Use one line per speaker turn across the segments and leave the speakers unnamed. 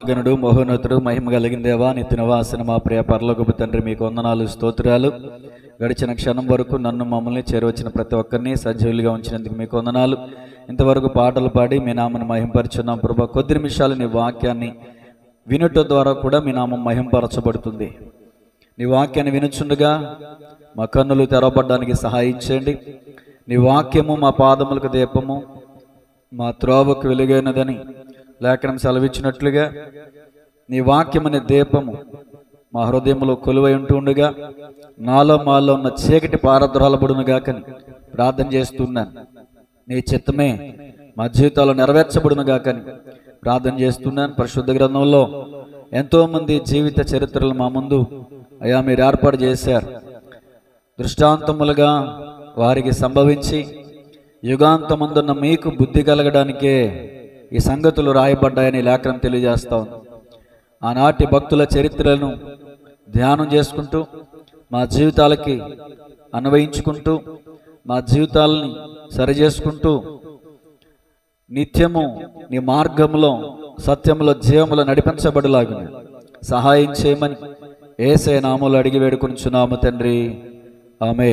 గనుడు మహోన్నతుడు మహిమ కలిగిన దేవా నిత్య నివాసిన మా ప్రియ పరలోకపు తండ్రి మీకు వందనాలు స్తోత్రాలు గడిచిన క్షణం వరకు నన్ను మమ్మల్ని చేరవచ్చిన ప్రతి ఒక్కరిని సజీవులుగా ఉంచినందుకు మీకు వందనాలు ఇంతవరకు పాటలు పాడి మీ నామను మహింపరుచున్నాం ప్రభా కొద్ది నిమిషాలు నీ వాక్యాన్ని వినుట ద్వారా కూడా మీ నామం మహింపరచబడుతుంది నీ వాక్యాన్ని వినుచుండగా మా కన్నులు తెరవబడడానికి సహాయం చేయండి నీ వాక్యము మా పాదములకు దీపము మా త్రోవకు వెలుగైనదని లేఖనం సెలవిచ్చినట్లుగా నీ వాక్యం అనే దీపము మా హృదయంలో కొలువై ఉంటుండగా నాలో మాలో ఉన్న చీకటి పారద్రోలబడునుగా కని ప్రార్థన చేస్తున్నాను నీ చిత్తమే మా జీవితాల్లో నెరవేర్చబడునుగా కని ప్రార్థన చేస్తున్నాను పరిశుద్ధ గ్రంథంలో ఎంతోమంది జీవిత చరిత్రలు మా ముందు అయా మీరు ఏర్పాటు చేశారు దృష్టాంతములుగా వారికి సంభవించి యుగాంతమందున్న మీకు బుద్ధి కలగడానికే ఈ సంగతులు రాయబడ్డాయని లేఖనం తెలియజేస్తా ఉంది ఆనాటి భక్తుల చరిత్రలను ధ్యానం చేసుకుంటూ మా జీవితాలకి అన్వయించుకుంటూ మా జీవితాలని సరిచేసుకుంటూ నిత్యము నీ మార్గంలో సత్యములో జీవములో నడిపించబడలాగున సహాయం చేయమని ఏసే నామములు అడిగి వేడుకొనిచున్నాము తండ్రి ఆమె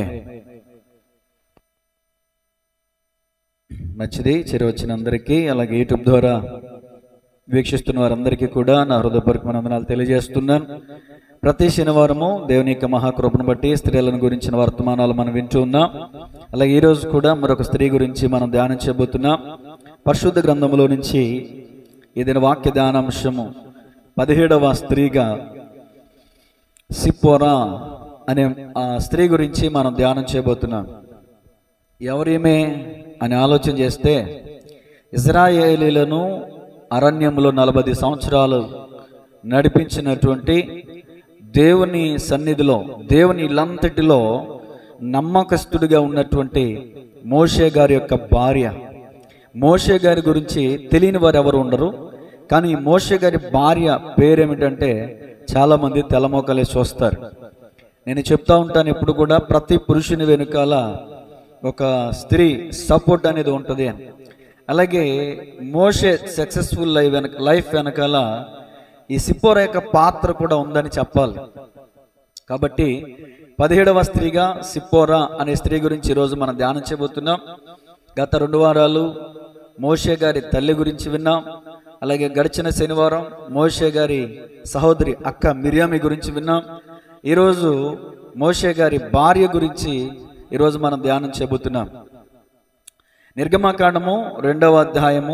మంచిది చెరి వచ్చిన అందరికీ అలాగే యూట్యూబ్ ద్వారా వీక్షిస్తున్న వారందరికీ కూడా నా హృదయపూర్వక వందనాలు తెలియజేస్తున్నాను ప్రతి శనివారము దేవుని యొక్క మహాకృపను బట్టి స్త్రీలను గురించిన వర్తమానాలు మనం వింటూ ఉన్నాం అలాగే ఈ రోజు కూడా మరొక స్త్రీ గురించి మనం ధ్యానం చేయబోతున్నాం పరిశుద్ధ గ్రంథంలో నుంచి ఇది వాక్య ధ్యానాంశము పదిహేడవ స్త్రీగా సిప్పోరా అనే ఆ స్త్రీ గురించి మనం ధ్యానం చేయబోతున్నాం ఎవరేమే అని ఆలోచన చేస్తే ఇజ్రాయేలీలను అరణ్యంలో నలభై సంవత్సరాలు నడిపించినటువంటి దేవుని సన్నిధిలో దేవుని ఇల్లంతటిలో నమ్మకస్తుడిగా ఉన్నటువంటి మోషే గారి యొక్క భార్య మోషే గారి గురించి తెలియని వారు ఎవరు ఉండరు కానీ ఈ మోషే గారి భార్య పేరేమిటంటే చాలామంది తెల్లమోకలే చూస్తారు నేను చెప్తా ఉంటాను ఎప్పుడు కూడా ప్రతి పురుషుని వెనుకాల ఒక స్త్రీ సపోర్ట్ అనేది ఉంటుంది అని అలాగే మోషే సక్సెస్ఫుల్ లైఫ్ వెనక లైఫ్ వెనకాల ఈ సిప్పోర యొక్క పాత్ర కూడా ఉందని చెప్పాలి కాబట్టి పదిహేడవ స్త్రీగా సిప్పోరా అనే స్త్రీ గురించి ఈరోజు మనం ధ్యానం చేయబోతున్నాం గత రెండు వారాలు మోషే గారి తల్లి గురించి విన్నాం అలాగే గడిచిన శనివారం మోషే గారి సహోదరి అక్క మిర్యామి గురించి విన్నాం ఈరోజు మోషే గారి భార్య గురించి ఈరోజు మనం ధ్యానం చేయబోతున్నాం నిర్గమాకాండము రెండవ అధ్యాయము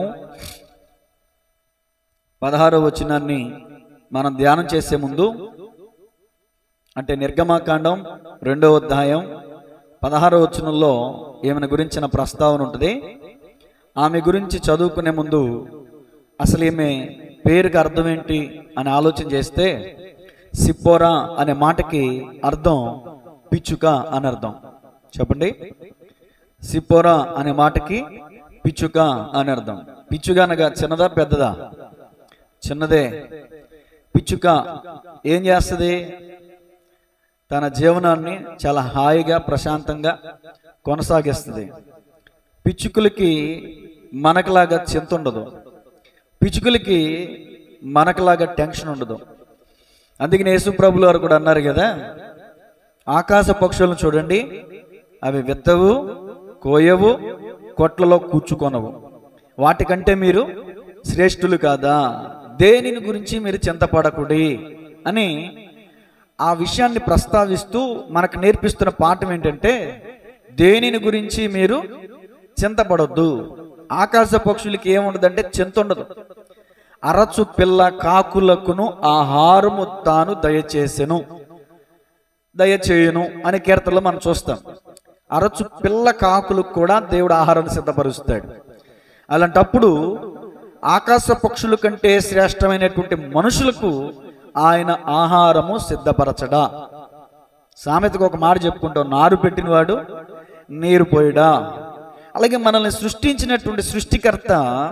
పదహారవ వచనాన్ని మనం ధ్యానం చేసే ముందు అంటే నిర్గమాకాండం రెండవ అధ్యాయం పదహారవ వచనంలో ఈమెను గురించిన ప్రస్తావన ఉంటుంది ఆమె గురించి చదువుకునే ముందు అసలు ఈమె పేరుకి అర్థం ఏంటి అని ఆలోచన చేస్తే సిప్పోరా అనే మాటకి అర్థం పిచ్చుక అని అర్థం చెప్పండి సిప్పోరా అనే మాటకి పిచ్చుక అని అర్థం పిచ్చుక అనగా చిన్నదా పెద్దదా చిన్నదే పిచ్చుక ఏం చేస్తుంది తన జీవనాన్ని చాలా హాయిగా ప్రశాంతంగా కొనసాగిస్తుంది పిచ్చుకలకి మనకులాగా చింత ఉండదు పిచ్చుకలకి మనకులాగా టెన్షన్ ఉండదు అందుకని యేసు ప్రభులు వారు కూడా అన్నారు కదా ఆకాశ పక్షులను చూడండి అవి విత్తవు కోయవు కొట్లలో కూర్చుకొనవు వాటికంటే మీరు శ్రేష్ఠులు కాదా దేనిని గురించి మీరు చింతపడకుడి అని ఆ విషయాన్ని ప్రస్తావిస్తూ మనకు నేర్పిస్తున్న పాఠం ఏంటంటే దేనిని గురించి మీరు చింతపడొద్దు ఆకాశ పక్షులకి ఏముండదంటే చింత ఉండదు అరచు పిల్ల కాకులకును ఆహారము తాను దయచేసెను దయచేయును అనే కీర్తనలో మనం చూస్తాం అరచు పిల్ల కాకులకు కూడా దేవుడు ఆహారాన్ని సిద్ధపరుస్తాడు అలాంటప్పుడు ఆకాశ పక్షుల కంటే శ్రేష్టమైనటువంటి మనుషులకు ఆయన ఆహారము సిద్ధపరచడా సామెతకు ఒక మాట చెప్పుకుంటాం నారు పెట్టినవాడు నీరు పోయడా అలాగే మనల్ని సృష్టించినటువంటి సృష్టికర్త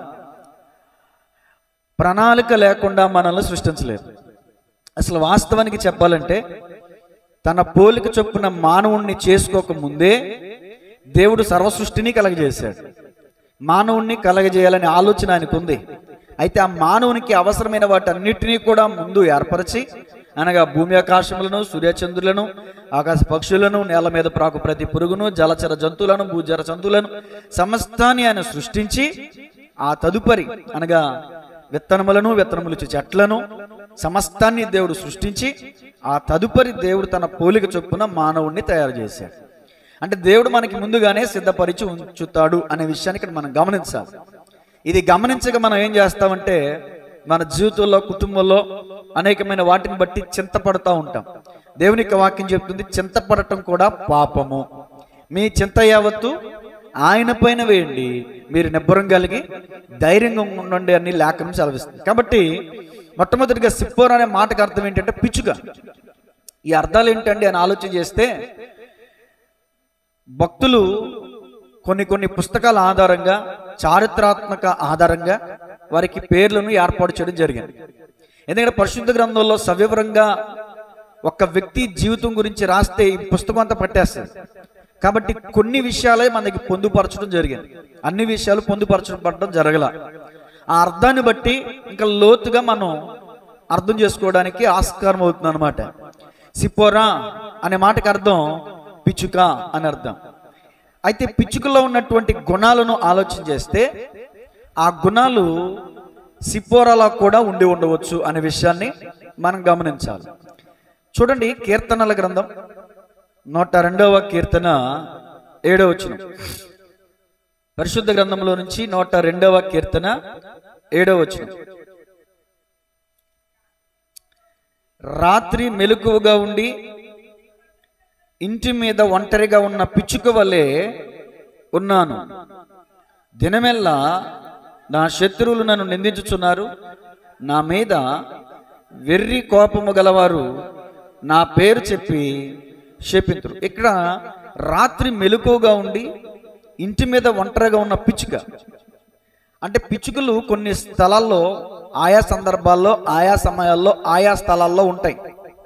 ప్రణాళిక లేకుండా మనల్ని సృష్టించలేదు అసలు వాస్తవానికి చెప్పాలంటే తన పోలిక చొప్పున మానవుణ్ణి చేసుకోక ముందే దేవుడు సర్వ సృష్టిని కలగజేశాడు మానవుణ్ణి కలగజేయాలనే ఆలోచన ఆయనకు ఉంది అయితే ఆ మానవునికి అవసరమైన వాటన్నిటినీ కూడా ముందు ఏర్పరిచి అనగా భూమి ఆకాశములను సూర్యచంద్రులను ఆకాశ పక్షులను నేల మీద ప్రాకు ప్రతి పురుగును జలచర జంతువులను భూజర జంతువులను సమస్తాన్ని ఆయన సృష్టించి ఆ తదుపరి అనగా విత్తనములను విత్తనములు చెట్లను సమస్తాన్ని దేవుడు సృష్టించి ఆ తదుపరి దేవుడు తన పోలిక చొప్పున మానవుణ్ణి తయారు చేశాడు అంటే దేవుడు మనకి ముందుగానే సిద్ధపరిచి ఉంచుతాడు అనే విషయాన్ని ఇక్కడ మనం గమనించాలి ఇది గమనించక మనం ఏం చేస్తామంటే మన జీవితంలో కుటుంబంలో అనేకమైన వాటిని బట్టి చింతపడతా ఉంటాం దేవుని యొక్క వాక్యం చెప్తుంది చింతపడటం కూడా పాపము మీ చింత యావత్తు ఆయన పైన వేయండి మీరు నిబ్బరం కలిగి ధైర్యంగా ఉండండి అని లేఖనం సెలవిస్తుంది కాబట్టి మొట్టమొదటిగా సిప్పోర్ అనే మాటకు అర్థం ఏంటంటే పిచ్చుక ఈ అర్థాలు ఏంటండి అని ఆలోచన చేస్తే భక్తులు కొన్ని కొన్ని పుస్తకాల ఆధారంగా చారిత్రాత్మక ఆధారంగా వారికి పేర్లను ఏర్పాటు చేయడం జరిగింది ఎందుకంటే పరిశుద్ధ గ్రంథంలో సవివరంగా ఒక వ్యక్తి జీవితం గురించి రాస్తే ఈ పుస్తకం అంతా పట్టేస్తుంది కాబట్టి కొన్ని విషయాలే మనకి పొందుపరచడం జరిగింది అన్ని విషయాలు పొందుపరచబడడం జరగల ఆ అర్థాన్ని బట్టి ఇంకా లోతుగా మనం అర్థం చేసుకోవడానికి ఆస్కారం అవుతుంది అనమాట సిపోరా అనే మాటకి అర్థం పిచ్చుక అని అర్థం అయితే పిచ్చుకలో ఉన్నటువంటి గుణాలను ఆలోచన చేస్తే ఆ గుణాలు సిపోరాలో కూడా ఉండి ఉండవచ్చు అనే విషయాన్ని మనం గమనించాలి చూడండి కీర్తనల గ్రంథం నూట రెండవ కీర్తన ఏడవ వచనం పరిశుద్ధ గ్రంథంలో నుంచి నూట రెండవ కీర్తన ఏడవ వచనం రాత్రి మెలకువగా ఉండి ఇంటి మీద ఒంటరిగా ఉన్న పిచ్చుక వలె ఉన్నాను దినమెల్లా నా శత్రువులు నన్ను నిందించుచున్నారు నా మీద వెర్రి కోపము గలవారు నా పేరు చెప్పి శపింతురు ఇక్కడ రాత్రి మెలకువగా ఉండి ఇంటి మీద ఒంటరిగా ఉన్న పిచ్చుక అంటే పిచ్చుకలు కొన్ని స్థలాల్లో ఆయా సందర్భాల్లో ఆయా సమయాల్లో ఆయా స్థలాల్లో ఉంటాయి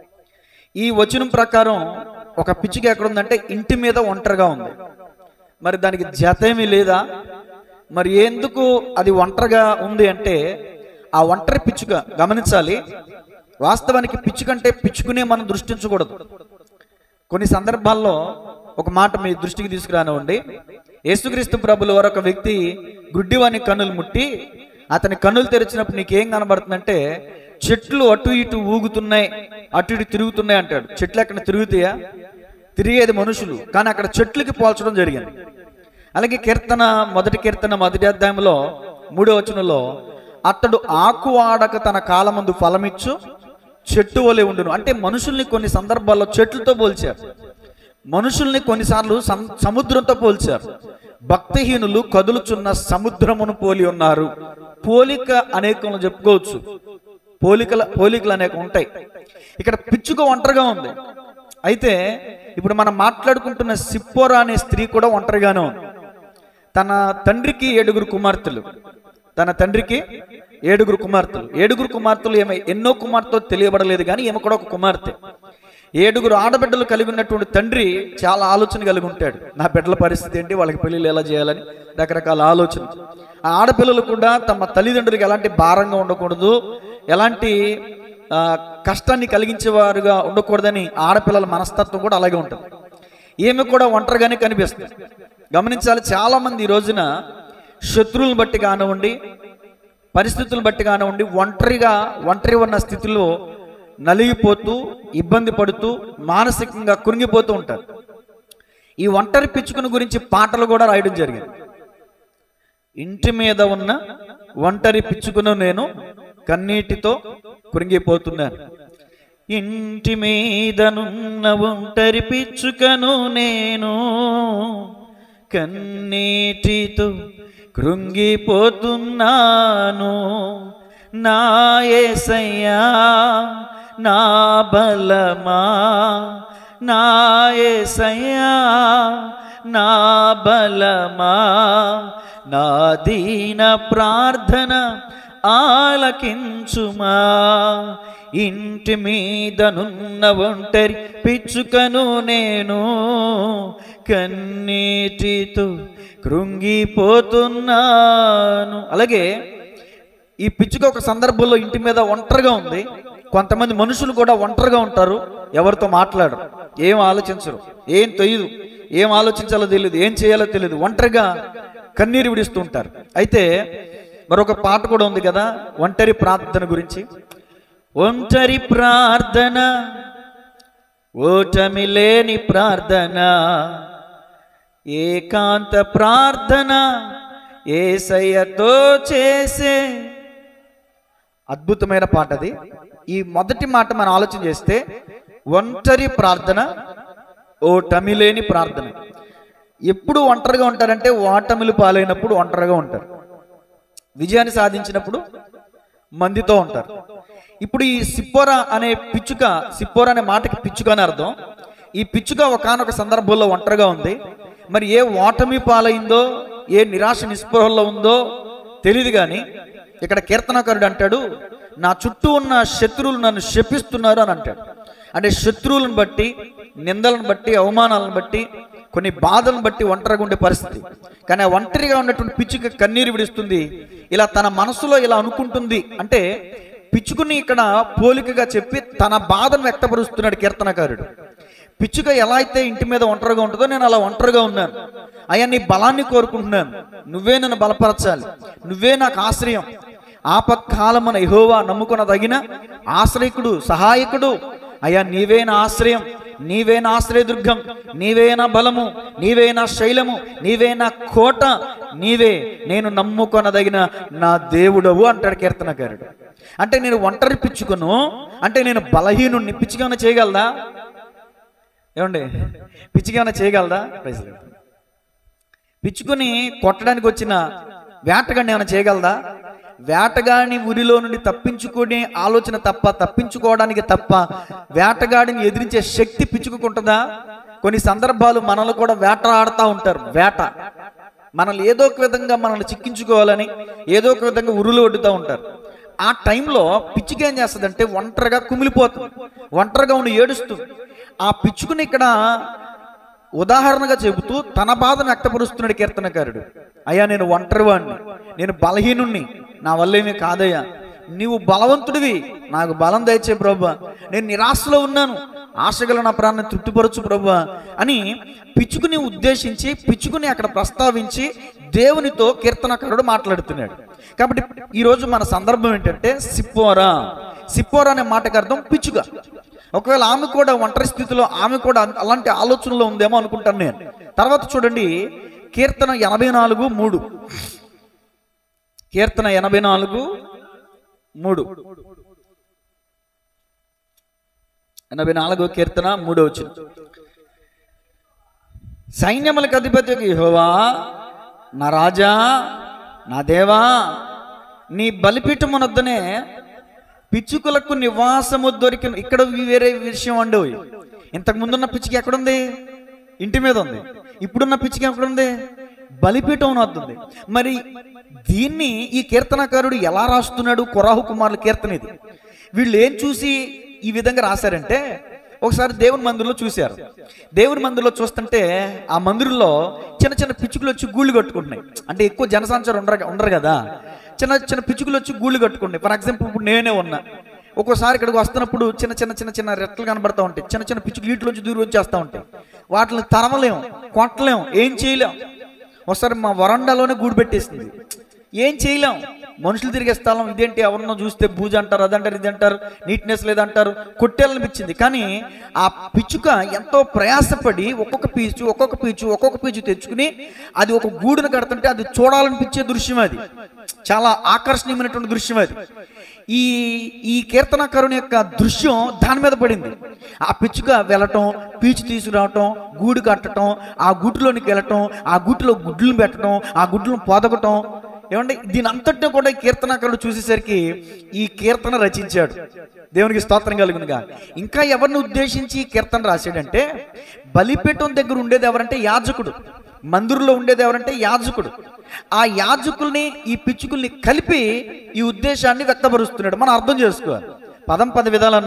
ఈ వచనం ప్రకారం ఒక పిచ్చుక ఎక్కడ ఉందంటే ఇంటి మీద ఒంటరిగా ఉంది మరి దానికి జత ఏమీ లేదా మరి ఎందుకు అది ఒంటరిగా ఉంది అంటే ఆ ఒంటరి పిచ్చుక గమనించాలి వాస్తవానికి పిచ్చుకంటే పిచ్చుకునే మనం దృష్టించకూడదు కొన్ని సందర్భాల్లో ఒక మాట మీ దృష్టికి తీసుకురానివ్వండి యేసుక్రీస్తు ప్రభుల వారు ఒక వ్యక్తి గుడ్డివాని కన్నులు ముట్టి అతని కన్నులు తెరిచినప్పుడు నీకేం కనబడుతుందంటే చెట్లు అటు ఇటు ఊగుతున్నాయి అటు ఇటు తిరుగుతున్నాయి అంటాడు చెట్లు ఎక్కడ తిరుగుతాయా తిరిగేది మనుషులు కానీ అక్కడ చెట్లకి పోల్చడం జరిగింది అలాగే కీర్తన మొదటి కీర్తన మొదటి అధ్యాయంలో మూడో వచనంలో అతడు ఆకు ఆడక తన కాలమందు ఫలమిచ్చు చెట్టు వలె ఉండును అంటే మనుషుల్ని కొన్ని సందర్భాల్లో చెట్లతో పోల్చారు మనుషుల్ని కొన్నిసార్లు సం- సముద్రంతో పోల్చారు భక్తిహీనులు కదులుచున్న సముద్రమును పోలి ఉన్నారు పోలిక అనేకలను చెప్పుకోవచ్చు పోలికల పోలికలు అనేక ఉంటాయి ఇక్కడ పిచ్చుక ఒంటరిగా ఉంది అయితే ఇప్పుడు మనం మాట్లాడుకుంటున్న సిప్పోరా అనే స్త్రీ కూడా ఒంటరిగానే ఉంది తన తండ్రికి ఏడుగురు కుమార్తెలు తన తండ్రికి ఏడుగురు కుమార్తెలు ఏడుగురు కుమార్తెలు ఏమై ఎన్నో కుమార్తె తెలియబడలేదు కానీ ఈమె కూడా ఒక కుమార్తె ఏడుగురు ఆడబిడ్డలు కలిగి ఉన్నటువంటి తండ్రి చాలా ఆలోచన కలిగి ఉంటాడు నా బిడ్డల పరిస్థితి ఏంటి వాళ్ళకి పెళ్ళిళ్ళు ఎలా చేయాలని రకరకాల ఆలోచన ఆ ఆడపిల్లలు కూడా తమ తల్లిదండ్రులకు ఎలాంటి భారంగా ఉండకూడదు ఎలాంటి ఆ, కష్టాన్ని కలిగించేవారుగా ఉండకూడదని ఆడపిల్లల మనస్తత్వం కూడా అలాగే ఉంటుంది ఈమె కూడా ఒంటరిగానే కనిపిస్తుంది గమనించాలి చాలా మంది ఈ రోజున శత్రువులను బట్టి కానివ్వండి పరిస్థితులను బట్టి కానివ్వండి ఒంటరిగా ఒంటరి ఉన్న స్థితిలో నలిగిపోతూ ఇబ్బంది పడుతూ మానసికంగా కృంగిపోతూ ఉంటారు ఈ ఒంటరి పిచ్చుకుని గురించి పాటలు కూడా రాయడం జరిగింది ఇంటి మీద ఉన్న ఒంటరి పిచ్చుకును నేను కన్నీటితో కృంగిపోతున్నాను ఇంటి మీదనున్న ఒంటరి పిచ్చుకను నేను కన్నీటితో కృంగిపోతున్నాను నా యేసయ్యా నా బలమా నా యేసయ్యా నా బలమా నా దీన ప్రార్థన ఆలకించుమా ఇంటి మీదనున్న ఒంటరి పిచ్చుకను నేను కన్నీటితో కృంగిపోతున్నాను అలాగే ఈ పిచ్చుక ఒక సందర్భంలో ఇంటి మీద ఒంటరిగా ఉంది కొంతమంది మనుషులు కూడా ఒంటరిగా ఉంటారు ఎవరితో మాట్లాడరు ఏం ఆలోచించరు ఏం తెలియదు ఏం ఆలోచించాలో తెలియదు ఏం చేయాలో తెలియదు ఒంటరిగా కన్నీరు విడుస్తూ ఉంటారు అయితే మరొక పాట కూడా ఉంది కదా ఒంటరి ప్రార్థన గురించి ఒంటరి ప్రార్థన ఓటమి లేని ప్రార్థన ఏకాంత ప్రార్థన ఏసయ్యతో చేసే అద్భుతమైన పాట అది ఈ మొదటి మాట మనం ఆలోచన చేస్తే ఒంటరి ప్రార్థన ఓటమి లేని ప్రార్థన ఎప్పుడు ఒంటరిగా ఉంటారంటే ఓటమిలు పాలైనప్పుడు ఒంటరిగా ఉంటారు విజయాన్ని సాధించినప్పుడు మందితో ఉంటారు ఇప్పుడు ఈ సిప్పోర అనే పిచ్చుక సిప్పోర అనే మాటకి పిచ్చుక అని అర్థం ఈ పిచ్చుక ఒకనొక సందర్భంలో ఒంటరిగా ఉంది మరి ఏ ఓటమి పాలైందో ఏ నిరాశ నిస్పృహల్లో ఉందో తెలియదు కానీ ఇక్కడ కీర్తనకారుడు అంటాడు నా చుట్టూ ఉన్న శత్రువులు నన్ను శపిస్తున్నారు అని అంటాడు అంటే శత్రువులను బట్టి నిందలను బట్టి అవమానాలను బట్టి కొన్ని బాధలను బట్టి ఒంటరిగా ఉండే పరిస్థితి కానీ ఆ ఒంటరిగా ఉన్నటువంటి పిచ్చుక కన్నీరు విడుస్తుంది ఇలా తన మనసులో ఇలా అనుకుంటుంది అంటే పిచ్చుకుని ఇక్కడ పోలికగా చెప్పి తన బాధను వ్యక్తపరుస్తున్నాడు కీర్తనకారుడు పిచ్చుక ఎలా అయితే ఇంటి మీద ఒంటరిగా ఉంటుందో నేను అలా ఒంటరిగా ఉన్నాను అయ్యా నీ బలాన్ని కోరుకుంటున్నాను నువ్వే నన్ను బలపరచాలి నువ్వే నాకు ఆశ్రయం ఆపత్కాలమున యెహోవా నమ్ముకొనదగిన ఆశ్రయకుడు సహాయకుడు అయ్యా నీవే నా ఆశ్రయం నీవే నా ఆశ్రయదుర్గం నీవే నా బలము నీవే నా శైలము నీవే నా కోట నీవే నేను నమ్ముకొనదగిన నా దేవుడవు అంటాడు కీర్తనకారుడు అంటే నేను ఒంటరి పిచ్చుకను అంటే నేను బలహీనుణ్ణి పిచ్చిగా చేయగలదా ఏమండి పిచ్చిగా చేయగలదా ప్రైజ్ లార్డ్. పిచ్చుకుని కొట్టడానికి వచ్చిన వేటగాడిని ఏమైనా చేయగలదా వేటగాడిని ఉరిలో నుండి తప్పించుకునే ఆలోచన తప్ప తప్పించుకోవడానికి తప్ప వేటగాడిని ఎదిరించే శక్తి పిచ్చుకుంటుందా కొన్ని సందర్భాలు మనల్ని కూడా వేట ఆడుతూ ఉంటారు వేట మనల్ని ఏదో ఒక విధంగా మనల్ని చిక్కించుకోవాలని ఏదో ఒక విధంగా ఉరులు వడ్డుతూ ఉంటారు ఆ టైంలో పిచ్చుక ఏం చేస్తుందంటే ఒంటరిగా కుమిలిపోతుంది ఒంటరిగా ఉండి ఏడుస్తుంది ఆ పిచ్చుకుని ఇక్కడ ఉదాహరణగా చెబుతూ తన బాధను వ్యక్తపరుస్తున్నాడు కీర్తనకారుడు అయ్యా నేను ఒంటరివాణ్ణి నేను బలహీనుణ్ణి నా వల్లేమీ కాదయ్యా నీవు బలవంతుడివి నాకు బలం దయచే ప్రభా నేను నిరాశలో ఉన్నాను ఆశగల నా ప్రాణాన్ని తృప్తిపరచు ప్రభా అని పిచ్చుకుని ఉద్దేశించి పిచ్చుకుని అక్కడ ప్రస్తావించి దేవునితో కీర్తనకారుడు మాట్లాడుతున్నాడు కాబట్టి ఈరోజు మన సందర్భం ఏంటంటే సిప్పోరా సిప్పోరా అనే మాటకు అర్థం పిచ్చుక ఒకవేళ ఆమె కూడా ఒంటరి స్థితిలో ఆమె కూడా అలాంటి ఆలోచనలో ఉందేమో అనుకుంటాను నేను తర్వాత చూడండి కీర్తన ఎనభై నాలుగు మూడు కీర్తన ఎనభై నాలుగు మూడు ఎనభై నాలుగో కీర్తన మూడో వచ్చిన సైన్యములకు అధిపతి యెహోవా నా రాజా నా దేవా నీ బలిపీఠమునొద్దనే పిచ్చుకలకు నివాసము దొరికిన ఇక్కడ వేరే విషయం అండి ఇంతకు ముందున్న పిచ్చిక ఎక్కడుంది ఇంటి మీద ఉంది ఇప్పుడున్న పిచ్చిక ఎక్కడుంది బలిపీఠం వద్దుంది మరి దీన్ని ఈ కీర్తనకారుడు ఎలా రాస్తున్నాడు కొరాహు కుమారుల కీర్తన ఇది వీళ్ళు ఏం చూసి ఈ విధంగా రాశారంటే ఒకసారి దేవుని మందిరంలో చూశారు దేవుని మందిరంలో చూస్తుంటే ఆ మందిరంలో చిన్న చిన్న పిచ్చుకలు వచ్చి గూళ్ళు కట్టుకుంటున్నాయి అంటే ఎక్కువ జనసంచారం ఉండరు ఉండరు కదా చిన్న చిన్న పిచ్చుకలు వచ్చి గూళ్ళు కట్టుకుంటాయి ఫర్ ఎగ్జాంపుల్ ఇప్పుడు నేనే ఉన్నా ఒక్కోసారి ఇక్కడికి వస్తున్నప్పుడు చిన్న చిన్న చిన్న చిన్న రెట్లు కనబడతా ఉంటాయి చిన్న చిన్న పిచ్చుకలు వీటిలోంచి దూరం వచ్చేస్తూ ఉంటాయి వాటిని తరమలేం కొట్టలేం ఏం చేయలేం ఒకసారి మా వరండాలోనే గూడు పెట్టేసింది ఏం చేయలేం మనుషులు తిరిగే స్థలం ఇదేంటి ఎవరన్నా చూస్తే బూజ అంటారు అదంటారు ఇది అంటారు నీట్నెస్ లేదంటారు కొట్టేయాలనిపించింది కానీ ఆ పిచ్చుక ఎంతో ప్రయాసపడి ఒక్కొక్క పీచు ఒక్కొక్క పీచు ఒక్కొక్క పీచు తెచ్చుకుని అది ఒక గూడును కడుతుంటే అది చూడాలనిపించే దృశ్యం అది చాలా ఆకర్షణీయమైనటువంటి దృశ్యం అది ఈ ఈ కీర్తనకారుని యొక్క దృశ్యం దాని మీద పడింది ఆ పిచ్చుక వెళ్ళటం పీచు తీసుకురావటం గూడు కట్టడం ఆ గూటిలోనికి వెళ్ళటం ఆ గూటిలో గుడ్లను పెట్టడం ఆ గుడ్లను పొదగటం ఏమంటే దీని అంతటిని కూడా ఈ కీర్తనకారుడు చూసేసరికి ఈ కీర్తన రచించాడు దేవునికి స్తోత్రం కలుగునుగా ఇంకా ఎవరిని ఉద్దేశించి ఈ కీర్తన రాశాడంటే బలిపీఠం దగ్గర ఉండేది ఎవరంటే యాజకుడు మందిరంలో ఉండేది ఎవరంటే యాజకుడు ఆ యాజకుల్ని ఈ పిచ్చుకుల్ని కలిపి ఈ ఉద్దేశాన్ని వ్యక్తపరుస్తున్నాడు మనం అర్థం చేసుకోవాలి పదం పది విధాలు అన్నారు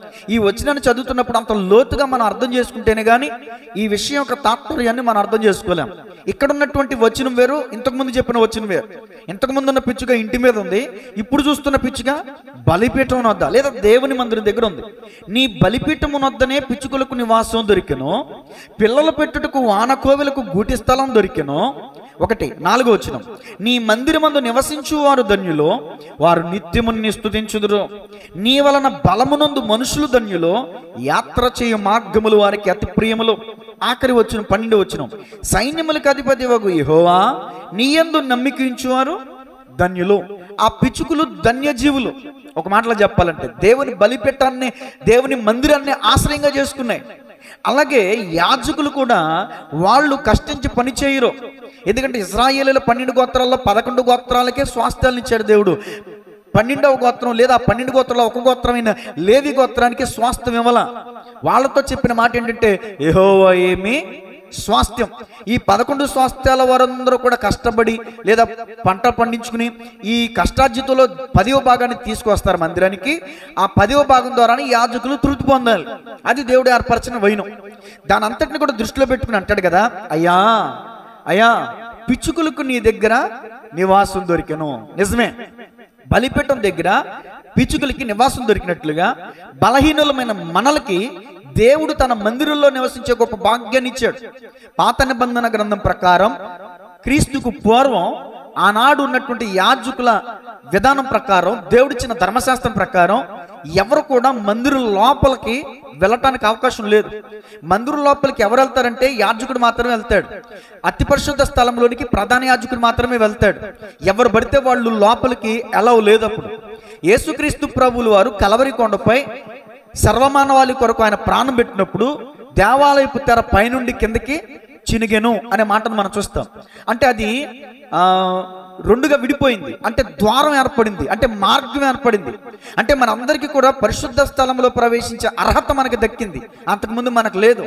ఈ వచనాన్ని చదువుతున్నప్పుడు అంత లోతుగా మనం అర్థం చేసుకుంటేనే కానీ ఈ విషయం యొక్క తాత్పర్యాన్ని మనం అర్థం చేసుకోలేం ఇక్కడ ఉన్నటువంటి వచనం వేరు ఇంతకుముందు చెప్పిన వచనం వేరు ఇంతకుముందు ఉన్న పిచ్చుగా ఇంటి మీద ఉంది ఇప్పుడు చూస్తున్న పిచ్చుగా బలిపీఠం వద్ద లేదా దేవుని మందిరం దగ్గర ఉంది నీ బలిపీఠం వద్దనే పిచ్చుకలకు నివాసం దొరికెను పిల్లలు పెట్టుటకు వానకోవెలకు గూటి స్థలం దొరికెను ఒకటి నాలుగో వచ్చిన నీ మందిరమందు నివసించు వారు ధన్యులు వారు నిత్యము నీ స్తుతించుదురు నీ వలన బలమునందు మనుషులు ధన్యులు యాత్ర చేయు మార్గములు వారికి అతి ప్రియములు ఆఖరి వచ్చిన పన్నెండు వచ్చిన సైన్యములకు అధిపతి వగు యెహోవా నీ యందు నమ్మికించువారు ధన్యులు ఆ పిచ్చుకులు ధన్యజీవులు ఒక మాటలో చెప్పాలంటే దేవుని బలిపెట్టాన్ని దేవుని మందిరాన్ని ఆశ్రయంగా చేసుకున్నాయి అలాగే యాజకులు కూడా వాళ్ళు కష్టించి పని చేయరు ఎందుకంటే ఇజ్రాయేలీల పన్నెండు గోత్రాల్లో పదకొండు గోత్రాలకే స్వాస్థ్యాలను ఇచ్చాడు దేవుడు పన్నెండవ గోత్రం లేదా ఆ పన్నెండు గోత్రంలో ఒక గోత్రమైన లేవి గోత్రానికి స్వాస్థ్యం ఇవ్వాల వాళ్ళతో చెప్పిన మాట ఏంటంటే యెహోవా ఏమి స్వాస్థ్యం ఈ పదకొండు స్వాస్థ్యాల వారందరూ కూడా కష్టపడి లేదా పంట పండించుకుని ఈ కష్టార్జితంలో పదివ భాగాన్ని తీసుకొస్తారు మందిరానికి ఆ పదివ భాగం ద్వారానే యాజకులు తృప్తి పొందాలి అది దేవుడు ఏర్పరచిన వైనం దాని అంతటిని కూడా దృష్టిలో పెట్టుకుని అంటాడు కదా అయ్యా అయ్యా పిచ్చుకులకు నీ దగ్గర నివాసం దొరికెను నిజమే బలిపీఠం దగ్గర పిచ్చుకలకి నివాసం దొరికినట్లుగా బలహీనులమైన మనలకి దేవుడు తన మందిరంలో నివసించే గొప్ప భాగ్యాన్ని ఇచ్చాడు పాత నిబంధన గ్రంథం ప్రకారం క్రీస్తుకు పూర్వం ఆనాడు ఉన్నటువంటి యాజకుల విధానం ప్రకారం దేవుడిచ్చిన ధర్మశాస్త్రం ప్రకారం ఎవరు కూడా మందిరం లోపలికి వెళ్ళటానికి అవకాశం లేదు మందిరం లోపలికి ఎవరు వెళ్తారంటే యాజకుడు మాత్రమే వెళ్తాడు అతి పరిశుద్ధ స్థలంలోనికి ప్రధాన యాజకుడు మాత్రమే వెళ్తాడు ఎవరు పడితే వాళ్ళు లోపలికి ఎలవ్ లేదు అప్పుడు యేసుక్రీస్తు ప్రభువులు వారు కలవరి కొండపై సర్వమానవాళి కొరకు ఆయన ప్రాణం పెట్టినప్పుడు దేవాలయపు తెర పైనుండి కిందకి చినిగెను అనే మాటను మనం చూస్తాం అంటే అది ఆ, రెండుగా విడిపోయింది అంటే ద్వారం ఏర్పడింది అంటే మార్గం ఏర్పడింది అంటే మనందరికీ కూడా పరిశుద్ధ స్థలంలో ప్రవేశించే అర్హత మనకి దక్కింది అంతకుముందు మనకు లేదు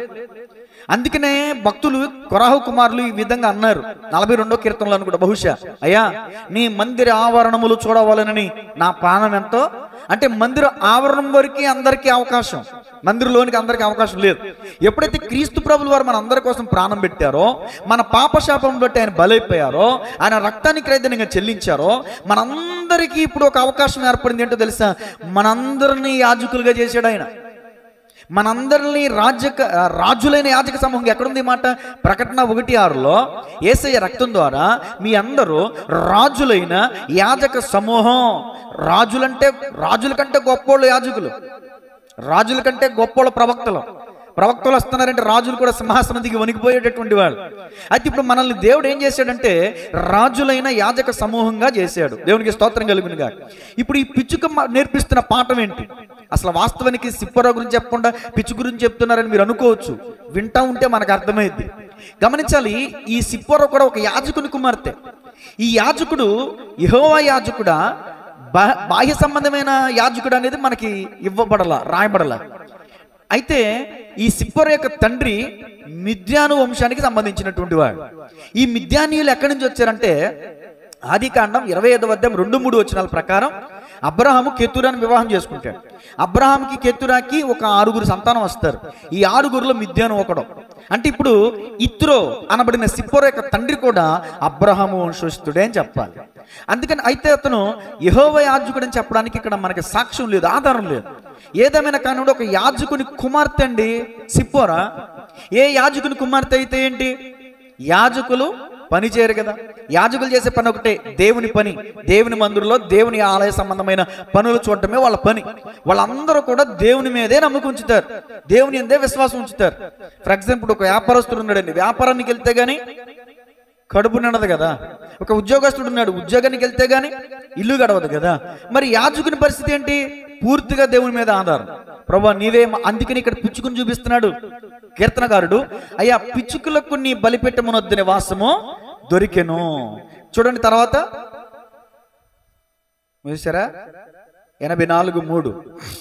అందుకనే భక్తులు కొరాహు కుమారులు ఈ విధంగా అన్నారు నలభై రెండో కీర్తనలో అనుకుంటా బహుశా అయ్యా నీ మందిర ఆవరణములు చూడవాలనని నా ప్రాణం ఎంతో అంటే మందిర ఆవరణం వరకు అందరికీ అవకాశం మందిరంలోనికి అందరికీ అవకాశం లేదు ఎప్పుడైతే క్రీస్తు ప్రభులు వారు మన అందరి కోసం ప్రాణం పెట్టారో మన పాపశాపం బట్టి ఆయన బలైపోయారో ఆయన రక్తాన్ని క్రైదనంగా చెల్లించారో మనందరికీ ఇప్పుడు ఒక అవకాశం ఏర్పడింది ఏంటో తెలుసా మనందరినీ యాజకులుగా చేశాడు ఆయన మనందరినీ రాజక రాజులైన యాజక సమూహం ఎక్కడుంది ఈ మాట ప్రకటన ఒకటి ఆరులో ఏసయ్య రక్తం ద్వారా మీ అందరూ రాజులైన యాజక సమూహం రాజులంటే రాజుల కంటే గొప్పోళ్ళు యాజకులు రాజుల కంటే గొప్పోళ్ళ ప్రవక్తలు ప్రవక్తలు వస్తున్నారంటే రాజులు కూడా సింహాసనం దిగి వణికిపోయేటటువంటి వాళ్ళు అయితే ఇప్పుడు మనల్ని దేవుడు ఏం చేశాడంటే రాజులైన యాజక సమూహంగా చేశాడు దేవునికి స్తోత్రం కలుగునుగా ఇప్పుడు ఈ పిచ్చుక మ- నేర్పిస్తున్న పాఠం ఏంటి అసలు వాస్తవానికి సిప్పరా గురించి చెప్పకుండా పిచ్చు గురించి చెప్తున్నారని మీరు అనుకోవచ్చు వింటా ఉంటే మనకు అర్థమైంది గమనించాలి ఈ సిప్పర కూడా ఒక యాజకుని కుమార్తె ఈ యాజకుడు యెహోవా యాజకుడా బా- బాహ్య సంబంధమైన యాజకుడు అనేది మనకి ఇవ్వబడల రాయబడల అయితే ఈ సిప్పర యొక్క తండ్రి మిథ్యాను వంశానికి సంబంధించినటువంటి వాడు ఈ మిథ్యానీయులు ఎక్కడి నుంచి వచ్చారంటే ఆది కాండం ఇరవై ఐదు అధ్యాయం రెండు మూడు వచనాల ప్రకారం అబ్రహాము కెతురాని వివాహం చేసుకుంటాడు అబ్రహాంకి కెతురాకి ఒక ఆరుగురు సంతానం వస్తారు ఈ ఆరుగురులో మిథ్యాను ఒకడు అంటే ఇప్పుడు ఇత్రో అనబడిన సిప్పొర యొక్క తండ్రి కూడా అబ్రహాము వంశస్థుడే అని చెప్పాలి అందుకని అయితే అతను యహోవ యాజకుడు అని చెప్పడానికి ఇక్కడ మనకి సాక్ష్యం లేదు ఆధారం లేదు ఏదేమైనా కానీ ఒక యాజకుని కుమార్తె అండి సిప్పోరా ఏ యాజకుని కుమార్తె అయితే ఏంటి యాజకులు పని చేయరు కదా యాజకులు చేసే పని ఒకటే దేవుని పని దేవుని మందిరంలో దేవుని ఆలయ సంబంధమైన పనులు చూడటమే వాళ్ళ పని వాళ్ళందరూ కూడా దేవుని మీదే నమ్మకం ఉంచుతారు దేవుని ఎందే విశ్వాసం ఉంచుతారు ఫర్ ఎగ్జాంపుల్ ఒక వ్యాపారస్తుడు ఉన్నాడండి వ్యాపారానికి వెళ్తే గానీ కడుపు నిండదు కదా ఒక ఉద్యోగస్తుడు ఉన్నాడు ఉద్యోగానికి వెళ్తే గానీ ఇల్లు గడవదు కదా మరి యాజకుని పరిస్థితి ఏంటి పూర్తిగా దేవుని మీద ఆధారం ప్రభా నీవే మా- అందుకని ఇక్కడ పిచ్చుకుని చూపిస్తున్నాడు కీర్తనకారుడు అయ్యా పిచ్చుకులకు నీ బలిపెట్టమునొద్దు నివాసము దొరికెను చూడండి తర్వాత చూసారా ఎనభై నాలుగు మూడు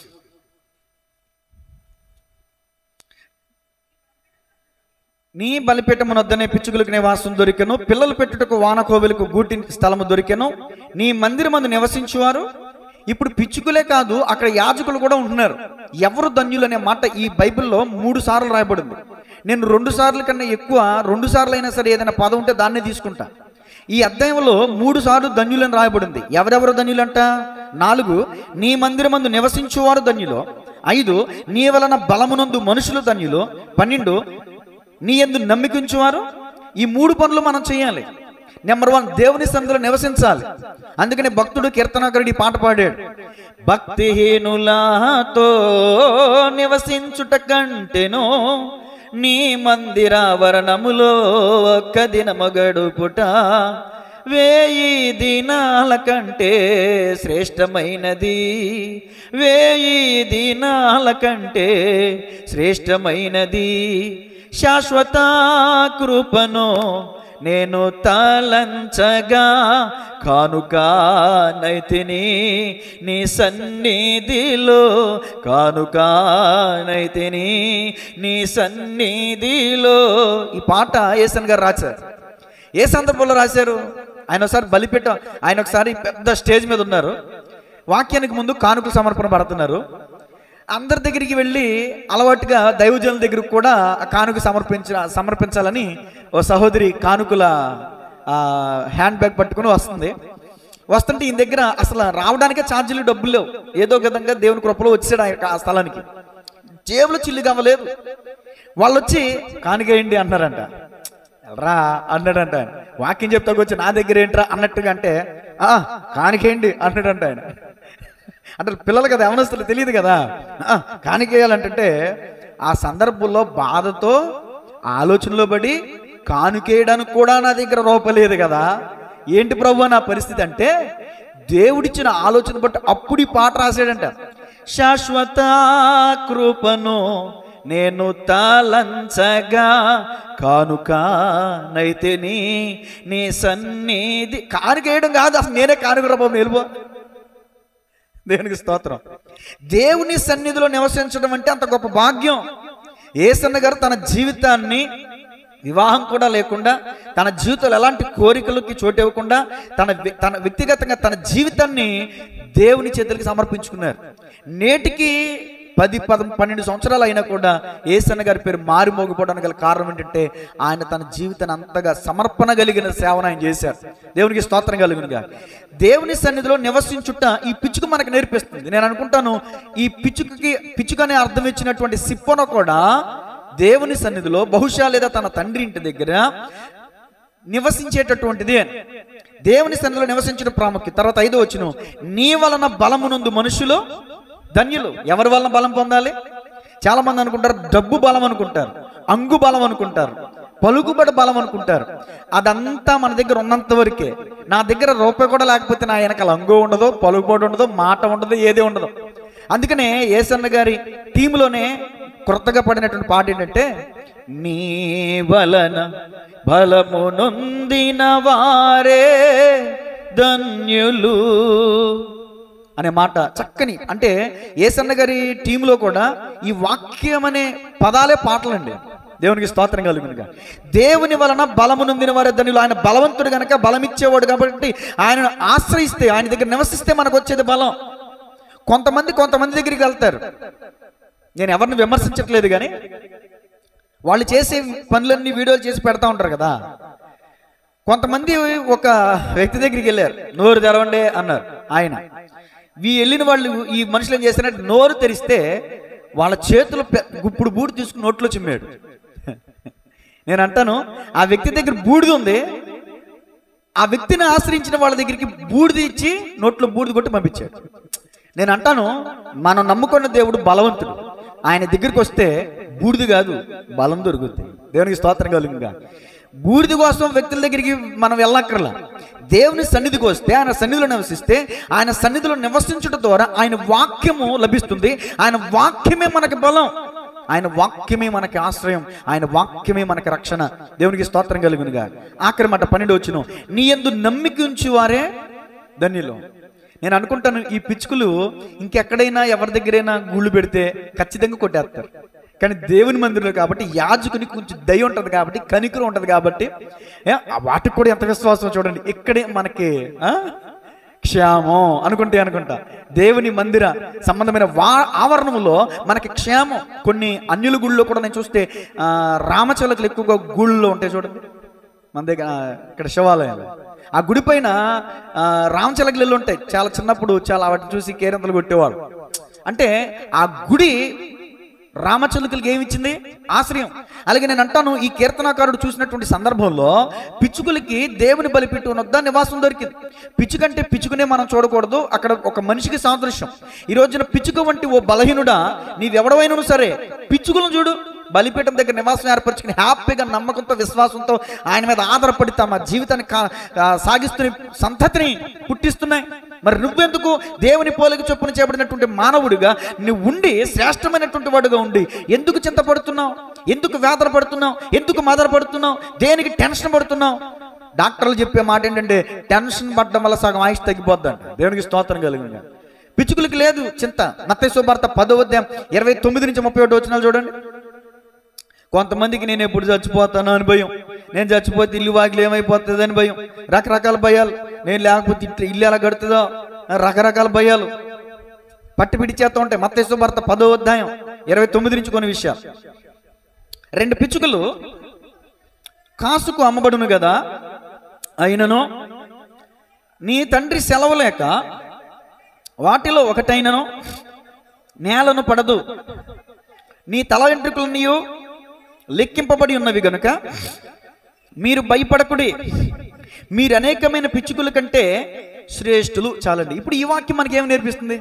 నీ బలిపీఠమునొద్దనే పిచ్చుకులకు నివాసం దొరికెను పిల్లలు పెట్టుటకు వానకోవెలకు గూటి స్థలము దొరికెను నీ మందిరమందు నివసించువారు
ఇప్పుడు పిచ్చుకులే కాదు అక్కడ యాజకులు కూడా ఉంటున్నారు ఎవరు ధన్యులు అనే మాట ఈ బైబిల్లో మూడు సార్లు రాయబడింది నేను రెండు సార్లు కన్నా ఎక్కువ రెండు సార్లు అయినా సరే ఏదైనా పదం ఉంటే దాన్నే తీసుకుంటా ఈ అధ్యాయంలో మూడు సార్లు ధన్యులని రాయబడింది ఎవరెవరు ధన్యులంట నాలుగు నీ మందిరమందు నివసించువారు ధన్యులు ఐదు నీ వలన బలమునందు మనుషులు ధన్యులు పన్నెండు నీ ఎందు నమ్మికించువారు ఈ మూడు పనులు మనం చేయాలి నెంబర్ వన్ దేవుని సన్నిధిలో నివసించాలి అందుకని భక్తుడు కీర్తనాకరుడి పాట పాడాడు భక్తిహీనులతో నివసించుట కంటెను నీ మందిరావరణములో ఒక్క దినము గడుపుట వేయి దినాల కంటే శ్రేష్టమైనది వేయి దినాల కంటే శ్రేష్టమైనది శాశ్వత కృపను నేను తలంచగా కానుక నైతిని నీ సన్నిధిలో కానుక నైతిని నీ సన్నిధిలో ఈ పాట ఏసన్ గారు రాశారు ఏ సందర్భంలో రాశారు ఆయన ఒకసారి బలిపెట్ట ఆయన ఒకసారి పెద్ద స్టేజ్ మీద ఉన్నారు వాక్యానికి ముందు కానుకలు సమర్పణ పడుతున్నారు అందరి దగ్గరికి వెళ్ళి అలవాటుగా దైవజనుల దగ్గరికి కూడా ఆ కానుక సమర్పించ సమర్పించాలని ఓ సహోదరి కానుకల ఆ, హ్యాండ్ బ్యాగ్ పట్టుకుని వస్తుంది వస్తుంటే ఈయన దగ్గర అసలు రావడానికే ఛార్జీలు డబ్బులు లేవు ఏదో ఒక విధంగా దేవుని కృపలో వచ్చాడు ఆయన ఆ స్థలానికి జేబులో చిల్లు కావలేదు వాళ్ళు వచ్చి కానుకేయండి అన్నారంట రా అన్నాడంట ఆయన వాక్యం చెప్తా వచ్చి నా దగ్గర ఏంట్రా అన్నట్టుగా అంటే ఆ కానికేయండి అన్నాడంట ఆయన అంటే పిల్లలు కదా యవనస్తులు తెలియదు కదా ఆ, కానుకేయాలంటే ఆ సందర్భంలో బాధతో ఆలోచనలో పడి కానుకేయడానికి కూడా నా దగ్గర రూపలేదు కదా ఏంటి ప్రభు నా పరిస్థితి అంటే దేవుడిచ్చిన ఆలోచన బట్టి అప్పుడు ఈ పాట రాశాడంట శాశ్వత కృపను నేను తాళంచగా కానుక నైతేని నీ సన్నిధి కానుకేయడం కాదు అసలు నేనే కానుక బాబు నిలువ దేవునికి స్తోత్రం దేవుని సన్నిధిలో నివసించడం అంటే అంత గొప్ప భాగ్యం ఏసన్న గారు తన జీవితాన్ని వివాహం కూడా లేకుండా తన జీవితంలో ఎలాంటి కోరికలకి చోటు ఇవ్వకుండా తన వ్య- తన వ్యక్తిగతంగా తన జీవితాన్ని దేవుని చేతులకి సమర్పించుకున్నారు నేటికి పది పద పన్నెండు సంవత్సరాలు అయినా కూడా ఏసన్న గారి పేరు మారి మోగిపోవడానికి గల కారణం ఏంటంటే ఆయన తన జీవితాన్ని అంతగా సమర్పణ కలిగిన సేవను ఆయన చేశారు దేవునికి స్తోత్రం కలిగినగా దేవుని సన్నిధిలో నివసించుట ఈ పిచ్చుక మనకు నేర్పిస్తుంది నేను అనుకుంటాను ఈ పిచ్చుకకి పిచ్చుక అనే అర్థం ఇచ్చినటువంటి సిప్పన కూడా దేవుని సన్నిధిలో బహుశా లేదా తన తండ్రి ఇంటి దగ్గర నివసించేటటువంటిది అని దేవుని సన్నిధిలో నివసించడం ప్రాముఖ్యత తర్వాత ఐదో వచ్చును నీ వలన బలమునందు మనుషులు ధన్యులు ఎవరి వలన బలం పొందాలి చాలా మంది అనుకుంటారు డబ్బు బలం అనుకుంటారు అంగు బలం అనుకుంటారు పలుకుబడి బలం అనుకుంటారు అదంతా మన దగ్గర ఉన్నంత వరకే నా దగ్గర రూపాయి కూడా లేకపోతే నా వెనకాల అంగు ఉండదు పలుకుబడి ఉండదు మాట ఉండదు ఏది ఉండదు అందుకనే ఏసన్న గారి టీంలోనే క్రొత్తగా పడినటువంటి పాట ఏంటంటే నీ వలన బలము నొందిన వారే ధన్యులు అనే మాట చక్కని అంటే ఏసన్న గారి టీంలో కూడా ఈ వాక్యం అనే పదాలే పాటలండి దేవునికి స్తోత్రం కలుగునుగా దేవుని వలన బలము నొందిన వారే ధన్యులు ఆయన బలవంతుడు గనక బలం ఇచ్చేవాడు కాబట్టి ఆయనను ఆశ్రయిస్తే ఆయన దగ్గర నివసిస్తే మనకు వచ్చేది బలం కొంతమంది కొంతమంది దగ్గరికి వెళ్తారు నేను ఎవరిని విమర్శించట్లేదు కానీ వాళ్ళు చేసే పనులన్నీ వీడియోలు చేసి పెడతా ఉంటారు కదా కొంతమంది ఒక వ్యక్తి దగ్గరికి వెళ్ళారు నోరు తెరవండి అన్నారు ఆయన ఈ వెళ్ళిన వాళ్ళు ఈ మనుషులు ఏం చేస్తారంటే నోరు తెరిస్తే వాళ్ళ చేతులు పె- గుప్పుడు బూడి తీసుకుని నోట్లో చిమ్మాడు నేను అంటాను ఆ వ్యక్తి దగ్గర బూడిద ఉంది ఆ వ్యక్తిని ఆశ్రయించిన వాళ్ళ దగ్గరికి బూడిద ఇచ్చి నోట్లో బూడిద కొట్టి పంపించాడు నేను అంటాను మనం నమ్ముకున్న దేవుడు బలవంతుడు ఆయన దగ్గరికి వస్తే బూడిద కాదు బలం దొరుకుతుంది దేవునికి స్తోత్రం కలుగుగా బూడిద కోసం వ్యక్తుల దగ్గరికి మనం వెళ్ళక్కర్లా దేవుని సన్నిధికి వస్తే ఆయన సన్నిధిలో నివసిస్తే ఆయన సన్నిధిలో నివసించడం ద్వారా ఆయన వాక్యము లభిస్తుంది ఆయన వాక్యమే మనకి బలం ఆయన వాక్యమే మనకి ఆశ్రయం ఆయన వాక్యమే మనకి రక్షణ దేవునికి స్తోత్రం కలుగునుగా ఆఖరి మాట పన్నెండు వచ్చును నీ ఎందు నమ్మిక ఉంచి వారే ధన్యులు నేను అనుకుంటాను ఈ పిచ్చుకలు ఇంకెక్కడైనా ఎవరి దగ్గరైనా గూళ్ళు పెడితే ఖచ్చితంగా కొట్టేస్తారు కానీ దేవుని మందిరంలో కాబట్టి యాజకుని కొంచెం దయ ఉంటుంది కాబట్టి కనికరం ఉంటుంది కాబట్టి ఏ, ఆ వాటికి కూడా ఎంత విశ్వాసం చూడండి ఇక్కడే మనకి ఆ? క్షేమం అనుకుంటే అనుకుంటా దేవుని మందిర సంబంధమైన వా ఆవరణంలో మనకి క్షేమం కొన్ని అన్యుల గుళ్ళో కూడా నేను చూస్తే ఆ, రామచిలకలు ఎక్కువగా గుళ్ళో ఉంటాయి చూడండి మన దగ్గర ఆ, ఇక్కడ శివాలయాలు ఆ గుడి పైన ఆ, రామచిలకలు ఉంటాయి చాలా చిన్నప్పుడు చాలా వాటిని చూసి కేరింతలు కొట్టేవాళ్ళు అంటే ఆ గుడి రామచిలుకలకి ఏమి ఇచ్చింది ఆశ్రయం అలాగే నేను అంటాను ఈ కీర్తనాకారుడు చూసినటువంటి సందర్భంలో పిచ్చుకలకి దేవుని బలిపెట్టు వద్ద నివాసం దొరికింది పిచ్చుకంటే పిచ్చుకునే మనం చూడకూడదు అక్కడ ఒక మనిషికి సాదృశ్యం ఈ రోజున పిచ్చుక వంటి ఓ బలహీనుడా నీవెవడవైనను సరే పిచ్చుకలను చూడు బలిపీఠం దగ్గర నివాసం ఏర్పరచుకుని హ్యాపీగా నమ్మకంతో విశ్వాసంతో ఆయన మీద ఆధారపడి తమ జీవితాన్ని కా- ఆ, సాగిస్తున్న సంతతిని పుట్టిస్తున్నాయి మరి నువ్వెందుకు దేవుని పోలిక చొప్పున చేయబడినటువంటి మానవుడిగా నువ్వు ఉండి శ్రేష్టమైనటువంటి వాడుగా ఉండి ఎందుకు చింతపడుతున్నావు ఎందుకు వేదన పడుతున్నావు ఎందుకు మదన పడుతున్నావు దేనికి టెన్షన్ పడుతున్నావు డాక్టర్లు చెప్పే మాట ఏంటంటే టెన్షన్ పడడం వల్ల సగం ఆయుష్ తగ్గిపోద్దంట దేవునికి స్తోత్రం కలిగిన పిచ్చుకులకి లేదు చింత మత్తయి వార్త పదో అధ్యాయం ఇరవై తొమ్మిది నుంచి ముప్పై ఒకటి వచ్చినాలు చూడండి కొంతమందికి నేను ఎప్పుడు చచ్చిపోతాను అని భయం నేను చచ్చిపోతే ఇల్లు వాకిలు ఏమైపోతుంది అని భయం రకరకాల భయాలు నేను లేకపోతే ఇట్లా ఇల్లు ఎలా గడుతుందో రకరకాల భయాలు పట్టి పిడిచేస్తూ ఉంటాయి మత్తేశ్వ భర్త పదో అధ్యాయం ఇరవై తొమ్మిది నుంచి కొన్ని విషయాలు రెండు పిచ్చుకలు కాసుకు అమ్మబడును కదా అయినను నీ తండ్రి సెలవు లేక వాటిలో ఒకటైనను నేలను పడదు నీ తల వెంట్రుకలు నీయు లెక్కింపబడి ఉన్నవి గనుక మీరు భయపడకుడి మీరు అనేకమైన పిచ్చుకల కంటే శ్రేష్ఠులు చాలండి ఇప్పుడు ఈ వాక్యం మనకి ఏమి నేర్పిస్తుంది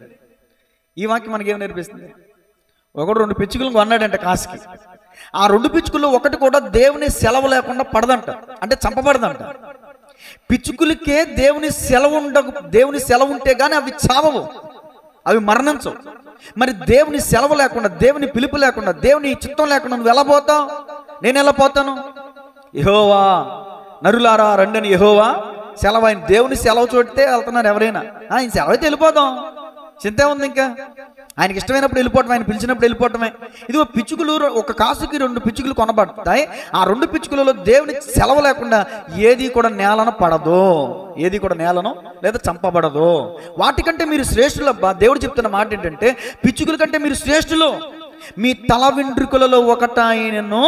ఈ వాక్యం మనకి ఏమి నేర్పిస్తుంది ఒకడు రెండు పిచ్చుకలను కొన్నాడంట కాసుకి ఆ రెండు పిచ్చుకల్లో ఒకటి కూడా దేవుని సెలవు లేకుండా పడదంట అంటే చంపబడదంట పిచ్చుకులకే దేవుని సెలవు ఉండ దేవుని సెలవు ఉంటే గానీ అవి చావవు అవి మరణించవు మరి దేవుని సెలవు లేకుండా దేవుని పిలుపు లేకుండా దేవుని చిత్తం లేకుండా నువ్వు ఎలా పోతావు నేను ఎలా పోతాను యహోవా నరులారా రండని యహోవా సెలవు ఆయన దేవుని సెలవు చూడితే వెళ్తున్నారు ఎవరైనా ఆ, ఆయన సెలవు అయితే వెళ్ళిపోదాం చింతే ఉంది ఇంకా ఆయనకి ఇష్టమైనప్పుడు వెళ్ళిపోవటం ఆయన పిలిచినప్పుడు వెళ్ళిపోవటమే ఇది ఒక పిచ్చుకలు ఒక కాసుకి రెండు పిచ్చుకలు కొనబడతాయి ఆ రెండు పిచ్చుకలలో దేవుని సెలవు లేకుండా ఏది కూడా నేలను పడదు ఏది కూడా నేలను లేదా చంపబడదు వాటికంటే మీరు శ్రేష్ఠులు అబ్బా దేవుడు చెప్తున్న మాట ఏంటంటే పిచ్చుకల కంటే మీరు శ్రేష్ఠులు మీ తల వెంట్రుకలలో ఒకటాయనను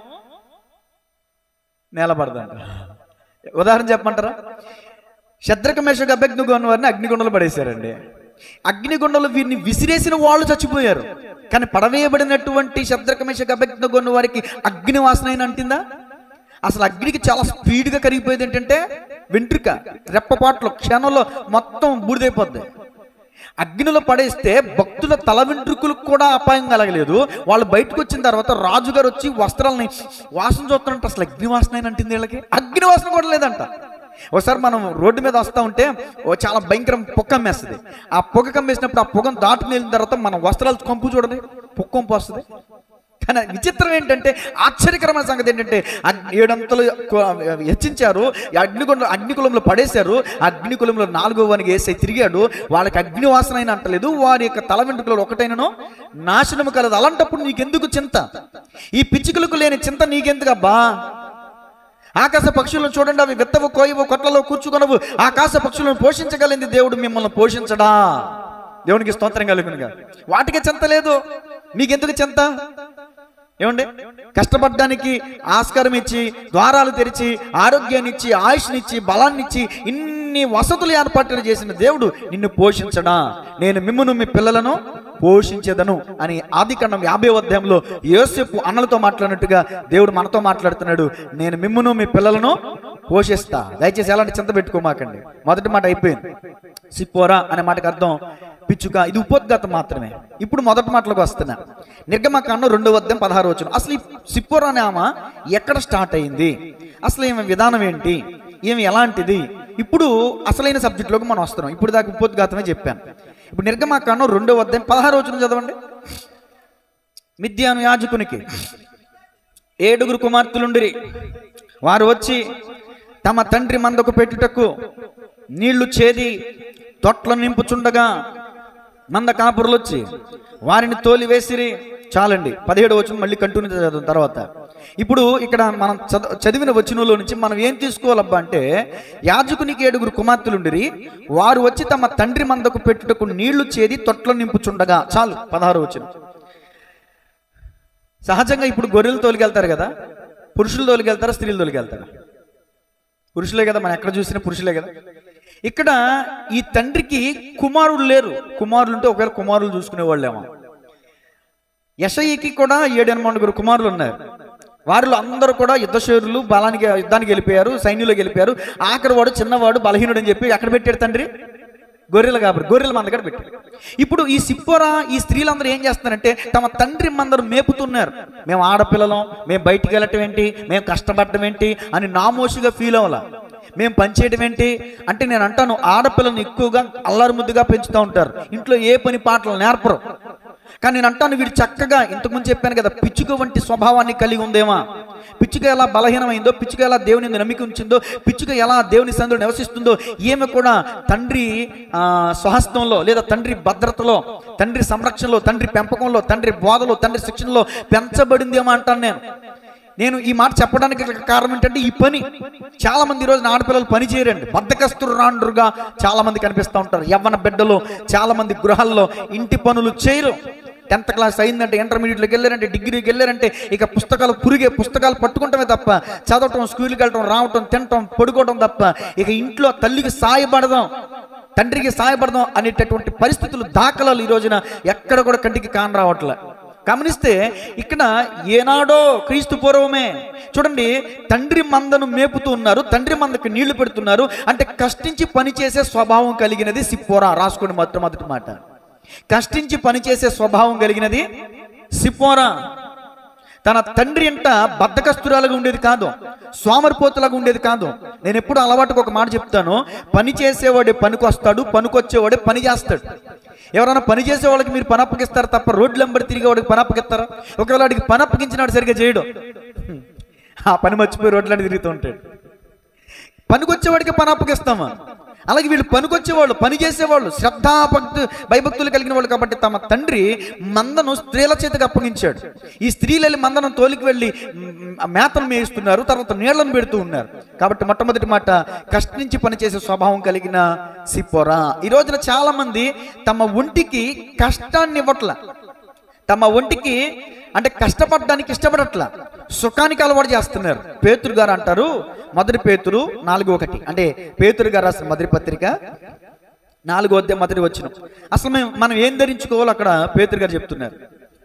నేలపడదంట ఉదాహరణ చెప్పమంటారా శత్రక మేషకు అభ్యగ్నిగొన్న వారిని అగ్నిగుండలు పడేశారండి అగ్నిగుండలు వీరిని విసిరేసిన వాళ్ళు చచ్చిపోయారు కానీ పడవేయబడినటువంటి శత్రక మేషకు అభ్యగ్నిగొన్న వారికి అగ్ని వాసన అయినా అంటిందా అసలు అగ్నికి చాలా స్పీడ్గా కరిగిపోయేది ఏంటంటే వెంట్రుక రెప్పపాట్లో క్షణంలో మొత్తం బూడిదైపోద్ది అగ్నిలో పడేస్తే భక్తుల తల వెంట్రుకలకు కూడా అపాయం కలగలేదు వాళ్ళు బయటకు వచ్చిన తర్వాత రాజుగారు వచ్చి వస్త్రాలని వాసన చూస్తున్నట్టు అసలు అగ్ని వాసన అయినా అంటుంది వీళ్ళకి అగ్ని వాసన కూడా లేదంట ఒకసారి మనం రోడ్డు మీద వస్తూ ఉంటే ఓ చాలా భయంకరం పొక్క అమ్మేస్తుంది ఆ పొగ కమ్మేసినప్పుడు ఆ పొగను దాటుకుని వెళ్ళిన తర్వాత మన వస్త్రాలు కంపు చూడండి పొక్క కంపు వస్తుంది కానీ విచిత్రం ఏంటంటే ఆశ్చర్యకరమైన సంగతి ఏంటంటే అగ్- ఏడంతలు కొ- హెచ్చించారు ఈ అగ్నిగుండ అగ్నికులంలో పడేశారు అగ్నికులంలో నాలుగో వానికి వేసే తిరిగాడు వాళ్ళకి అగ్ని వాసన అయినా అంటలేదు వారి యొక్క తల వెంట్రుకలు ఒకటైనను నాశనము కలదు అలాంటప్పుడు నీకెందుకు చింత ఈ పిచ్చుకలకు లేని చింత నీకెందుకు అబ్బా ఆకాశ పక్షులను చూడండి అవి విత్తవు కోయవు కొట్లలో కూర్చుకొనవు ఆకాశ పక్షులను పోషించగలిగింది దేవుడు మిమ్మల్ని పోషించడా దేవునికి స్తోత్రం కలుగునుగా వాటికి చింత లేదు మీకెందుకు చింత ఏమండి కష్టపడడానికి ఆస్కారం ఇచ్చి ద్వారాలు తెరిచి ఆరోగ్యాన్ని ఇచ్చి ఆయుష్నిచ్చి బలాన్నిచ్చి ఇన్ని వసతులు ఏర్పాట్లు చేసిన దేవుడు నిన్ను పోషించడా నేను మిమ్మును మీ పిల్లలను పోషించేదను అని ఆదికాండం యాభై అధ్యాయంలో యోసేపు అన్నలతో మాట్లాడినట్టుగా దేవుడు మనతో మాట్లాడుతున్నాడు నేను మిమ్మును మీ పిల్లలను పోషిస్తా దయచేసి ఎలాంటి చింత పెట్టుకోమాకండి మొదటి మాట అయిపోయింది సిప్పోరా అనే మాటకు అర్థం పిచ్చుక ఇది ఉపోద్ఘాతం మాత్రమే ఇప్పుడు మొదటి మాటలకు వస్తున్నా నిర్గమకాండం రెండో అధ్యాయం పదహారు వచ్చిన అసలు ఈ సిప్పోరా అనే ఆమె ఎక్కడ స్టార్ట్ అయింది అసలు ఈమె విధానం ఏంటి ఈమె ఎలాంటిది ఇప్పుడు అసలైన సబ్జెక్టులోకి మనం వస్తున్నాం ఇప్పుడు దాకా ఉపోద్ఘాతమే చెప్పాను ఇప్పుడు నిర్గమకాండం రెండో అధ్యాయం పదహారు వచ్చిన చదవండి మిథ్యాను యాజకునికి ఏడుగురు కుమార్తెలుండిరి వారు వచ్చి తమ తండ్రి మందకు పెట్టుటకు నీళ్లు చేది తొట్ల నింపుచుండగా మంద కాపురులు వచ్చి వారిని తోలివేసిరి చాలండి పదిహేడు వచ్చిన మళ్ళీ కంటిన్యూ చదువుతాం తర్వాత ఇప్పుడు ఇక్కడ మనం చద- చదివిన వచనంలో నుంచి మనం ఏం తీసుకోవాలబ్బా అంటే యాజకునికి ఏడుగురు కుమార్తెలుండిరి వారు వచ్చి తమ తండ్రి మందకు పెట్టుటకు నీళ్లు చేది తొట్ల నింపుచుండగా చాలు పదహారు వచ్చిన సహజంగా ఇప్పుడు గొర్రెలు తోలికెళ్తారు కదా పురుషులు తోలికెళ్తారా స్త్రీలు తోలికెళ్తారా పురుషులే కదా మనం ఎక్కడ చూసినా పురుషులే కదా ఇక్కడ ఈ తండ్రికి కుమారులు లేరు కుమారులు ఉంటే ఒకవేళ కుమారులు చూసుకునేవాళ్ళేమో యశయ్యకి కూడా ఏడు ఎనిమిది కుమారులు ఉన్నారు వారిలో అందరూ కూడా యుద్ధశూరులు బలానికి యుద్ధానికి వెళ్ళిపోయారు సైన్యంలోకి వెళ్ళిపోయారు ఆఖరి వాడు చిన్నవాడు బలహీనుడు అని చెప్పి ఎక్కడ పెట్టాడు తండ్రి గొర్రెలు కాబట్టి గొర్రెల మంద కూడా పెట్టాడు ఇప్పుడు ఈ సిప్పోరా ఈ స్త్రీలందరూ ఏం చేస్తున్నారంటే తమ తండ్రి మందరు మేపుతున్నారు మేము ఆడపిల్లలం మేము బయటికి వెళ్ళటం ఏంటి మేము కష్టపడటం ఏంటి అని నామోషిగా ఫీల్ అవ్వాల మేము పనిచేయడం ఏంటి అంటే నేను అంటాను ఆడపిల్లని ఎక్కువగా అల్లరి ముద్దుగా పెంచుతూ ఉంటారు ఇంట్లో ఏ పని పాటలు నేర్పరు కానీ నేను అంటాను వీడు చక్కగా ఇంతకుముందు చెప్పాను కదా పిచ్చుక వంటి స్వభావాన్ని కలిగి ఉందేమా పిచ్చుక ఎలా బలహీనమైందో పిచ్చుక ఎలా దేవుని మీద నమ్మిక ఉంచిందో పిచ్చుక ఎలా దేవుని సందులో నివసిస్తుందో ఈమె కూడా తండ్రి ఆ, స్వహస్తంలో లేదా తండ్రి భద్రతలో తండ్రి సంరక్షణలో తండ్రి పెంపకంలో తండ్రి బోధలో తండ్రి శిక్షణలో పెంచబడిందేమో అంటాను నేను నేను ఈ మాట చెప్పడానికి గల కారణం ఏంటంటే ఈ పని చాలా మంది ఈ రోజు ఆడపిల్లలు పని చేయరండి బద్దకస్తురు రాండ్రుగా చాలా మంది కనిపిస్తూ ఉంటారు యవ్వన బిడ్డలు చాలా మంది గృహాల్లో ఇంటి పనులు చేయరు టెన్త్ క్లాస్ అయిందంటే ఇంటర్మీడియట్లోకి వెళ్ళారంటే డిగ్రీకి వెళ్ళారంటే ఇక పుస్తకాలు పురిగే పుస్తకాలు పట్టుకుంటమే తప్ప చదవటం స్కూల్కి వెళ్ళటం రావటం తినటం పడుకోవటం తప్ప ఇక ఇంట్లో తల్లికి సాయపడదాం తండ్రికి సాయపడదాం అనేటటువంటి పరిస్థితులు దాఖలాలు ఈ రోజున ఎక్కడ కూడా కంటికి కాన రావట్లే గమనిస్తే ఇక్కడ ఏనాడో క్రీస్తు పూర్వమే చూడండి తండ్రి మందను మేపుతూ ఉన్నారు తండ్రి మందకు నీళ్లు పెడుతున్నారు అంటే కష్టించి పనిచేసే స్వభావం కలిగినది సిప్పోరా రాసుకోండి మొత్తం మొదటి మాట కష్టించి పనిచేసే స్వభావం కలిగినది సిప్పోరా తన తండ్రి ఎంట బద్దకస్తురాలుగా ఉండేది కాదు సోమరిపోతులాగా ఉండేది కాదు నేను ఎప్పుడు అలవాటుకు ఒక మాట చెప్తాను పని చేసేవాడే పనికొస్తాడు పనికొచ్చేవాడే పని చేస్తాడు ఎవరైనా పని చేసే వాళ్ళకి మీరు పని అప్పగిస్తారు తప్ప రోడ్లు వెంబడి తిరిగే వాడికి పని అప్పగిస్తారా ఒకవేళ వాడికి పని అప్పగించినాడు సరిగ్గా చేయడం ఆ పని మర్చిపోయి రోడ్లని తిరుగుతూ ఉంటాడు పనికొచ్చేవాడికి పని అప్పగిస్తామా అలాగే వీళ్ళు పనికొచ్చేవాళ్ళు పని చేసేవాళ్ళు శ్రద్ధాభక్తు భయభక్తులు కలిగిన వాళ్ళు కాబట్టి తమ తండ్రి మందను స్త్రీల చేతికి అప్పగించాడు ఈ స్త్రీలు వెళ్ళి మందను తోలికి వెళ్ళి మ్, మేతను మేయిస్తున్నారు తర్వాత నీళ్లను పెడుతూ ఉన్నారు కాబట్టి మొట్టమొదటి మాట కష్టించి పనిచేసే స్వభావం కలిగిన సిప్పోరా ఈ రోజున చాలా మంది తమ ఒంటికి కష్టాన్ని ఇవ్వట్ల తమ ఒంటికి అంటే కష్టపడడానికి ఇష్టపడట్ల సుఖానికి అలవాటు చేస్తున్నారు పేతురు గారు అంటారు మొదటి పేతురు నాలుగు ఒకటి అంటే పేతురు గారు రాసిన మొదటి పత్రిక నాలుగో అధ్యాయం మొదటి వచ్చిన అసలు మేము మనం ఏం ధరించుకోవాలో అక్కడ పేతురు గారు చెప్తున్నారు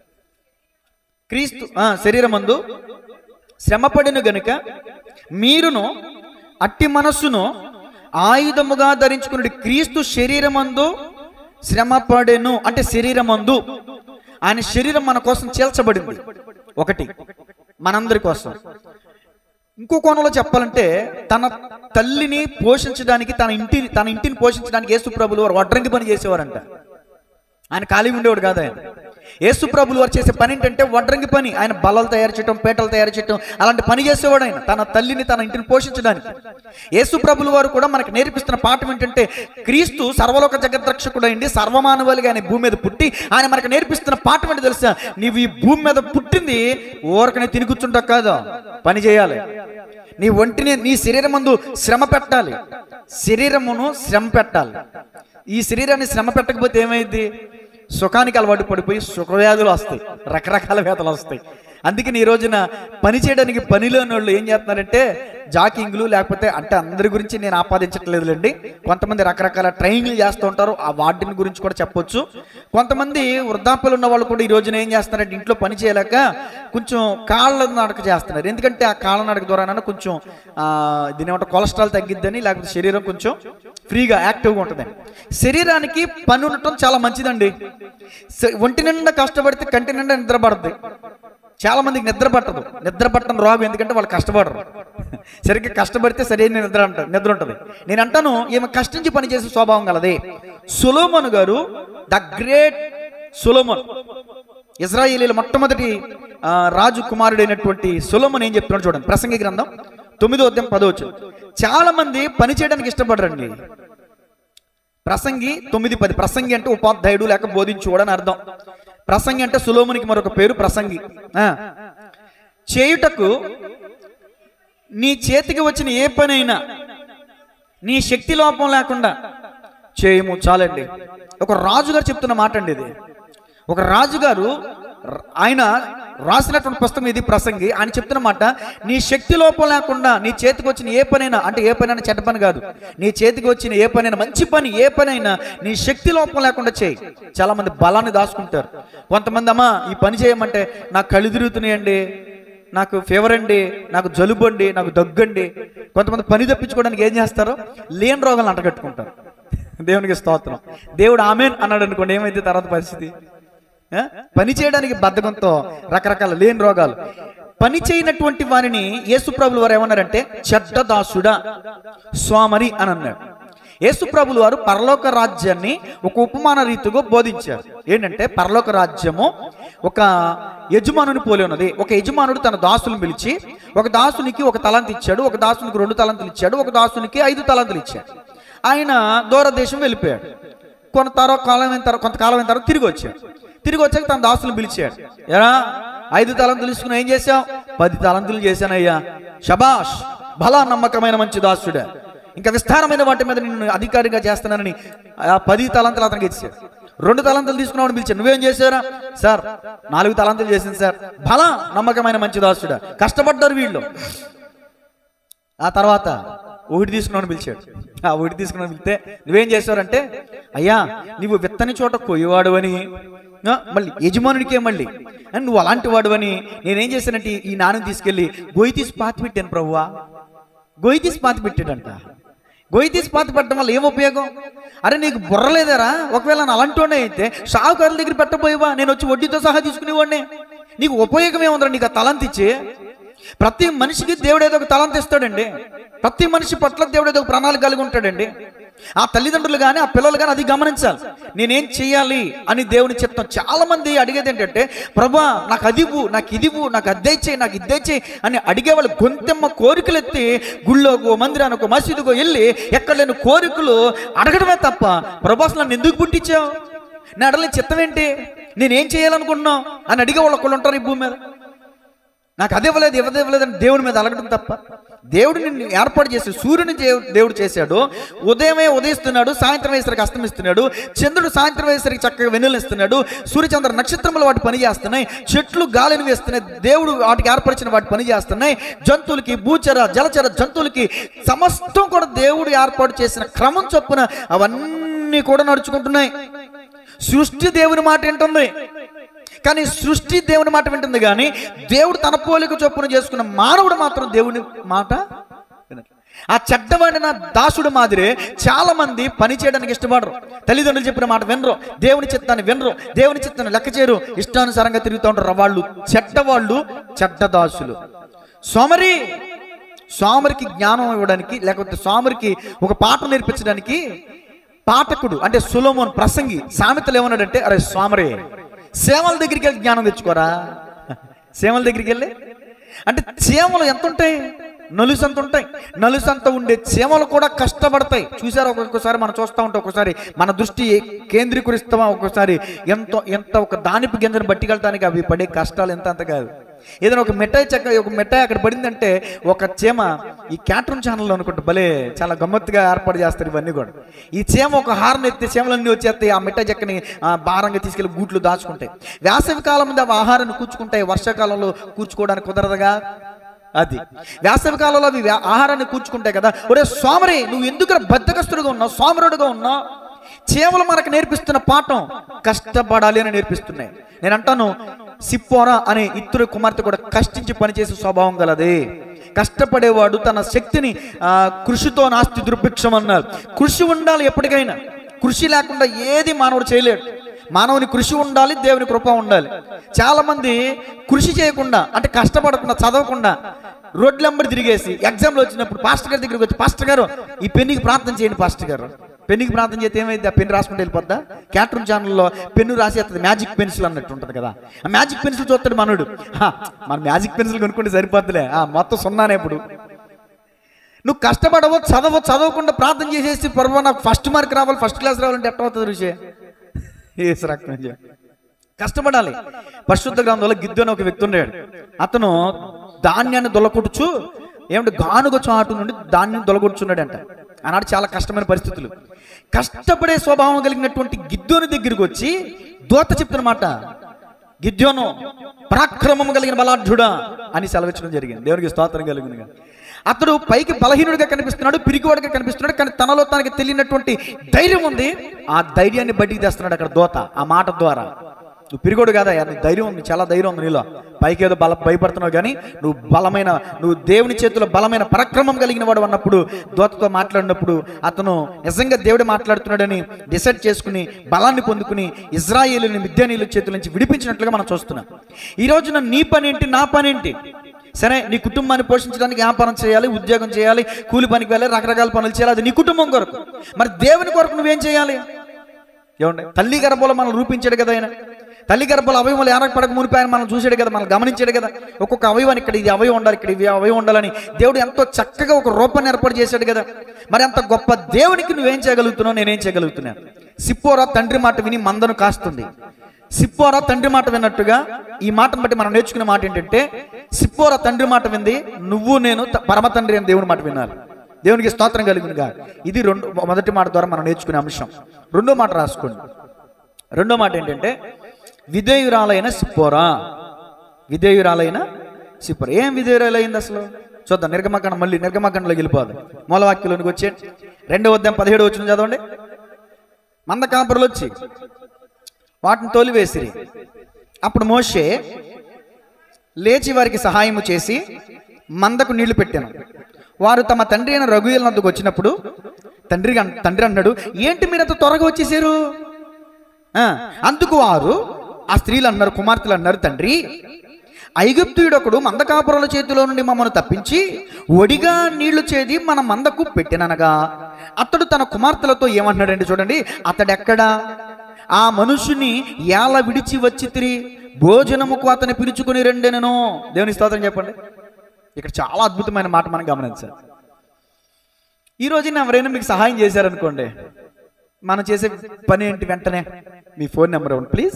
క్రీస్తు ఆ, శరీరమందు శ్రమపడిన గనుక మీరును అట్టి మనస్సును ఆయుధముగా ధరించుకున్నది క్రీస్తు శరీరమందు శ్రమపడెను అంటే శరీరమందు ఆయన శరీరం మన కోసం చేల్చబడింది ఒకటి మనందరి కోసం ఇంకో కోణంలో చెప్పాలంటే తన తల్లిని పోషించడానికి తన ఇంటిని తన ఇంటిని పోషించడానికి యేసు ప్రభులు వారు వడ్రంగి పని చేసేవారంట ఆయన ఖాళీ ఉండేవాడు కాదు ఆయన యేసు ప్రభులు వారు చేసే పని ఏంటంటే వడ్రంగి పని ఆయన బల్లలు తయారు చేయటం పేటలు తయారు చేయటం అలాంటి పని చేసేవాడు ఆయన తన తల్లిని తన ఇంటిని పోషించడానికి యేసు ప్రభులు వారు కూడా మనకు నేర్పిస్తున్న పాఠం ఏంటంటే క్రీస్తు సర్వలోక జగద్రక్షకుడు అయింది సర్వమానవాళిగా ఆయన భూమి మీద పుట్టి ఆయన మనకు నేర్పిస్తున్న పాఠం ఏంటి తెలుసా నీవు ఈ భూమి మీద పుట్టింది ఊరకనే తిని కూర్చుంటా కాదు పని చేయాలి నీ ఒంటిని నీ శరీరం ముందు శ్రమ పెట్టాలి శరీరమును శ్రమ పెట్టాలి ఈ శరీరాన్ని శ్రమ పెట్టకపోతే ఏమైంది సుఖానికి అలవాటు పడిపోయి సుఖవ్యాధులు వస్తాయి రకరకాల వ్యాధులు వస్తాయి అందుకని ఈ రోజున పని చేయడానికి పనిలోని వాళ్ళు ఏం చేస్తున్నారంటే జాకింగ్లు లేకపోతే అంటే అందరి గురించి నేను ఆపాదించట్లేదులేండి కొంతమంది రకరకాల ట్రైనింగ్లు చేస్తూ ఉంటారు ఆ వాటిని గురించి కూడా చెప్పొచ్చు కొంతమంది వృద్ధాప్యులు ఉన్న వాళ్ళు కూడా ఈ రోజున ఏం చేస్తున్నారంటే ఇంట్లో పని చేయలేక కొంచెం కాళ్ళ నడక చేస్తున్నారు ఎందుకంటే ఆ కాళ్ళ నడక ద్వారా కొంచెం ఆ, దీని ఏమంటే కొలెస్ట్రాల్ తగ్గిద్దని లేకపోతే శరీరం కొంచెం ఫ్రీగా యాక్టివ్గా ఉంటుందని శరీరానికి పని ఉండటం చాలా మంచిదండి స- ఒంటి నిండా కష్టపడితే కంటి నిండా నిద్ర పడుతుంది చాలా మందికి నిద్ర పట్టదు నిద్ర పట్టడం రోగం ఎందుకంటే వాళ్ళు కష్టపడరు సరిగ్గా కష్టపడితే సరైన నిద్ర అంట నిద్ర ఉంటుంది నేను అంటాను ఈమె కష్టించి పనిచేసే స్వభావం గలది సులోమన్ గారు ద గ్రేట్ సులోమన్ ఇజ్రాయేలీల మొట్టమొదటి ఆ, రాజు కుమారుడైనటువంటి సులోమన్ ఏం చెప్తున్నాడు చూడండి ప్రసంగి గ్రంథం తొమ్మిదో అధ్యాయం పదవచ్చు చాలా మంది పని చేయడానికి ఇష్టపడరండి ప్రసంగి తొమ్మిది పది ప్రసంగి అంటే ఉపాధ్యాయుడు లేక బోధించువాడు అని అర్థం ప్రసంగి అంటే సులోమునికి మరొక పేరు ప్రసంగి ఆ. చేయుటకు నీ చేతికి వచ్చిన ఏ పనైనా నీ శక్తి లోపం లేకుండా చేయము చాలండి ఒక రాజుగారు చెప్తున్న మాట అండి ఇది ఒక రాజుగారు ర- ఆయన రాసినటువంటి పుస్తకం ఇది ప్రసంగి ఆయన చెప్తున్న మాట నీ శక్తి లోపం లేకుండా నీ చేతికి వచ్చిన ఏ పనైనా అంటే ఏ పనైనా చెడ్డ పని కాదు నీ చేతికి వచ్చిన ఏ పనైనా మంచి పని ఏ పనైనా నీ శక్తి లోపం లేకుండా చేయి చాలా మంది బలాన్ని దాచుకుంటారు కొంతమంది అమ్మా ఈ పని చేయమంటే నాకు కళ్ళు తిరుగుతున్నాయండి నాకు ఫీవర్ అండి నాకు జలుబు అండి నాకు దగ్గండి కొంతమంది పని తప్పించుకోవడానికి ఏం చేస్తారు లేని రోగాలను అంటగట్టుకుంటారు దేవునికి స్తోత్రం దేవుడు ఆమెన్ అన్నాడు అనుకోండి ఏమైంది తర్వాత పరిస్థితి ఆ? పని చేయడానికి బద్ధకంతో రకరకాల లేని రోగాలు పని చేయనటువంటి వారిని యేసుప్రభులు వారు ఏమన్నారంటే చెడ్డ దాసుడా స్వామరి అని అన్నాడు యేసుప్రభులు వారు పరలోక రాజ్యాన్ని ఒక ఉపమాన రీతిగా బోధించారు ఏంటంటే పరలోక రాజ్యము ఒక యజమానుని పోలి ఉన్నది ఒక యజమానుడు తన దాసులను పిలిచి ఒక దాసునికి ఒక తలంత ఇచ్చాడు ఒక దాసునికి రెండు తలంతులు ఇచ్చాడు ఒక దాసునికి ఐదు తలంతులు ఇచ్చాడు ఆయన దూరదేశం వెళ్ళిపోయాడు కొంత తర్వాత కాలం అయిన తర్వాత కొంతకాలం అయిన తర్వాత తిరిగి వచ్చాడు తిరిగి వచ్చాక తన దాసులను పిలిచాడు ఎరా ఐదు తలంతులు తీసుకుని ఏం చేశావు పది తలంతులు చేశానయ్యా షబాష్ బలా నమ్మకమైన మంచి దాసుడే ఇంకా విస్తారమైన వాటి మీద నిన్ను అధికారిగా చేస్తున్నానని ఆ పది తలంతులు అతనికి ఇచ్చాడు రెండు తలంతులు తీసుకున్నామని పిలిచాడు నువ్వేం చేశారా సార్ నాలుగు తలంతులు చేసింది సార్ బలా నమ్మకమైన మంచి దాసుడా కష్టపడ్డారు వీళ్ళు ఆ తర్వాత ఒకటి తీసుకున్నాను పిలిచాడు ఆ ఒకటి తీసుకున్నాను పిలితే నువ్వేం చేశారంటే అయ్యా నువ్వు విత్తని చోట కొయ్యవాడు అని మళ్ళీ యజమానునికే మళ్ళీ అని నువ్వు అలాంటి వాడు అని నేనేం చేశానంటే ఈ- ఈ నాన్నని తీసుకెళ్ళి గొయ్యి తీసి పాతి పెట్టాను ప్రభువా గొయ్యి తీసి పాతి పెట్టాడంట గొయ్యి తీసి పాతి పెట్టడం వల్ల ఏం ఉపయోగం అరే నీకు బుర్ర లేదారా ఒకవేళ నేను అలాంటి వాడిని అయితే షావుకారుల దగ్గర పెట్టబోయేవా నేను వచ్చి వడ్డీతో సహా తీసుకునేవాడిని నీకు ఉపయోగం ఏముందిరా నీకు ఆ తలంతి ఇచ్చి ప్రతి మనిషికి దేవుడు ఏదో ఒక తలంత ఇస్తాడండి ప్రతి మనిషి పట్ల దేవుడు ఏదో ఒక ప్రణాళిక కలిగి ఉంటాడండి ఆ తల్లిదండ్రులు కానీ ఆ పిల్లలు కానీ అది గమనించాలి నేనేం చేయాలి అని దేవుని చిత్తం చాలా మంది అడిగేది ఏంటంటే ప్రభా నాకు అదివు నాకు ఇదివు నాకు అద్దే చేయి నాకు ఇద్దే చేయి అని అడిగే వాళ్ళు గొంతెమ్మ కోరికలు ఎత్తి గుళ్ళోకో మందిరానికో మసీదుకో వెళ్ళి ఎక్కడ లేని కోరికలు అడగడమే తప్ప ప్రభా అసలు నన్ను ఎందుకు పుట్టించావు నా అడగలేని చిత్తం ఏంటి నేనేం చేయాలనుకుంటున్నావు అని అడిగే వాళ్ళు ఒకళ్ళు ఉంటారు ఈ భూమి మీద నాకు అది ఇవ్వలేదు ఇవ్వదు ఇవ్వలేదు అని దేవుడి మీద అలగడం తప్ప దేవుడు నిన్ను ఏర్పాటు చేసి సూర్యుని దేవు- దేవుడు చేశాడు ఉదయమే ఉదయిస్తున్నాడు సాయంత్రం వేసరికి అస్తమిస్తున్నాడు చంద్రుడు సాయంత్రం వేసరికి చక్కగా వెన్నెలిస్తున్నాడు సూర్యచంద్ర నక్షత్రములు వాటి పని చేస్తున్నాయి చెట్లు గాలిని వేస్తున్నాయి దేవుడు వాటికి ఏర్పరిచిన వాటి పని చేస్తున్నాయి జంతువులకి భూచర జలచర జంతువులకి సమస్తం కూడా దేవుడు ఏర్పాటు చేసిన క్రమం చొప్పున అవన్నీ కూడా నడుచుకుంటున్నాయి సృష్టి దేవుని మాట ఏంటుంది కానీ సృష్టి దేవుని మాట వింటుంది కానీ దేవుడు తన పోలిక చొప్పున చేసుకున్న మానవుడు మాత్రం దేవుని మాట వినడు. ఆ చెడ్డవాడిన దాసుడు మాదిరే చాలా మంది పని చేయడానికి ఇష్టపడరు తల్లిదండ్రులు చెప్పిన మాట వినరు దేవుని చిత్తాన్ని వినరు దేవుని చిత్తాన్ని లెక్క చేయరు ఇష్టానుసారంగా తిరుగుతూ ఉంటారు వాళ్ళు చెడ్డవాళ్ళు చెడ్డ దాసులు సోమరి సోమరికి జ్ఞానం ఇవ్వడానికి లేకపోతే సోమరికి ఒక పాట నేర్పించడానికి పాఠకుడు అంటే సులోమోన్ ప్రసంగి సామెతలు ఏమన్నాడంటే అరే సోమరే సేవల దగ్గరికి వెళ్ళి జ్ఞానం తెచ్చుకోరా సేవల దగ్గరికి వెళ్ళి అంటే చీమలు ఎంత ఉంటాయి నలుసు అంత ఉంటాయి నలుసు అంత ఉండే చీమలు కూడా కష్టపడతాయి చూసారా ఒక్కొక్కసారి మనం చూస్తూ ఉంటాం ఒక్కొక్కసారి మన దృష్టి కేంద్రీకరిస్తామా ఒక్కొక్కసారి ఎంతో ఎంత ఒక దానిపు గింజను బట్టికెళ్ళటానికి అవి పడే కష్టాలు ఎంత అంత కాదు ఏదైనా ఒక మిఠాయి చెక్క ఒక మిఠాయి అక్కడ పడిందంటే ఒక చీమ ఈ క్యాటరూన్ ఛానల్లో అనుకుంటా భలే చాలా గమ్మత్తుగా ఏర్పాటు చేస్తారు ఇవన్నీ కూడా ఈ చీమ ఒక హారం ఎత్తే చీమలన్నీ వచ్చేస్తాయి ఆ మిఠాయి చెక్కని ఆ, భారంగా తీసుకెళ్లి గూట్లు దాచుకుంటాయి వేసవి కాలం మీద అవి ఆహారాన్ని కూర్చుకుంటాయి వర్షాకాలంలో కూర్చుకోవడానికి కుదరదుగా అది వేసవి కాలంలో అవి వ్యా- ఆహారాన్ని కూర్చుకుంటాయి కదా ఒరే సోమరి నువ్వు ఎందుకు బద్దకస్తుడుగా ఉన్నావు సోమరుడుగా ఉన్నావు చీమలు మనకు నేర్పిస్తున్న పాఠం కష్టపడాలి అని నేర్పిస్తున్నాయి నేను అంటాను సిప్పోరా అనే ఇద్దరు కుమార్తె కూడా కష్టించి పనిచేసే స్వభావం గలది కష్టపడేవాడు తన శక్తిని ఆ, కృషితో నాస్తి దుర్భిక్షం అన్నారు కృషి ఉండాలి ఎప్పటికైనా కృషి లేకుండా ఏది మానవుడు చేయలేడు మానవుని కృషి ఉండాలి దేవుని కృప ఉండాలి చాలా మంది కృషి చేయకుండా అంటే కష్టపడకుండా చదవకుండా రోడ్లంబడి తిరిగేసి ఎగ్జామ్లు వచ్చినప్పుడు పాస్టర్ గారి దగ్గరికి వచ్చి పాస్టర్ గారు ఈ పెన్నుకి ప్రార్థన చేయండి పాస్టర్ గారు పెన్నుకి ప్రార్థన చేస్తే ఏమైంది ఆ పెన్ను రాసుకుంటే వెళ్ళిపోద్దా క్యాటరూన్ ఛానల్లో పెన్ను రాసేస్తుంది మ్యాజిక్ పెన్సిల్ అన్నట్టు ఉంటుంది కదా ఆ మ్యాజిక్ పెన్సిల్ చూస్తాడు మనోడు హా, మన మ్యాజిక్ పెన్సిల్ కొనుక్కుంటే సరిపోద్దులే ఆ, మొత్తం సున్నానే ఇప్పుడు నువ్వు కష్టపడవు చదవ చదవకుండా ప్రార్థన చేసేసి పొరపాటు నాకు ఫస్ట్ మార్క్ రావాలి ఫస్ట్ క్లాస్ రావాలంటే ఎట్ట అవుతుంది ఋషి ఏసు రక్తం చేయ. కష్టపడాలి పరిశుద్ధ గ్రంథంలో గిద్దు అని ఒక వ్యక్తి ఉన్నాడు అతను ధాన్యాన్ని దొలకొట్టుచు ఏమంటే గానుగ చాటు నుండి ధాన్యం దొలగొట్టుచున్నాడంట ఆనాడు చాలా కష్టమైన పరిస్థితులు కష్టపడే స్వభావం కలిగినటువంటి గిద్దోని దగ్గరికి వచ్చి దోత చెప్తున్నమాట గిద్యోను పరాక్రమం కలిగిన బలాఢ్యుడా అని సెలవించడం జరిగింది దేవునికి స్తోత్రం కలిగిన అతడు పైకి బలహీనుడిగా కనిపిస్తున్నాడు పిరిగివాడిగా కనిపిస్తున్నాడు కానీ తనలో తనకి తెలియనటువంటి ధైర్యం ఉంది ఆ ధైర్యాన్ని బయటికి తెస్తున్నాడు అక్కడ దోత ఆ మాట ద్వారా నువ్వు పిరిగోడు కాదా నీ ధైర్యం ఉంది చాలా ధైర్యం ఉంది నీలో పైకి ఏదో బల భయపడుతున్నావు కానీ నువ్వు బలమైన నువ్వు దేవుని చేతిలో బలమైన పరాక్రమం కలిగిన వాడు అన్నప్పుడు దోతతో మాట్లాడినప్పుడు అతను నిజంగా దేవుడు మాట్లాడుతున్నాడని డిసైడ్ చేసుకుని బలాన్ని పొందుకుని ఇజ్రాయేలుని మిద్యానీల చేతుల నుంచి విడిపించినట్లుగా మనం చూస్తున్నాం ఈ రోజున నీ పని ఏంటి నా పని ఏంటి సరే నీ కుటుంబాన్ని పోషించడానికి వ్యాపారం చేయాలి ఉద్యోగం చేయాలి కూలి పనికి వెళ్ళాలి రకరకాల పనులు చేయాలి అది నీ కుటుంబం కొరకు మరి దేవుని కొరకు నువ్వేం చేయాలి ఏమండి తల్లి గర్భంలో మనం రూపించాడు కదా ఆయన తల్లి గర్భంలో అవయవాలు ఏనపడక మునిపి ఆయన మనం చూసాడు కదా మనం గమనించాడు కదా ఒక్కొక్క అవయవాన్ని ఇక్కడ ఇది అవయవం ఉండాలి ఇక్కడ ఇది అవయవం ఉండాలని దేవుడు ఎంతో చక్కగా ఒక రూపాన్ని ఏర్పాటు చేశాడు కదా మరి అంత గొప్ప దేవునికి నువ్వేం చేయగలుగుతున్నావు నేనేం చేయగలుగుతున్నాను సిప్పోరా తండ్రి మాట విని మందను కాస్తుంది సిప్పోరా తండ్రి మాట విన్నట్టుగా ఈ మాటను బట్టి మనం నేర్చుకునే మాట ఏంటంటే సిప్పోరా తండ్రి మాట వింది నువ్వు నేను త- పరమ తండ్రి అని దేవుని మాట వినాలి దేవునికి స్తోత్రం కలిగినగా ఇది రెండు మొదటి మాట ద్వారా మనం నేర్చుకునే అంశం రెండో మాట రాసుకోండి రెండో మాట ఏంటంటే విధేయురాలైన సిప్పోరా విధేయురాలైన సిప్పోరా ఏం విధేయురాలైంది అసలు చూద్దాం నిర్గమకాండ మళ్ళీ నిర్గమకాండలోకి వెళ్ళిపోదాం మూలవాక్యంలోనికి వచ్చే రెండో అధ్యాయం పదిహేడు వచ్చిన చదవండి మంద కాపరులు వచ్చి వాటిని తోలివేసిరి అప్పుడు మోషే లేచి వారికి సహాయము చేసి మందకు నీళ్లు పెట్టాను వారు తమ తండ్రి అయిన రఘుయుల నద్దకు వచ్చినప్పుడు తండ్రి అన్- తండ్రి అన్నాడు ఏంటి మీరు అంత త్వరగా వచ్చేసారు ఆ, అందుకు వారు ఆ స్త్రీలు అన్నారు కుమార్తెలు అన్నారు తండ్రి ఐగుప్తుయుడొకడు మందకాపురాల చేతిలో నుండి మమ్మల్ని తప్పించి ఒడిగా నీళ్లు చేది మన మందకు పెట్టిననగా అతడు తన కుమార్తెలతో ఏమంటున్నాడండి చూడండి అతడెక్కడా ఆ మనుషుని ఎలా విడిచి వచ్చి తిరి భోజనముకు అతని పిలుచుకుని రెండెనను దేవుని స్తోత్రం చెప్పండి ఇక్కడ చాలా అద్భుతమైన మాట మనం గమనించాలి ఈ రోజున ఎవరైనా మీకు సహాయం చేశారనుకోండి మనం చేసే పని ఏంటి వెంటనే మీ ఫోన్ నెంబర్ ఇవ్వండి ప్లీజ్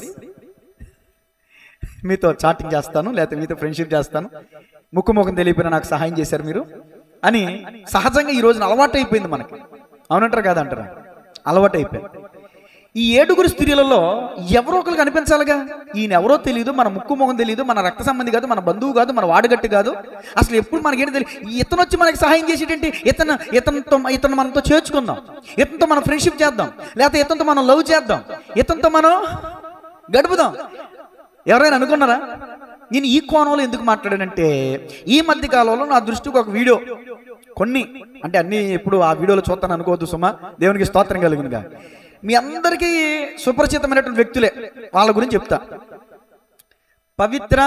మీతో చాటింగ్ చేస్తాను లేకపోతే మీతో ఫ్రెండ్షిప్ చేస్తాను ముక్కు ముఖం తెలియపోయినా నాకు సహాయం చేశారు మీరు అని సహజంగా ఈ రోజున అలవాటు అయిపోయింది మనకి అవునంటారు కాదంటారా అలవాటు అయిపోయింది ఈ ఏడుగురు స్త్రీలలో ఎవరో ఒకరు కనిపించాలిగా ఈయన ఎవరో తెలియదు మన ముక్కు ముఖం తెలియదు మన రక్త సంబంధి కాదు మన బంధువు కాదు మన వాడగట్టు కాదు అసలు ఎప్పుడు మనకేంటి తెలియదు ఇతను వచ్చి మనకి సహాయం చేసేటంటే ఇతను ఇతనితో ఇతను మనతో చేర్చుకుందాం ఇతనితో మనం ఫ్రెండ్షిప్ చేద్దాం లేకపోతే ఇతనితో మనం లవ్ చేద్దాం ఇతనితో మనం గడుపుదాం ఎవరైనా అనుకున్నారా నేను ఈ కోణంలో ఎందుకు మాట్లాడానంటే ఈ మధ్య కాలంలో నా దృష్టికి ఒక వీడియో కొన్ని అంటే అన్ని ఎప్పుడు ఆ వీడియోలో చూస్తాను అనుకోవద్దు సుమా దేవునికి స్తోత్రం కలిగినగా మీ అందరికీ సుపరిచితమైనటువంటి వ్యక్తులే వాళ్ళ గురించి చెప్తా పవిత్ర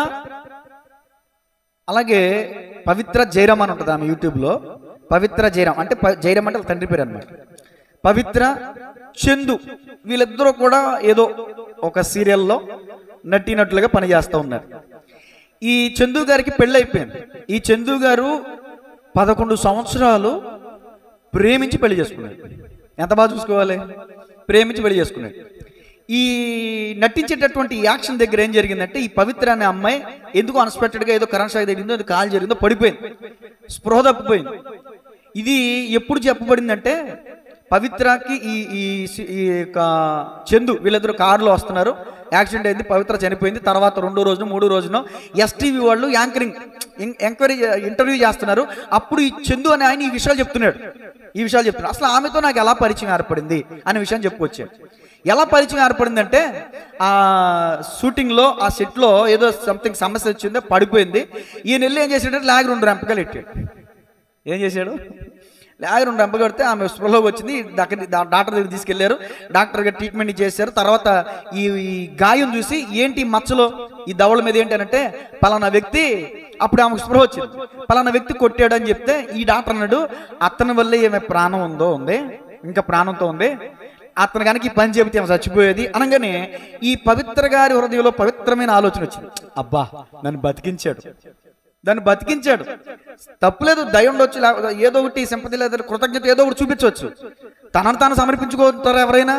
అలాగే పవిత్ర జయరామ్ అని ఉంటుంది ఆమె యూట్యూబ్లో పవిత్ర జయరామ్ అంటే ప- జయరామ్ అంటే వాళ్ళ తండ్రి పేరు అనమాట పవిత్ర చందు వీళ్ళిద్దరూ కూడా ఏదో ఒక సీరియల్లో నటినట్లుగా పనిచేస్తూ ఉన్నారు ఈ చందు గారికి పెళ్ళి అయిపోయింది ఈ చందు గారు పదకొండు సంవత్సరాలు ప్రేమించి పెళ్లి చేసుకున్నాడు ఎంత బాగా చూసుకోవాలి ప్రేమించి పెళ్లి చేసుకున్నాడు ఈ నటించేటటువంటి ఈ యాక్షన్ దగ్గర ఏం జరిగిందంటే ఈ పవిత్ర అనే అమ్మాయి ఎందుకు అన్ఎక్స్పెక్టెడ్గా ఏదో కరెంట్ షాక్ తగిలిందో అది కాలు జరిగిందో పడిపోయింది స్పృహ తప్పిపోయింది ఇది ఎప్పుడు చెప్పబడిందంటే పవిత్రకి ఈ ఈ సి- ఈ యొక్క చందు వీళ్ళిద్దరు కారులో వస్తున్నారు యాక్సిడెంట్ అయింది పవిత్ర చనిపోయింది తర్వాత రెండో రోజున మూడో రోజున ఎస్టీవీ వాళ్ళు యాంకరింగ్ ఎం- ఎంక్వైరీ ఇంటర్వ్యూ చేస్తున్నారు అప్పుడు ఈ చందు అనే ఆయన ఈ విషయాలు చెప్తున్నాడు ఈ విషయాలు చెప్తున్నాడు అసలు ఆమెతో నాకు ఎలా పరిచయం ఏర్పడింది అనే విషయం చెప్పుకొచ్చాడు ఎలా పరిచయం ఏర్పడిందంటే ఆ షూటింగ్లో ఆ సెట్లో ఏదో సంథింగ్ సమస్య వచ్చిందో పడిపోయింది ఈయన వెళ్ళి ఏం చేసాడంటే లాగ్ రెండు రంపకాయలు ఎట్టాడు ఏం చేశాడు లాగర్ రెండు రంప కొడితే ఆమె స్పృహలోకి వచ్చింది దగ్గర డా- డాక్టర్ దగ్గర తీసుకెళ్లారు డాక్టర్ గారు ట్రీట్మెంట్ చేశారు తర్వాత ఈ ఈ గాయం చూసి ఏంటి ఈ మచ్చలో ఈ దవడ మీద ఏంటి అంటే పలానా వ్యక్తి అప్పుడు ఆమెకు స్పృహ వచ్చింది పలానా వ్యక్తి కొట్టాడు అని చెప్తే ఈ డాక్టర్ అన్నాడు అతని వల్లే ఏమే ప్రాణం ఉందో ఉంది ఇంకా ప్రాణంతో ఉంది అతను కనుక ఈ పని చెబితే ఆమె చచ్చిపోయేది అనగానే ఈ పవిత్ర గారి హృదయంలో పవిత్రమైన ఆలోచన వచ్చింది అబ్బా నన్ను బతికించాడు దాన్ని బతికించాడు తప్పులేదు దయ ఉండొచ్చు లేకపోతే ఏదో ఒకటి సింపతి లేదా కృతజ్ఞత ఏదో ఒకటి చూపించవచ్చు తనను తాను సమర్పించుకుంటారా ఎవరైనా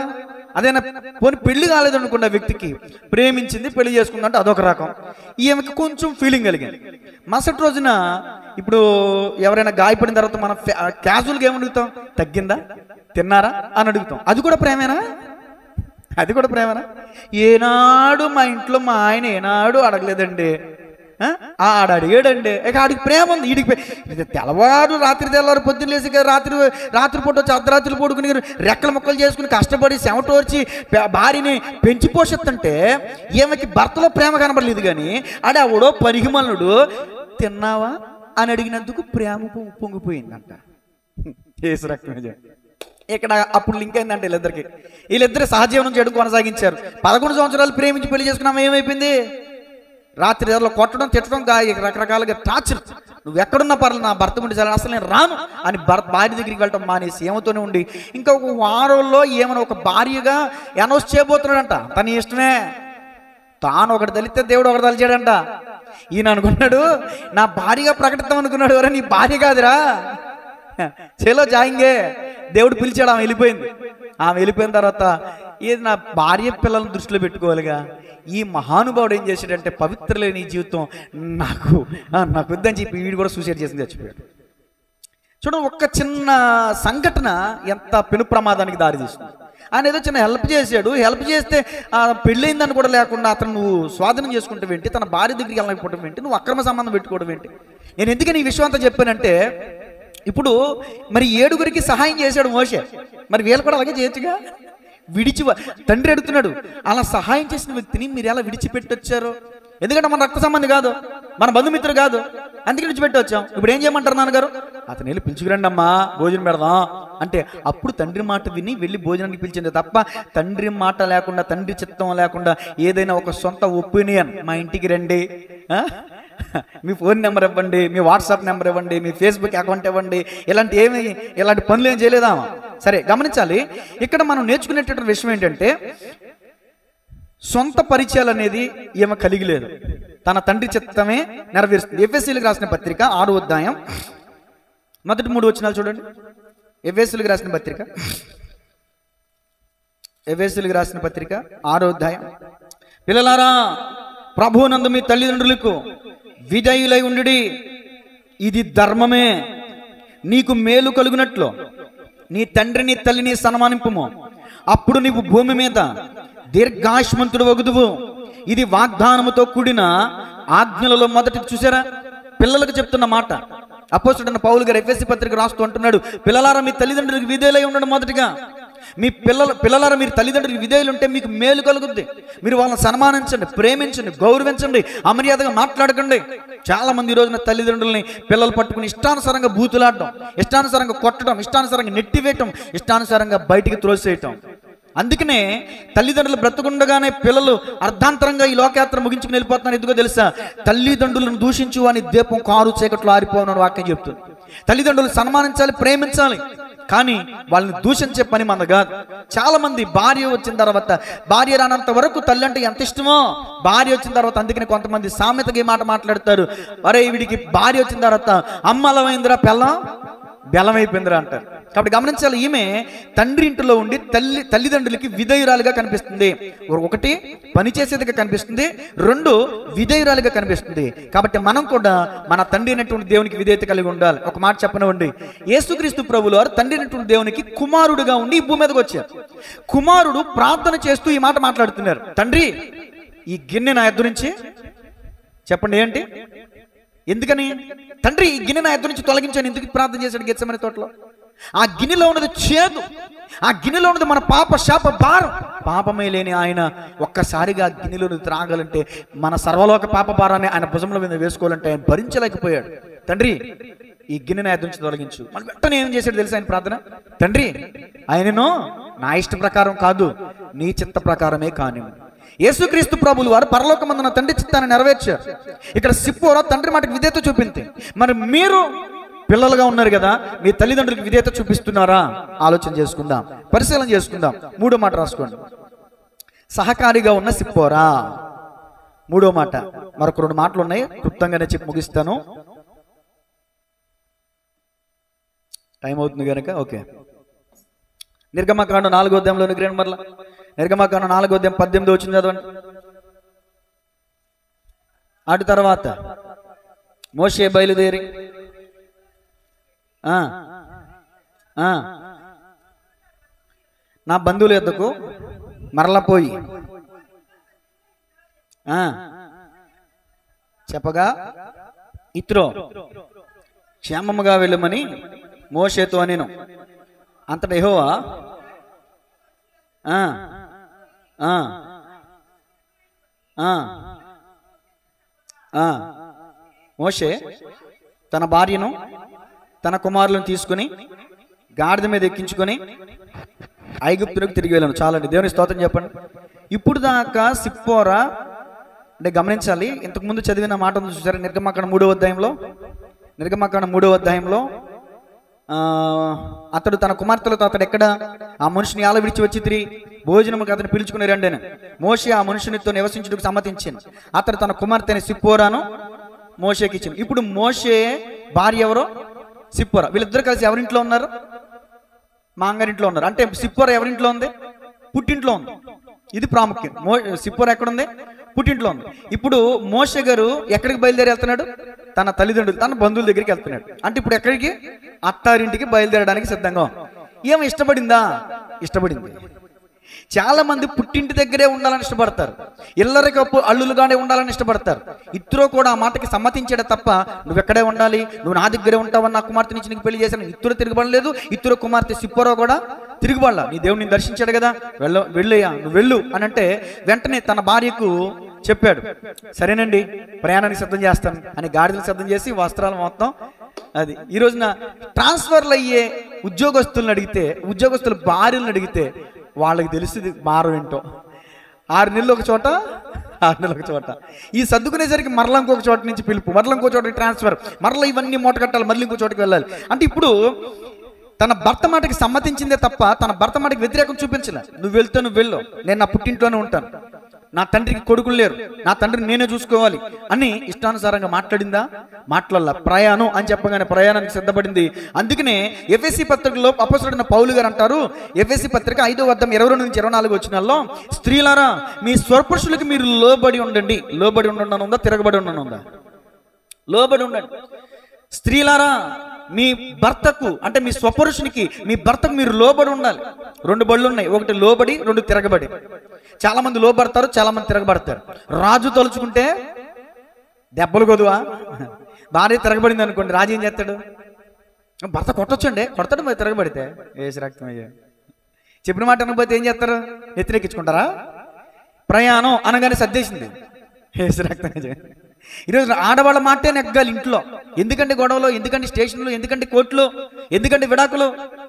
అదేనా పోనీ పెళ్లి కాలేదు అనుకున్న వ్యక్తికి ప్రేమించింది పెళ్లి చేసుకుందంటే అదొక రకం ఈమెకి కొంచెం ఫీలింగ్ కలిగింది మరుసటి రోజున ఇప్పుడు ఎవరైనా గాయపడిన తర్వాత మనం క్యాజువల్గా ఏమడుగుతాం తగ్గిందా తిన్నారా అని అడుగుతాం అది కూడా ప్రేమేనా అది కూడా ప్రేమనా ఏనాడు మా ఇంట్లో మా ఆయన ఏనాడు అడగలేదండి ఆ? ఆడ అడిగాడండి ఇక ఆడికి ప్రేమ ఉంది ఈడికి ప్రే- ఇది తెల్లవారు రాత్రి తెల్లవారు పొద్దున్న లేచి ఇక రాత్రి రాత్రి పూట వచ్చి అర్ధరాత్రి పడుకుని రెక్కల ముక్కలు చేసుకుని కష్టపడి చెమటోర్చి ప- భార్యని పెంచి పోషిస్తుంటే ఈమెకి భర్తలో ప్రేమ కనబడలేదు కానీ ఆడెవడో పరిహిమలుడు తిన్నావా అని అడిగినందుకు ప్రేమ పొంగి- పొంగిపోయిందంట ఏసు రక్తమే ఇక్కడ అప్పుడు లింక్ అయిందంటే వీళ్ళిద్దరికి వీళ్ళిద్దరు సహజీవనం చేయడం కొనసాగించారు పదకొండు సంవత్సరాలు ప్రేమించి పెళ్లి చేసుకున్నాం ఏమైపోయింది రాత్రి ఏదో కొట్టడం తిట్టడం గా- ఇక రకరకాలుగా టార్చర్ నువ్వు ఎక్కడున్నా పర్లేదు నా భర్త ఉండి చాలా అసలు నేను రాను అని భర్త భార్య దగ్గరికి వెళ్ళటం మానేసి ఏమతోనే ఉండి ఇంకా ఒక వారంలో ఏమైనా ఒక భార్యగా అనౌన్స్ చేయబోతున్నాడంట తన ఇష్టమే తాను ఒకటి తలిస్తే దేవుడు ఒకటి తలిచాడంట ఈయన అనుకున్నాడు నా భార్యగా ప్రకటిద్దాం అనుకున్నాడు ఎవరా నీ భార్య కాదురా చేలో జాయింగే దేవుడు పిలిచాడు ఆమె వెళ్ళిపోయింది ఆమె వెళ్ళిపోయిన తర్వాత ఇది నా భార్య పిల్లలను దృష్టిలో పెట్టుకోవాలిగా ఈ మహానుభావుడు ఏం చేశాడంటే పవిత్ర లేని ఈ జీవితం నాకు ఆ, నాకు వద్దని చెప్పి వీడు కూడా సూసైడ్ చేసింది చచ్చిపోయాడు చూడండి ఒక్క చిన్న సంఘటన ఎంత పెను ప్రమాదానికి దారితీస్తుంది ఆయన ఏదో చిన్న హెల్ప్ చేశాడు హెల్ప్ చేస్తే ఆ, పెళ్ళయిందని కూడా లేకుండా అతను నువ్వు స్వాధీనం చేసుకుంటావు ఏంటి తన భార్య దగ్గరికి వెళ్ళకపోవడం ఏంటి నువ్వు అక్రమ సంబంధం పెట్టుకోవడం ఏంటి నేను ఎందుకని ఈ విషయం అంతా చెప్పానంటే ఇప్పుడు మరి ఏడుగురికి సహాయం చేశాడు మోషే మరి వీళ్ళు కూడా అలాగే చేయొచ్చుగా విడిచి తండ్రి అడుగుతున్నాడు అలా సహాయం చేసిన వ్యక్తిని మీరు ఎలా విడిచిపెట్టొచ్చారు ఎందుకంటే మన రక్త సంబంధి కాదు మన బంధుమిత్రుడు కాదు అందుకే విడిచిపెట్టి వచ్చాం ఇప్పుడు ఏం చేయమంటారు నాన్నగారు అతను వెళ్ళి పిలుచుకురండి అమ్మా భోజనం పెడదాం అంటే అప్పుడు తండ్రి మాట విని వెళ్ళి భోజనానికి పిలిచింది తప్ప తండ్రి మాట లేకుండా తండ్రి చిత్తం లేకుండా ఏదైనా ఒక సొంత ఒపీనియన్ మా ఇంటికి రండి ఆ? మీ ఫోన్ నెంబర్ ఇవ్వండి మీ వాట్సాప్ నెంబర్ ఇవ్వండి మీ ఫేస్బుక్ అకౌంట్ ఇవ్వండి ఇలాంటి ఏమి ఇలాంటి పనులు ఏం చేయలేదా ఆమె? సరే గమనించాలి ఇక్కడ మనం నేర్చుకునేటటువంటి విషయం ఏంటంటే సొంత పరిచయాలు అనేది ఈమె కలిగి లేదు తన తండ్రి చిత్తమే నెరవేరుస్తుంది ఎఫ్ఎస్సీలకు రాసిన పత్రిక ఆరు అధ్యాయం మొదటి మూడు వచ్చినాలు చూడండి ఎఫ్ఎస్సీలకు రాసిన పత్రిక ఎఫ్ఎస్సీలకు రాసిన పత్రిక ఆరో అధ్యాయం పిల్లలారా ప్రభువునందు మీ తల్లిదండ్రులకు విజయులై ఉండుడి ఇది ధర్మమే నీకు మేలు కలుగునట్లు నీ తండ్రిని తల్లిని సన్మానింపుము అప్పుడు నీవు భూమి మీద దీర్ఘాయుష్మంతుడు వగుదువు ఇది వాగ్దానముతో కూడిన ఆజ్ఞలలో మొదటి చూసారా పిల్లలకు చెప్తున్న మాట అపోస్తుడన్న పౌలు గారు ఎఫ్ఎస్సి పత్రిక రాస్తూ అంటున్నాడు పిల్లలారా మీ తల్లిదండ్రులకు విధేయులై ఉండడం మొదటిగా మీ పిల్లల పిల్లలారా మీరు తల్లిదండ్రులకు విధేయులు ఉంటే మీకు మేలు కలుగుద్ది మీరు వాళ్ళని సన్మానించండి ప్రేమించండి గౌరవించండి అమర్యాదగా మాట్లాడకండి చాలా మంది ఈ రోజున తల్లిదండ్రుల్ని పిల్లలు పట్టుకుని ఇష్టానుసారంగా బూతులాడడం ఇష్టానుసారంగా కొట్టడం ఇష్టానుసారంగా నెట్టివేయటం ఇష్టానుసారంగా బయటికి త్రోసేయటం అందుకనే తల్లిదండ్రులు బ్రతుకుండగానే పిల్లలు అర్ధాంతరంగా ఈ లోకయాత్ర ముగించుకుని వెళ్ళిపోతున్నారు ఎందుకో తెలుసా తల్లిదండ్రులను దూషించు అని దీపం కారు చీకట్లో ఆరిపోవనని వాక్యం చెప్తుంది తల్లిదండ్రులు సన్మానించాలి ప్రేమించాలి కానీ వాళ్ళని దూషించే పని మన కాదు చాలా మంది భార్య వచ్చిన తర్వాత భార్య రానంత వరకు తల్లి అంటే ఎంత ఇష్టమో భార్య వచ్చిన తర్వాత అందుకని కొంతమంది సామెతగా ఈ మాట మాట్లాడతారు అరే వీడికి భార్య వచ్చిన తర్వాత అమ్మలమైందిరా పెళ్ళం బెల్లమైపోయిందిరా అంటారు కాబట్టి గమనించాలి ఈమె తండ్రి ఇంటిలో ఉండి తల్లి తల్లిదండ్రులకి విధేయురాలుగా కనిపిస్తుంది ఒకటి పనిచేసేదిగా కనిపిస్తుంది రెండు విధేయురాలుగా కనిపిస్తుంది కాబట్టి మనం కూడా మన తండ్రి అయినటువంటి దేవునికి విధేయత కలిగి ఉండాలి ఒక మాట చెప్పనివ్వండి యేసుక్రీస్తు ప్రభులు వారు తండ్రి అయినటువంటి దేవునికి కుమారుడుగా ఉండి ఈ భూమి మీదకి వచ్చారు కుమారుడు ప్రార్థన చేస్తూ ఈ మాట మాట్లాడుతున్నారు తండ్రి ఈ గిన్నె నా ఎద్దు నుంచి చెప్పండి ఏంటి ఎందుకని తండ్రి ఈ గిన్నె నా ఎద్దు నుంచి తొలగించాను ఎందుకు ప్రార్థన చేశాడు గెచ్చమని తోటలో ఆ గిన్నెలో ఉన్నది చేదు ఆ గిన్నెలో ఉన్నది మన పాప శాప భారం పాపమే లేని ఆయన ఒక్కసారిగా ఆ గిన్నెలో ఉన్నది త్రాగాలంటే మన సర్వలోక పాప భారాన్ని ఆయన భుజంలో మీద వేసుకోవాలంటే ఆయన భరించలేకపోయాడు తండ్రి ఈ గిన్నె నా ఎద్దు నుంచి తొలగించు మళ్ళీ వెంటనే ఏం చేశాడు తెలుసా ఆయన ప్రార్థన తండ్రి ఆయనను నా ఇష్ట ప్రకారం కాదు నీ చిత్త ప్రకారమే కాని యేసుక్రీస్తు ప్రభులు వారు పరలోకమందున తండ్రి చిత్తాన్ని నెరవేర్చారు ఇక్కడ సిప్పోరా తండ్రి మాటకి విధేయత చూపింది మరి మీరు పిల్లలుగా ఉన్నారు కదా మీ తల్లిదండ్రులకు విధేయత చూపిస్తున్నారా ఆలోచన చేసుకుందాం పరిశీలన చేసుకుందాం మూడో మాట రాసుకోండి సహకారిగా ఉన్న సిప్పోరా మూడో మాట మరొక రెండు మాటలు ఉన్నాయి క్లుప్తంగానే చెప్పి ముగిస్తాను టైం అవుతుంది కనుక ఓకే నిర్గమకాండ నాలుగో అధ్యాయంలోని గ్రేణ్ మరల
నిర్గమకాండం నాలుగో అధ్యాయం పద్దెనిమిది వచ్చింది చదవండి అటు తర్వాత మోషే బయలుదేరి ఆ, ఆ, నా బంధువుల యొద్దకు మరలా పోయి ఆ, చెప్పగా ఇత్రో క్షేమముగా వెళ్ళమని మోషేతో నేను అంతట యెహోవా ఆ, ఆ, ఆ, ఆ, మోషే తన భార్యను తన కుమారులను తీసుకుని గాడిద మీద ఎక్కించుకొని ఐగుప్తులకు తిరిగి వెళ్ళాను చాలండి దేవుని స్తోత్రం చెప్పండి ఇప్పుడు దాకా సిప్పోరా అంటే గమనించాలి ఇంతకుముందు చదివిన మాట ఉంది చూసారా నిర్గమాకాండ మూడో అధ్యాయంలో నిర్గమాకాండ మూడో అధ్యాయంలో ఆ, అతడు తన కుమార్తెలతో అతడు ఎక్కడ ఆ మనిషిని ఆల విడిచి వచ్చి తిరిగి భోజనముకు అతను పిలుచుకుని రండి అని మోషే ఆ మనుషునితో నివసించుటకు సమ్మతించింది అతడు తన కుమార్తెని సిప్పోరాను మోషేకి ఇచ్చింది ఇప్పుడు మోషే భార్య ఎవరో సిప్పోరా వీళ్ళిద్దరు కలిసి ఎవరింట్లో ఉన్నారు మా అంగారింట్లో ఉన్నారు అంటే సిప్పోర ఎవరింట్లో ఉంది పుట్టింట్లో ఉంది ఇది ప్రాముఖ్యం మో సిప్పోర ఎక్కడుంది పుట్టింట్లో ఉంది ఇప్పుడు మోషే గారు ఎక్కడికి బయలుదేరి వెళ్తున్నాడు తన తల్లిదండ్రులు తన బంధువుల దగ్గరికి వెళ్తున్నాడు అంటే ఇప్పుడు ఎక్కడికి అత్తారింటికి బయలుదేరడానికి సిద్ధంగా ఉంది. ఏమి ఇష్టపడిందా ఇష్టపడింది చాలా మంది పుట్టింటి దగ్గరే ఉండాలని ఇష్టపడతారు ఇల్లరికప్పు అల్లులుగానే ఉండాలని ఇష్టపడతారు ఇద్దరు కూడా ఆ మాటకి సమ్మతించాడే తప్ప నువ్వు ఎక్కడే ఉండాలి నువ్వు నా దగ్గరే ఉంటావని నా కుమార్తె నుంచి నీకు పెళ్లి చేశాను ఇద్దరు తిరగబడలేదు ఇద్దరు కుమార్తె సిప్పరో కూడా తిరుగుబడలా నీ దేవుడిని దర్శించాడు కదా వెళ్ళ వెళ్ళయ్యా నువ్వు వెళ్ళు అని అంటే వెంటనే తన భార్యకు చెప్పాడు సరేనండి ప్రయాణానికి సిద్ధం చేస్తాను అని గాడిదలు సిద్ధం చేసి వస్త్రాలు మొత్తం అది ఈ రోజున ట్రాన్స్ఫర్లు అయ్యే ఉద్యోగస్తులను అడిగితే ఉద్యోగస్తుల భార్యలను అడిగితే వాళ్ళకి తెలుస్తుంది భారం ఏంటో ఆరు నెలలు ఒక చోట ఆరు నెలలు ఒక చోట ఈ సర్దుకునేసరికి మరలా ఇంకొక చోట నుంచి పిలుపు మరలా ఇంకో చోటకి ట్రాన్స్ఫర్ మరలా ఇవన్నీ మూట కట్టాలి మళ్ళీ ఇంకో చోటకి వెళ్ళాలి అంటే ఇప్పుడు తన భర్త మాటకి సమ్మతించిందే తప్ప తన భర్త మాటకి వ్యతిరేకం చూపించలే నువ్వు వెళ్తే నువ్వు వెళ్ళు నేను నా పుట్టింట్లోనే ఉంటాను నా తండ్రికి కొడుకులు లేరు నా తండ్రిని నేనే చూసుకోవాలి అని ఇష్టానుసారంగా మాట్లాడిందా మాట్లాడాల ప్రయాణం అని చెప్పగానే ప్రయాణానికి సిద్ధపడింది అందుకనే ఎఫ్ఎస్సి పత్రికలో అపసరుడిన పౌలు గారు అంటారు ఎఫ్ఎస్సి పత్రిక ఐదో వద్దం ఇరవై రెండు నుంచి ఇరవై నాలుగు వచ్చినాల్లో స్త్రీలారా మీ స్వపురుషులకి మీరు లోబడి ఉండండి లోబడి ఉండను ఉందా తిరగబడి ఉండను ఉందా లోబడి ఉండండి స్త్రీలారా మీ భర్తకు అంటే మీ స్వపురుషునికి మీ భర్తకు మీరు లోబడి ఉండాలి రెండు బళ్ళు ఉన్నాయి ఒకటి లోబడి రెండు తిరగబడి చాలా మంది లోబడతారు చాలా మంది తిరగబడతారు రాజు తలుచుకుంటే దెబ్బలు కొదువా భార్య తిరగబడింది అనుకోండి రాజు ఏం చేస్తాడు భర్త కొట్టొచ్చండి కొడతాడు మరి తిరగబడితే వేసి రక్తం అయ్యా చెప్పిన మాట అనకపోతే ఏం చేస్తారు ఎత్తిరెక్కించుకుంటారా ప్రయాణం అనగానే సర్దేసింది వేసి రక్తం అయ్యా. ఈరోజు ఆడవాళ్ళ మాటే నెగ్గాలి ఇంట్లో ఎందుకంటే గొడవలు ఎందుకంటే స్టేషన్లు ఎందుకంటే కోర్టులు ఎందుకంటే విడాకులు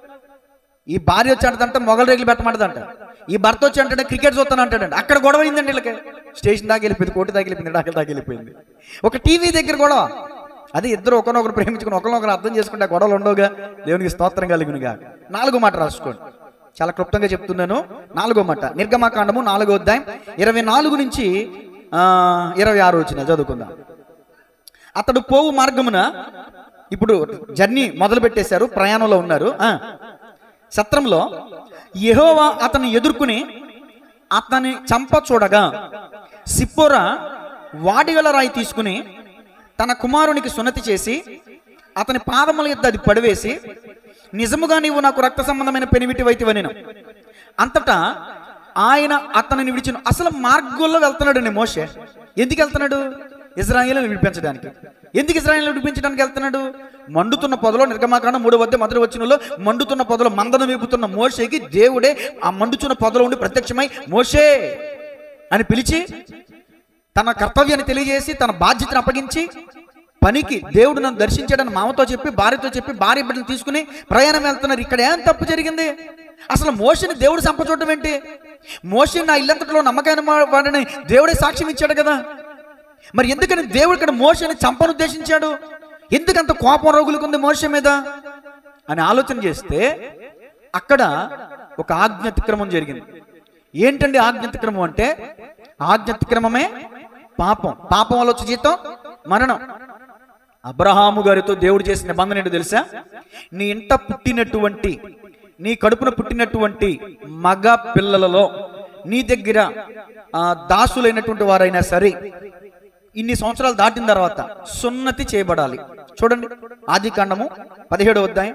ఈ భార్య వచ్చి అంటదంట మొగల రేగులు పెట్టమంటదంట ఈ భర్త వచ్చి అంటే క్రికెట్ చూస్తాను అంటాడంట అక్కడ గొడవ అయిందండి వీళ్ళకి స్టేషన్ దాకా వెళ్ళిపోయింది కోర్టు దాకా వెళ్ళిపోయింది డాకల దాకా వెళ్ళిపోయింది ఒక టీవీ దగ్గర గొడవ అదే ఇద్దరు ఒకరినొకరు ప్రేమించుకుని ఒకరినొకరు అర్థం చేసుకుంటే ఆ గొడవలు ఉండవుగా దేవునికి స్తోత్రం కలిగినగా నాలుగో మాట రాసుకోండి చాలా క్లుప్తంగా చెప్తున్నాను నాలుగో మాట నిర్గమాకాండము నాలుగో అధ్యాయం ఇరవై నాలుగు నుంచి ఆ, ఇరవై ఆరు వచ్చిన చదువుకుందాం అతడు పోవు మార్గమున ఇప్పుడు జర్నీ మొదలు పెట్టేశారు ప్రయాణంలో ఉన్నారు ఆ, సత్రంలో యెహోవా అతన్ని ఎదుర్కొని అతని చంప చూడగా సిప్పోరా వాడిగల రాయి తీసుకుని తన కుమారునికి సున్నతి చేసి అతని పాదముల యొద్ద అది పడివేసి నిజముగా నీవు నాకు రక్త సంబంధమైన పెనివిటి వైతివనిను అంతటా ఆయన అతనిని విడిచిన అసలు మార్గంలో వెళ్తున్నాడండి మోషే ఎందుకు వెళ్తున్నాడు ఇజ్రాయేల్ని విడిపించడానికి ఎందుకు ఇజ్రాయేల్ విడిపించడానికి వెళ్తున్నాడు మండుతున్న పొదలో నిర్గమాకాండ మూడు వద్ద మొదటి వచ్చినలో మండుతున్న పొదలో మందను వీపుతున్న మోషేకి దేవుడే ఆ మండుతున్న పొదలో ఉండి ప్రత్యక్షమై మోషే అని పిలిచి తన కర్తవ్యాన్ని తెలియజేసి తన బాధ్యతను అప్పగించి పనికి దేవుడు నన్ను దర్శించాడని మామతో చెప్పి భార్యతో చెప్పి భార్య బిడ్డలు తీసుకుని ప్రయాణం వెళ్తున్నారు ఇక్కడ ఏం తప్పు జరిగింది అసలు మోషని దేవుడు సంపచూడటం ఏంటి మోషని నా ఇల్లంతట్లో నమ్మకమైన వా- వాడిని దేవుడే సాక్ష్యం ఇచ్చాడు కదా మరి ఎందుకని దేవుడు ఇక్కడ మోషని చంపను ఉద్దేశించాడు ఎందుకంత కోపం రగులుకుంది మోష మీద అని ఆలోచన చేస్తే అక్కడ ఒక ఆజ్ఞాతిక్రమం జరిగింది ఏంటండి ఆజ్ఞాతిక్రమం అంటే ఆజ్ఞాతిక్రమమే పాపం పాపం వల్ల వచ్చే జీతం మరణం అబ్రహాము గారితో దేవుడు చేసిన నిబంధన ఏంటో తెలుసా నీ ఇంట పుట్టినటువంటి నీ కడుపున పుట్టినటువంటి మగ పిల్లలలో
నీ దగ్గర ఆ, దాసులైనటువంటి వారైనా సరే ఇన్ని సంవత్సరాలు దాటిన తర్వాత సున్నతి చేయబడాలి చూడండి ఆది కాండము పదిహేడవ అధ్యాయం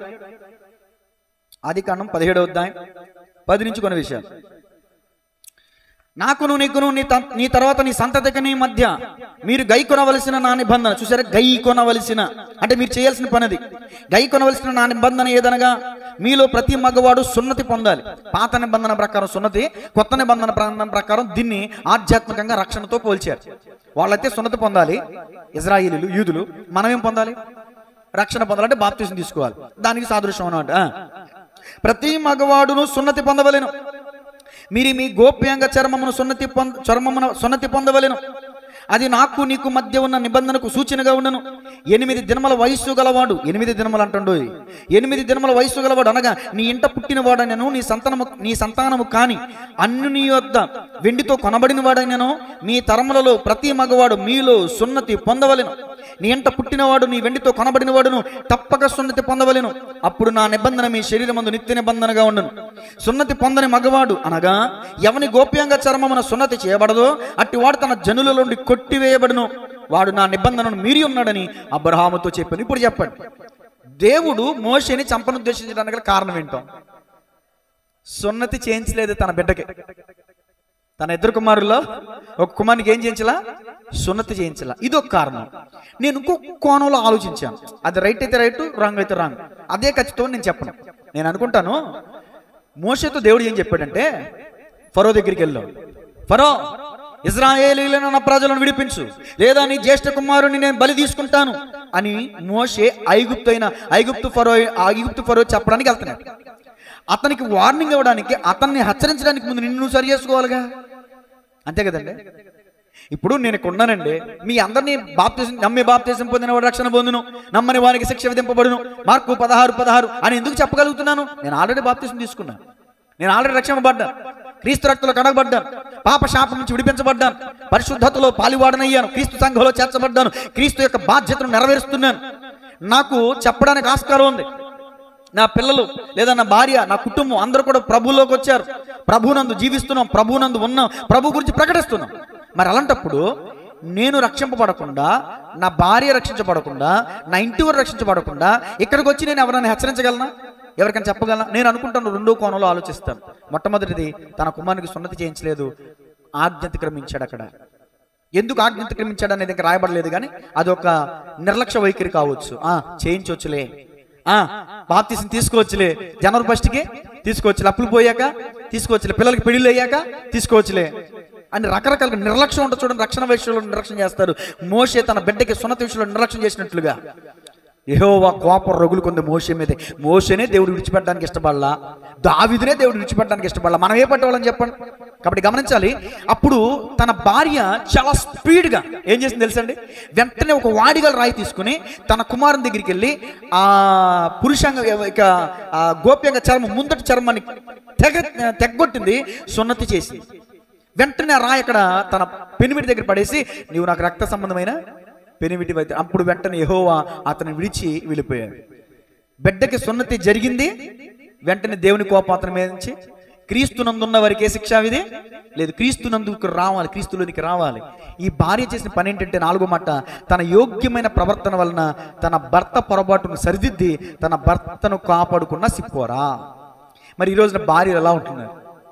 ఆది కాండం పదిహేడవ అధ్యాయం పది నుంచి కొన్ని విషయాలు నాకును నీకును నీ త- నీ తర్వాత నీ సంతతికి నీ మధ్య మీరు గై కొనవలసిన నా నిబంధన చూసారా గై కొనవలసిన అంటే మీరు చేయాల్సిన పని అది గై కొనవలసిన నా నిబంధన ఏదనగా మీలో ప్రతి మగవాడు సున్నతి పొందాలి పాత నిబంధన ప్రకారం సున్నతి కొత్త నిబంధన ప్ర- ప్రకారం దీన్ని ఆధ్యాత్మికంగా రక్షణతో పోల్చారు వాళ్ళైతే సున్నతి పొందాలి ఇజ్రాయిలీలు యూదులు మనం ఏం పొందాలి రక్షణ పొందాలంటే బాప్తీసం తీసుకోవాలి దానికి సాదృశ్యం అన్నమాట ఆ. ప్రతి మగవాడును సున్నతి పొందవలెను మీరు మీ గోప్యాంగ చర్మమును సున్నతి పొంద చర్మమును సున్నతి పొందవలెను అది నాకు నీకు మధ్య ఉన్న నిబంధనకు సూచనగా ఉండను ఎనిమిది దినముల వయస్సు గలవాడు ఎనిమిది దినములు అంటుండు ఎనిమిది దినముల వయస్సు గలవాడు అనగా నీ ఇంట పుట్టినవాడనను నీ సంతానము నీ సంతానము కాని అన్ను నీ యొద్ద వెండితో కొనబడిన వాడైనను మీ తరములలో ప్రతి మగవాడు మీలో సున్నతి పొందవలెను నీ ఇంట పుట్టినవాడు నీ వెండితో కొనబడిన వాడును తప్పక సున్నతి పొందవలెను అప్పుడు నా నిబంధన మీ శరీరమందు నిత్య నిబంధనగా ఉండను సున్నతి పొందని మగవాడు అనగా ఎవని గోప్యంగా చర్మమున సున్నతి చేయబడదో అట్టి వాడు తన జనుల నుండి కొట్టివేయబడును వాడు నా నిబంధనను మీరి ఉన్నాడని అబ్రహాముతో చెప్పాను ఇప్పుడు చెప్పండి దేవుడు మోషని చంపనుద్దేశించడానికి గల కారణం ఏంటో సున్నతి చేయించలేదు తన బిడ్డకి తన ఇద్దరు కుమారుల్లో ఒక కుమారునికి ఏం చేయించలా సున్నతి చేయించలా ఇది ఒక కారణం నేను ఇంకో కోణంలో ఆలోచించాను అది రైట్ అయితే రైట్ రాంగ్ అయితే రాంగ్ అదే ఖచ్చితం నేను చెప్పను నేను అనుకుంటాను మోషతో దేవుడు ఏం చెప్పాడంటే ఫరో దగ్గరికి వెళ్ళాడు ఫరో ఇజ్రాయేలీలను నా ప్రజలను విడిపించు లేదా నీ జ్యేష్ఠ కుమారుని నేను బలి తీసుకుంటాను అని మోషే ఐగుప్తు అయిన ఐగుప్తు ఫరో ఐగుప్తు ఫరో చెప్పడానికి వెళ్తున్నాడు అతనికి వార్నింగ్ ఇవ్వడానికి అతన్ని హెచ్చరించడానికి ముందు నిన్ను నువ్వు సరి చేసుకోవాలిగా అంతే కదండి ఇప్పుడు నేను ఇక్కడ ఉన్నానండి మీ అందరినీ బాప్తీసం నమ్మి బాప్తీసం పొందిన వాడు రక్షణ పొందును నమ్మని వారికి శిక్ష విధింపబడును మార్కు పదహారు పదహారు అని ఎందుకు చెప్పగలుగుతున్నాను నేను ఆల్రెడీ బాప్తీసం తీసుకున్నాను నేను ఆల్రెడీ రక్షింపబడ్డాను క్రీస్తు రక్తంలో కడగబడ్డాను పాప శాపం నుంచి విడిపించబడ్డాను పరిశుద్ధతలో పాలివాడనయ్యాను క్రీస్తు సంఘంలో చేర్చబడ్డాను క్రీస్తు యొక్క బాధ్యతను నెరవేరుస్తున్నాను నాకు చెప్పడానికి ఆస్కారం ఉంది నా పిల్లలు లేదా నా భార్య నా కుటుంబం అందరూ కూడా ప్రభువులోకి వచ్చారు ప్రభునందు జీవిస్తున్నాం ప్రభునందు ఉన్నాం ప్రభు గురించి ప్రకటిస్తున్నాం మరి అలాంటప్పుడు నేను రక్షింపబడకుండా నా భార్య రక్షించబడకుండా నా ఇంటి వారు రక్షించబడకుండా ఇక్కడికి వచ్చి నేను ఎవరైనా హెచ్చరించగలనా ఎవరికైనా చెప్పగలనా నేను అనుకుంటాను రెండో కోణంలో ఆలోచిస్తాను మొట్టమొదటిది తన కుమారునికి సున్నతి చేయించలేదు ఆజ్ఞ అతిక్రమించాడు అక్కడ ఎందుకు ఆజ్ఞ అతిక్రమించాడు అనేది ఇంకా రాయబడలేదు కానీ అదొక నిర్లక్ష్య వైఖరి కావచ్చు ఆ చేయించవచ్చులే ఆ బాప్తీసం తీసుకోవచ్చులే జనవరి ఫస్ట్కి తీసుకోవచ్చులే అప్పులు పోయాక తీసుకోవచ్చులే పిల్లలకి పెళ్లిళ్ళు అయ్యాక తీసుకోవచ్చులే అని రకరకాల నిర్లక్ష్యం ఉంటుంది చూడండి రక్షణ విషయంలో నిర్లక్ష్యం చేస్తారు మోషే తన బిడ్డకి సున్నతి విషయంలో నిర్లక్ష్యం చేసినట్లుగా యెహోవా కోపం రగులు కొంది మోషే మీదే మోషనే దేవుడు విడిచిపెట్టడానికి ఇష్టపడలా దావిదినే దేవుడు విడిచిపెట్టడానికి ఇష్టపడలా మనం ఏ పట్టవాళ్ళని చెప్పండి కాబట్టి గమనించాలి అప్పుడు తన భార్య చాలా స్పీడ్గా ఏం చేసింది తెలుసండి వెంటనే ఒక వాడిగల రాయి తీసుకుని తన కుమారుని దగ్గరికి వెళ్ళి ఆ పురుషంగ ఇక ఆ గోప్యంగా చర్మం ముందటి చర్మాన్ని తెగ తెగ్గొట్టింది సున్నతి చేసి వెంటనే ఆ రాయి అక్కడ తన పెనిమిటి దగ్గర పడేసి నీవు నాకు రక్త సంబంధమైన పెనిమిటి అయితే అప్పుడు వెంటనే యెహోవా అతను విడిచి వెళ్ళిపోయాడు బిడ్డకి సున్నతి జరిగింది వెంటనే దేవుని కోపం అతని మీద నుంచి క్రీస్తునందున్న వారికి ఏ శిక్ష ఇది లేదు క్రీస్తునందుకు రావాలి క్రీస్తులోనికి రావాలి ఈ భార్య చేసిన పని ఏంటంటే నాలుగో మాట తన యోగ్యమైన ప్రవర్తన వలన తన భర్త పొరపాటును సరిదిద్ది తన భర్తను కాపాడుకున్న సిప్పోరా మరి ఈ రోజున భార్యలు ఎలా ఉంటున్నారు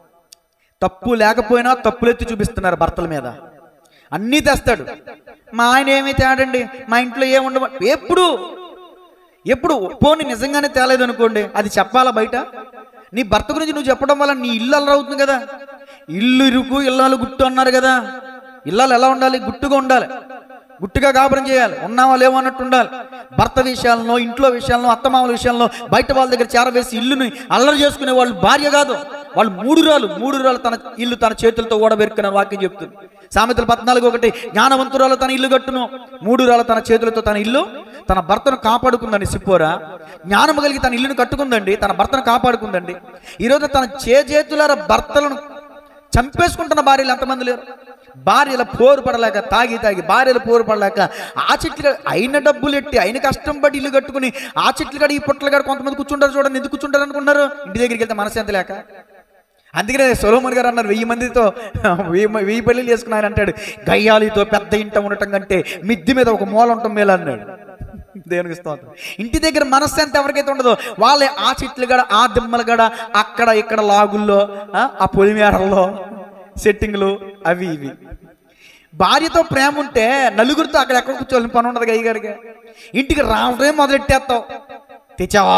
తప్పు లేకపోయినా తప్పులెత్తి చూపిస్తున్నారు భర్తల మీద అన్నీ తెస్తాడు మా ఆయన ఏమీ తేడండి మా ఇంట్లో ఏముండవ ఎప్పుడు ఎప్పుడు పోనీ నిజంగానే తేలేదు అనుకోండి అది చెప్పాలా బయట నీ భర్త గురించి నువ్వు చెప్పడం వల్ల నీ ఇల్లు అల్లరి అవుతుంది కదా ఇల్లు ఇరుకు ఇల్లాలు గుట్టు అన్నారు కదా ఇల్లాలు ఎలా ఉండాలి గుట్టుగా ఉండాలి గుట్టుగా కాపురం చేయాలి ఉన్నావా లేవో అన్నట్టు ఉండాలి భర్త విషయాలను ఇంట్లో విషయాలను అత్తమామల విషయాలను బయట వాళ్ళ దగ్గర చేరవేసి ఇల్లుని అల్లరి చేసుకునే వాళ్ళు భార్య కాదు వాళ్ళు మూడు రాలు మూడు రాలు తన ఇల్లు తన చేతులతో ఓడబెరుకున్న వాక్యం చెప్తుంది సామెతలు పద్నాలుగు ఒకటి జ్ఞానవంతురాలు తన ఇల్లు కట్టును మూడు రాలు తన చేతులతో తన ఇల్లు తన భర్తను కాపాడుకుందండి సిప్పోరా జ్ఞానము కలిగి తన ఇల్లును కట్టుకుందండి తన భర్తను కాపాడుకుందండి ఈరోజు తన చేతులార భర్తలను చంపేసుకుంటున్న భార్యలు ఎంతమంది లేరు భార్యల పోరు పడలేక తాగి తాగి భార్యల పోరు పడలేక ఆ చెట్లు అయిన డబ్బులు ఎట్టి అయిన కష్టం పడి ఇల్లు కట్టుకుని ఆ చెట్లు కాడ ఈ పుట్టల కాడ కొంతమంది కూర్చుంటారు చూడండి ఎందుకు కూర్చుంటారు అనుకున్నారు ఇంటి దగ్గరికి వెళ్తే మనశ్శాంతి లేక అందుకనే సొలోమన్ గారు అన్నారు వెయ్యి మందితో వెయ్యి మ- వెయ్యి పెళ్ళిళ్ళు చేసుకున్నాయని అంటాడు గయ్యాలితో పెద్ద ఇంట ఉండటం కంటే మిద్ది మీద ఒక మూల ఉండటం మేలు అన్నాడు దేవునికి స్తోత్రం ఇంటి దగ్గర మనశ్శాంతి ఎవరికైతే ఉండదో వాళ్ళే ఆ చెట్లు గడ ఆ దిమ్మల గడ అక్కడ ఇక్కడ లాగుల్లో ఆ, ఆ పొలిమేరల్లో సెట్టింగ్లు అవి ఇవి భార్యతో ప్రేమ ఉంటే నలుగురితో అక్కడ ఎక్కడ కూర్చోవాలని పని ఉండదు అయ్య గారికి ఇంటికి రావడమే మొదలెట్టేస్తావు తెచ్చావా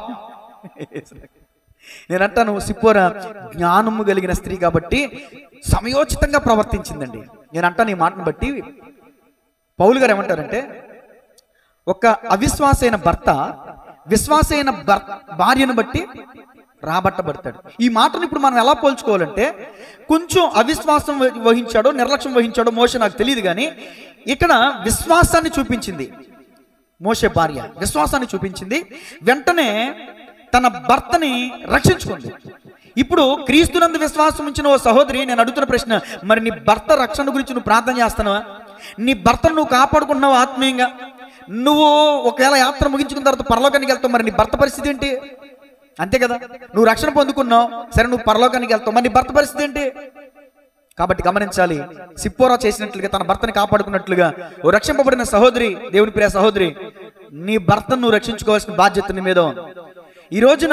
నేను అంటాను సిప్పోరా జ్ఞానము కలిగిన స్త్రీ కాబట్టి సమయోచితంగా ప్రవర్తించిందండి నేను అంటాను ఈ మాటను బట్టి పౌలు గారు ఏమంటారంటే ఒక అవిశ్వాసైన భర్త విశ్వాసైన భర్ భార్యను బట్టి రాబట్టబడతాడు ఈ మాటను ఇప్పుడు మనం ఎలా పోల్చుకోవాలంటే కొంచెం అవిశ్వాసం వహి- వహించాడో నిర్లక్ష్యం వహించాడో మోస నాకు తెలియదు కానీ ఇక్కడ విశ్వాసాన్ని చూపించింది మోసే భార్య విశ్వాసాన్ని చూపించింది వెంటనే తన భర్తని రక్షించుకుంది ఇప్పుడు క్రీస్తునందు విశ్వాసం ఉంచిన ఓ సహోదరి నేను అడుగుతున్న ప్రశ్న మరి నీ భర్త రక్షణ గురించి నువ్వు ప్రార్థన చేస్తున్నావా నీ భర్తను నువ్వు కాపాడుకుంటున్నావు ఆత్మీయంగా నువ్వు ఒకవేళ యాత్ర ముగించుకున్న తర్వాత పరలోకానికి వెళ్తావు మరి నీ భర్త పరిస్థితి ఏంటి అంతే కదా నువ్వు రక్షణ పొందుకున్నావు సరే నువ్వు పరలోకానికి వెళ్తావు మరి నీ భర్త పరిస్థితి ఏంటి కాబట్టి గమనించాలి సిప్పోరా చేసినట్లుగా తన భర్తని కాపాడుకున్నట్లుగా ఓ రక్షింపబడిన సహోదరి దేవుని ప్రియ సహోదరి నీ భర్తను నువ్వు రక్షించుకోవాల్సిన బాధ్యత నీ మీద ఉంది. ఈ రోజున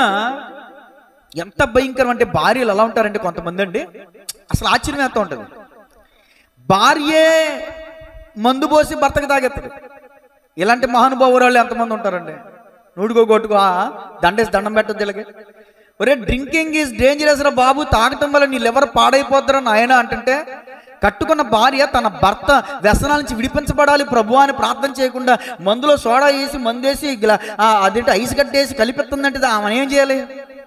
ఎంత భయంకరం అంటే భార్యలు ఎలా ఉంటారంటే కొంతమంది అండి అసలు ఆశ్చర్యం ఎంత ఉంటుంది భార్యే మందు పోసి భర్తకు తాగెత్తాడు ఇలాంటి మహానుభావురాళ్ళు ఎంతమంది ఉంటారండి నూడుకో కొట్టుకో ఆ, దండేసి దండం పెట్టద్దు ఇలాగే ఒరే డ్రింకింగ్ ఈజ్ డేంజరస్ రా బాబు తాగటం వల్ల నీ లివర్ పాడైపోద్దరా నాయన అంటుంటే కట్టుకున్న భార్య తన భర్త వ్యసనాల నుంచి విడిపించబడాలి ప్రభు అని ప్రార్థన చేయకుండా మందులో సోడా వేసి మందేసి గ్లా- ఆ, అదేంటి ఐస్ కట్టేసి కలిపిస్తుందంటే ఆమె ఏం చేయాలి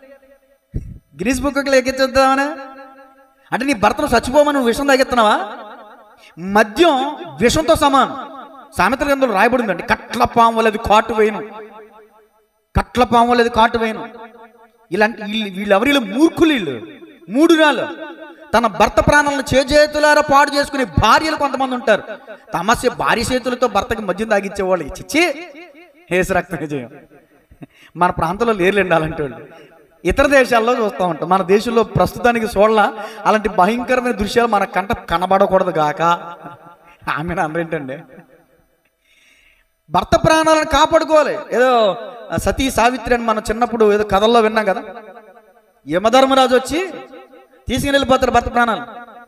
గిరీస్ బుక్కి ఎక్కించుద్దామనే అంటే నీ భర్తను చచ్చిపోమని నువ్వు విషం తాగెత్తున్నావా మద్యం విషంతో సమానం సామెతల గ్రంథంలో రాయబడి ఉందండి కట్ల పాము వలది కాటు వేయను కట్ల పాము వలది కాటు వేయను ఇలాంటి వీళ్ళు వీళ్ళెవరిలో మూర్ఖులు వీళ్ళు మూడు నాలు తన భర్త ప్రాణాలను చేజేతులారా పాడు చేసుకునే భార్యలు కొంతమంది ఉంటారు తమస్య భార్య చేతులతో భర్తకి మద్యం తాగించేవాళ్ళు చిచ్చి హేసు రక్తం విజయం మన ప్రాంతంలో లేరులేండి అలాంటి వాళ్ళు ఇతర దేశాల్లో చూస్తూ ఉంటాం మన దేశంలో ప్రస్తుతానికి చూడాల అలాంటి భయంకరమైన దృశ్యాలు మన కంట కనబడకూడదు గాక ఆమె అందరేంటండి భర్త ప్రాణాలను కాపాడుకోవాలి ఏదో ఆ సతీ సావిత్రి అని మనం చిన్నప్పుడు ఏదో కథల్లో విన్నాం కదా యమధర్మరాజు వచ్చి తీసుకుని వెళ్ళిపోతారు భర్త ప్రాణాలు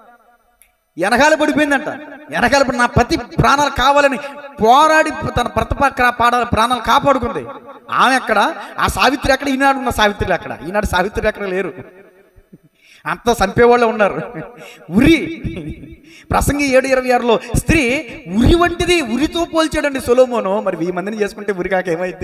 వెనకాల పడిపోయిందంట వెనకాల పడి నా పతి ప్రాణాలు కావాలని పోరాడి తన భర్త పక్క పాడాలి ప్రాణాలు కాపాడుకుంది ఆమె ఎక్కడ ఆ సావిత్రి ఎక్కడ ఈనాడు ఉన్న సావిత్రి ఎక్కడ ఈనాడు సావిత్రి ఎక్కడ లేరు అంత చంపేవాళ్ళే ఉన్నారు ఉరి ప్రసంగి ఏడు ఇరవై ఆరులో స్త్రీ ఉరి వంటిది ఉరితో పోల్చాడండి సొలోమోను మరి వెయ్యి మందిని చేసుకుంటే ఉరి కాక ఏమైంది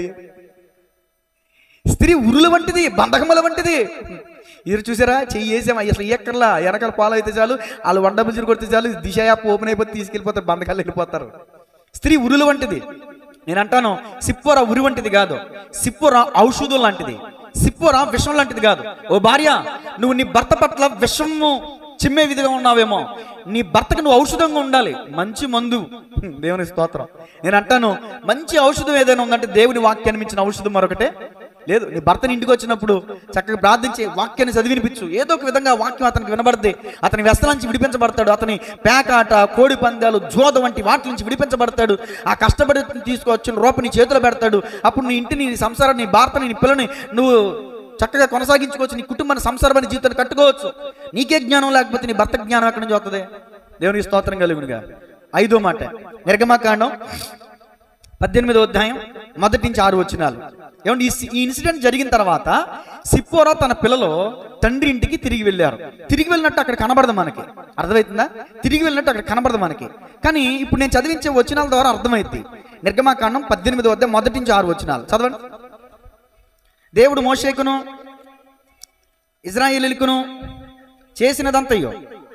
స్త్రీ ఉరుల వంటిది బంధకముల వంటిది ఇది చూసారా చెయ్యి వేసామా అసలు ఎక్కర్లా వెనకాల పాలు అయితే చాలు వాళ్ళు వండ బుజ్జిని కొడితే చాలు దిశ యాప్ ఓపెన్ అయిపోతే తీసుకెళ్ళిపోతారు బంధకాలు వెళ్ళిపోతారు స్త్రీ ఉరుల వంటిది నేను అంటాను సిప్పోర ఉరి వంటిది కాదు సిప్పోర ఔషధం లాంటిది సిప్పోర విషం లాంటిది కాదు ఓ భార్య నువ్వు నీ భర్త పట్ల విషము చిమ్మే విధిగా ఉన్నావేమో నీ భర్తకు నువ్వు ఔషధంగా ఉండాలి మంచి మందు హ్మ్, దేవుని స్తోత్రం నేను అంటాను మంచి ఔషధం ఏదైనా ఉందంటే దేవుని వాక్యాన్ని మించిన ఔషధం మరొకటే లేదు నీ భర్తని ఇంటికి వచ్చినప్పుడు చక్కగా ప్రార్థించి వాక్యాన్ని చదివినిపించు ఏదో ఒక విధంగా వాక్యం అతనికి వినబడితే అతని వ్యసనం నుంచి విడిపించబడతాడు అతని పేకాట కోడి పందాలు జోద వంటి వాటి నుంచి విడిపించబడతాడు ఆ కష్టపడి తీసుకొచ్చిన రూప నీ చేతిలో పెడతాడు అప్పుడు నీ ఇంటిని నీ సంసారాన్ని నీ భర్తని నీ పిల్లని నువ్వు చక్కగా కొనసాగించుకోవచ్చు నీ కుటుంబాన్ని సంసారమైన జీవితాన్ని కట్టుకోవచ్చు నీకే జ్ఞానం లేకపోతే నీ భర్త జ్ఞానం ఎక్కడి నుంచి వస్తుంది దేవునికి స్తోత్రం కలుగునుగా ఐదో మాట నిర్గమాకాండం పద్దెనిమిదో అధ్యాయం మొదటి నుంచి ఆరు వచ్చినాలు ఏమంటే ఈ సి- ఈ ఇన్సిడెంట్ జరిగిన తర్వాత సిప్పోరా తన పిల్లలు తండ్రి ఇంటికి తిరిగి వెళ్ళారు తిరిగి వెళ్ళినట్టు అక్కడ కనబడదు మనకి అర్థమవుతుందా తిరిగి వెళ్ళినట్టు అక్కడ కనబడదు మనకి కానీ ఇప్పుడు నేను చదివించే వచనాల ద్వారా అర్థమైంది నిర్గమాకాండం పద్దెనిమిదో అధ్యాయం మొదటి నుంచి ఆరు వచ్చినాలు చదవండి దేవుడు మోషేకును ఇజ్రాయేలీలకును చేసినదంతయో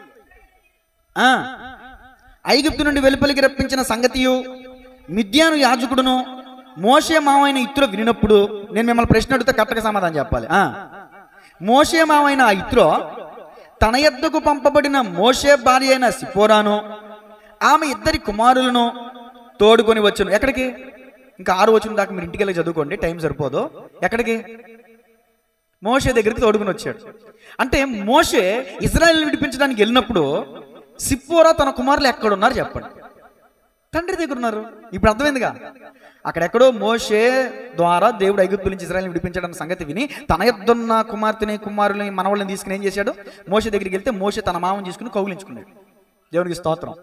ఆ, ఐగుప్తు నుండి వెలుపలికి రప్పించిన సంగతియు మిద్యాను యాజకుడును మోషే మావైన ఇత్రో వినినప్పుడు నేను మిమ్మల్ని ప్రశ్న అడిగితే కరెక్ట్గా సమాధానం చెప్పాలి ఆ, మోషే మావైన ఆ ఇత్రో తన ఎద్దకు పంపబడిన మోషే భార్య అయిన సిపోరాను ఆమె ఇద్దరి కుమారులను తోడుకొని వచ్చును ఎక్కడికి ఇంకా ఆరు వచ్చిన దాకా మీరు ఇంటికి వెళ్ళి చదువుకోండి టైం సరిపోదు ఎక్కడికి మోషే దగ్గరికి తోడుకుని వచ్చాడు అంటే మోషే ఇజ్రాయెల్ విడిపించడానికి వెళ్ళినప్పుడు సిప్పోరా తన కుమారులు ఎక్కడున్నారు చెప్పండి తండ్రి దగ్గర ఉన్నారు ఇప్పుడు అర్థమైందిగా అక్కడెక్కడో మోషే ద్వారా దేవుడు ఐగుప్తు నుంచి ఇజ్రాయల్ని విడిపించడం సంగతి విని తన యొద్దున్న కుమార్తెని కుమారుని మనవాళ్ళని తీసుకుని ఏం చేశాడు మోషే దగ్గరికి వెళ్తే మోషే తన మామని తీసుకుని కౌగిలించుకున్నాడు దేవునికి స్తోత్రం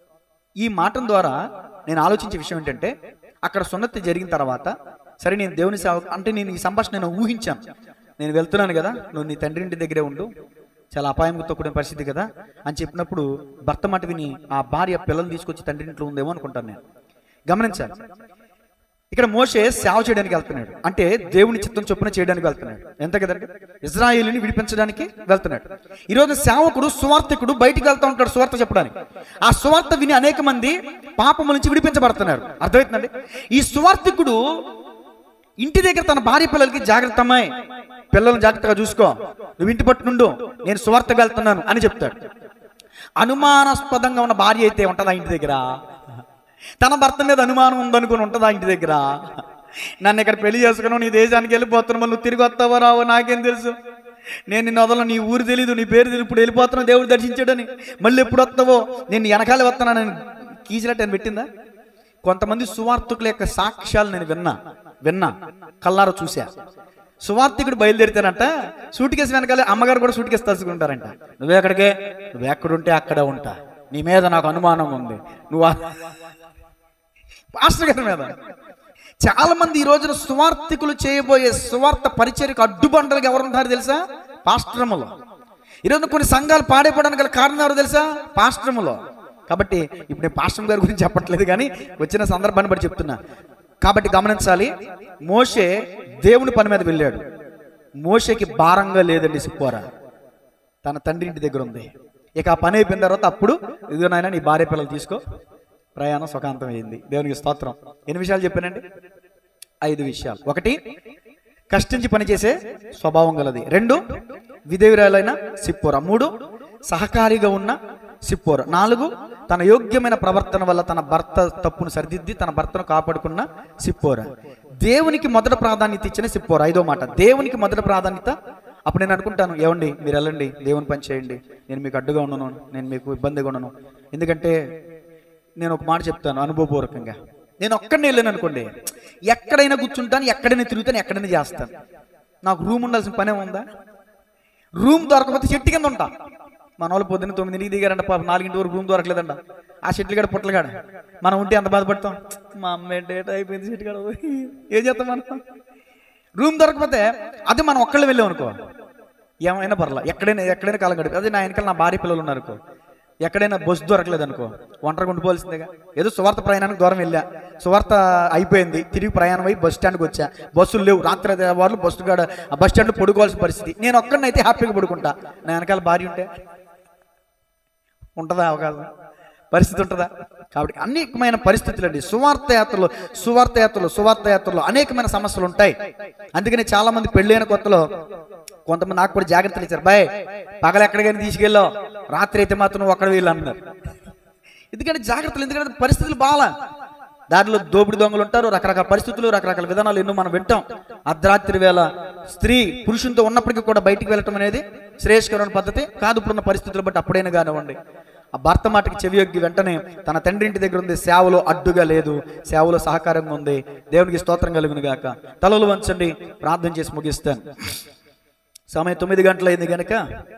ఈ మాటం ద్వారా నేను ఆలోచించే విషయం ఏంటంటే అక్కడ సున్నతి జరిగిన తర్వాత సరే నేను దేవుని సేవ అంటే నేను ఈ సంభాషణ నేను ఊహించాను నేను వెళ్తున్నాను కదా నువ్వు నీ తండ్రి ఇంటి దగ్గరే ఉండు చాలా అపాయంతో కూడిన పరిస్థితి కదా అని చెప్పినప్పుడు భర్త మాట విని ఆ భార్య పిల్లల్ని తీసుకొచ్చి తండ్రి ఇంట్లో ఉందేమో అనుకుంటాను నేను గమనించాలి ఇక్కడ మోషే సేవ చేయడానికి వెళ్తున్నాడు అంటే దేవుని చిత్తం చొప్పున చేయడానికి వెళ్తున్నాడు ఎంత కదండి ఇజ్రాయేలుని విడిపించడానికి వెళ్తున్నాడు ఈరోజు సేవకుడు సువార్థకుడు బయటికి వెళ్తా ఉంటాడు సువార్త చెప్పడానికి ఆ సువార్త విని అనేక మంది పాపముల నుంచి విడిపించబడుతున్నారు అర్థమవుతుందండి ఈ సువార్థకుడు ఇంటి దగ్గర తన భార్య పిల్లలకి జాగ్రత్త అమ్మాయి పిల్లల్ని జాగ్రత్తగా చూసుకో నువ్వు ఇంటి పట్టు నుండు నేను సువార్తకు వెళ్తున్నాను అని చెప్తాడు అనుమానాస్పదంగా ఉన్న భార్య అయితే ఉంటుందా ఇంటి దగ్గర తన భర్త మీద అనుమానం ఉందనుకుని ఉంటుందా ఇంటి దగ్గర నన్ను ఇక్కడ పెళ్లి చేసుకున్నావు నీ దేశానికి వెళ్ళిపోతున్నావు మళ్ళీ నువ్వు తిరిగి వస్తావో రావో నాకేం తెలుసు నేను నిన్ను వదలను నీ ఊరు తెలీదు నీ పేరు తెలియదు ఇప్పుడు వెళ్ళిపోతున్నావు దేవుడు దర్శించాడని మళ్ళీ ఎప్పుడు వస్తావో నేను వెనకాలే వస్తానని కీచినట్టు అని పెట్టిందా కొంతమంది సువార్థకుల యొక్క సాక్ష్యాలు నేను విన్నా విన్నా కల్లారా చూసా సువార్థికుడు బయలుదేరితేనంట సూట్ కేసు వెనకాలే అమ్మగారు కూడా సూట్ కేసు తలుచుకుంటారంట నువ్వు ఎక్కడికే నువ్వు ఎక్కడుంటే అక్కడే ఉంటా నీ మీద నాకు అనుమానం ఉంది నువ్వు ఆ- పాస్టర్ గారి మీద చాలా మంది ఈ రోజున సువార్థికులు చేయబోయే సువార్త పరిచర్యకు అడ్డుబండలుగా ఎవరు ఉంటారు తెలుసా పాస్ట్రములో ఈరోజు కొన్ని సంఘాలు పాడైపోవడానికి గల కారణం ఎవరు తెలుసా పాస్ట్రములో కాబట్టి ఇప్పుడు నేను పాస్టర్ గారి గురించి చెప్పట్లేదు కానీ వచ్చిన సందర్భాన్ని బట్టి చెప్తున్నా కాబట్టి గమనించాలి మోషే దేవుని పని మీద వెళ్ళాడు మోషేకి భారంగా లేదండి సిప్పోరా తన తండ్రి ఇంటి దగ్గర ఉంది ఇక ఆ పని అయిపోయిన తర్వాత అప్పుడు ఇదిగో నాయన నీ భార్య పిల్లలు తీసుకో ప్రయాణం సుఖాంతం అయింది దేవునికి స్తోత్రం ఎన్ని విషయాలు చెప్పానండి ఐదు విషయాలు ఒకటి కష్టించి పనిచేసే స్వభావం గలది రెండు విధేయురాలైన సిప్పోర మూడు సహకారిగా ఉన్న సిప్పోర నాలుగు తన యోగ్యమైన ప్రవర్తన వల్ల తన భర్త తప్పును సరిదిద్ది తన భర్తను కాపాడుకున్న సిప్పోర దేవునికి మొదట ప్రాధాన్యత ఇచ్చిన సిప్పోర ఐదో మాట దేవునికి మొదట ప్రాధాన్యత అప్పుడు నేను అనుకుంటాను ఏమండి మీరు వెళ్ళండి దేవుని పని చేయండి నేను మీకు అడ్డుగా ఉన్నాను నేను మీకు ఇబ్బందిగా ఉన్నాను ఎందుకంటే నేను ఒక మాట చెప్తాను అనుభవపూర్వకంగా నేను ఒక్కడిని వెళ్ళాను అనుకోండి ఎక్కడైనా కూర్చుంటాను ఎక్కడైనా తిరుగుతాను ఎక్కడైనా చేస్తాను నాకు రూమ్ ఉండాల్సిన పనే ఉందా రూమ్ దొరకకపోతే చెట్టు కింద ఉంటా మన వాళ్ళు పొద్దున్న తొమ్మిదింటికి దిగారంట పాప నాలుగింటి వరకు రూమ్ దొరకలేదంట ఆ చెట్లు గడ పుట్టలు కాడ మనం ఉంటే ఎంత బాధపడతాం మా అమ్మాయి డేట్ అయిపోయింది చెట్టు కాడ ఏం చేస్తాం మనం రూమ్ దొరకకపోతే అది మనం ఒక్కళ్ళు వెళ్ళాం అనుకో ఏమైనా పర్లా ఎక్కడైనా ఎక్కడైనా కాలం గడిపి అదే నా వెనకాల నా భార్య పిల్లలు ఉన్నారు అనుకో ఎక్కడైనా బస్సు దొరకలేదు అనుకో ఒంటరిగా ఉండిపోవాల్సిందేగా ఏదో సువార్త ప్రయాణానికి దూరం వెళ్ళా సువార్త అయిపోయింది తిరిగి ప్రయాణం అయ్యి బస్ స్టాండ్కి వచ్చా బస్సులు లేవు రాత్రి వాళ్ళు బస్సు కాడ ఆ బస్ స్టాండ్లో పడుకోవాల్సిన పరిస్థితి నేను ఒక్కడినైతే హ్యాపీగా పడుకుంటా నా వెనకాల భార్య ఉంటే ఉంటుందా అవకాశం పరిస్థితి ఉంటుందా కాబట్టి అనేకమైన పరిస్థితులు అండి సువార్త యాత్రలు సువార్త యాత్రలు సువార్త యాత్రలు అనేకమైన సమస్యలు ఉంటాయి అందుకని చాలా మంది పెళ్ళైన కొత్తలో కొంతమంది నాకు కూడా జాగ్రత్తలు ఇచ్చారు బాయ్ పగలు ఎక్కడికైనా తీసుకెళ్ళావు రాత్రి అయితే మాత్రం నువ్వు ఒక్కడ వీళ్ళు అన్నారు ఎందుకంటే జాగ్రత్తలు ఎందుకంటే పరిస్థితులు బాగా దారిలో దోపిడి దొంగలు ఉంటారు రకరకాల పరిస్థితులు రకరకాల విధానాలు ఎన్నో మనం వింటాం అర్ధరాత్రి వేళ స్త్రీ పురుషునితో ఉన్నప్పటికీ కూడా బయటికి వెళ్ళటం అనేది శ్రేయస్కరమైన పద్ధతి కాదు ఇప్పుడున్న పరిస్థితులు బట్టి అప్పుడైనా కానివ్వండి ఆ భర్త మాటకి చెవియొగ్గి వెంటనే తన తండ్రి ఇంటి దగ్గర ఉంది సేవలో అడ్డుగా లేదు సేవలో సహకారంగా ఉంది దేవునికి స్తోత్రం కలుగును గాక తలలు వంచండి ప్రార్థన చేసి ముగిస్తాను సమయం తొమ్మిది గంటలైంది గనక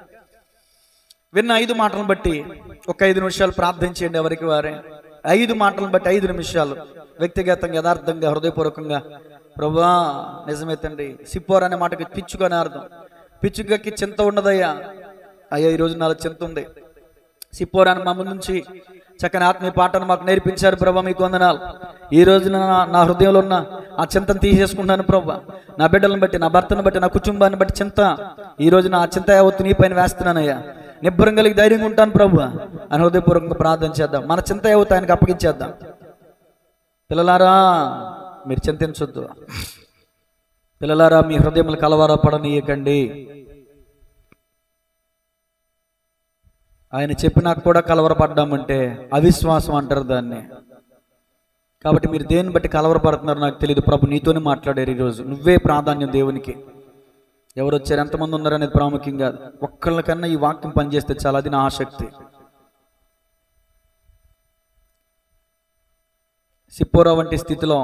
విన్న ఐదు మాటలను బట్టి ఒక ఐదు నిమిషాలు ప్రార్థన చేయండి ఎవరికి వారే ఐదు మాటలను బట్టి ఐదు నిమిషాలు వ్యక్తిగతంగా యథార్థంగా హృదయపూర్వకంగా ప్రభా నిజమే తండ్రి సిప్పోర్ అనే మాటకి పిచ్చుకొని అర్థం పిచ్చుకకి చింత ఉండదయ్యా అయ్యా ఈరోజు నాలో చింత ఉంది సిప్పోర్ అని మా ముందు నుంచి చక్కని ఆత్మీయ పాటను మాకు నేర్పించారు ప్రభా మీకు వందనాలు ఈ రోజున నా- నా హృదయంలో ఉన్న ఆ చింతను తీసేసుకుంటాను ప్రభా నా బిడ్డలను బట్టి నా భర్తను బట్టి నా కుటుంబాన్ని బట్టి చింత ఈ రోజు నా చింత యావత్తు నీ పైన వేస్తున్నానయ్యా నిబ్బరం కలిగి ధైర్యంగా ఉంటాను ప్రభు అని హృదయపూర్వకంగా ప్రార్థన చేద్దాం మన చింత యావత్తు ఆయనకు అప్పగించేద్దాం పిల్లలారా మీరు చింతించొద్దు పిల్లలారా మీ హృదయములు కలవర పడనీయకండి ఆయన చెప్పినాక కూడా కలవరపడ్డామంటే అవిశ్వాసం అంటారు దాన్ని కాబట్టి మీరు దేన్ని బట్టి కలవరపడుతున్నారు నాకు తెలియదు ప్రభు నీతోనే మాట్లాడారు ఈరోజు నువ్వే ప్రాధాన్యం దేవునికి
ఎవరు వచ్చారు ఎంతమంది ఉన్నారు అనేది ప్రాముఖ్యం కాదు ఒక్కళ్ళకన్నా ఈ వాక్యం పనిచేస్తే చాలా అది నా ఆసక్తి సిప్పోరా వంటి స్థితిలో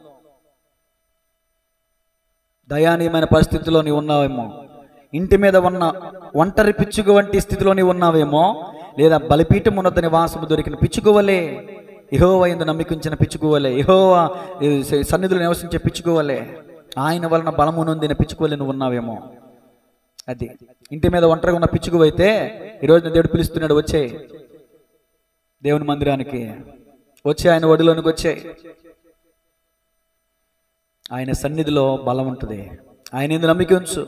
దయానీయమైన పరిస్థితిలో నీవు ఉన్నావేమో ఇంటి మీద ఉన్న ఒంటరి పిచ్చుక వంటి స్థితిలో నీవు ఉన్నావేమో లేదా బలిపీఠం ఉన్నత నివాసము దొరికిన పిచ్చుకోవలే ఇహోవా ఎందు నమ్మికించిన పిచ్చుకోవలే ఇహోవా ఈ సన్నిధిలో నివసించే పిచ్చుకోవలే ఆయన వలన బలము నొందిన పిచ్చుకోవలే నువ్వు ఉన్నావేమో అది ఇంటి మీద ఒంటరిగా ఉన్న పిచ్చుకువైతే ఈరోజు నేను దేవుడు పిలుస్తున్నాడు వచ్చే దేవుని మందిరానికి వచ్చి ఆయన ఒడిలోనికి వచ్చే ఆయన సన్నిధిలో బలం ఉంటుంది ఆయన ఎందు నమ్మిక ఉంచు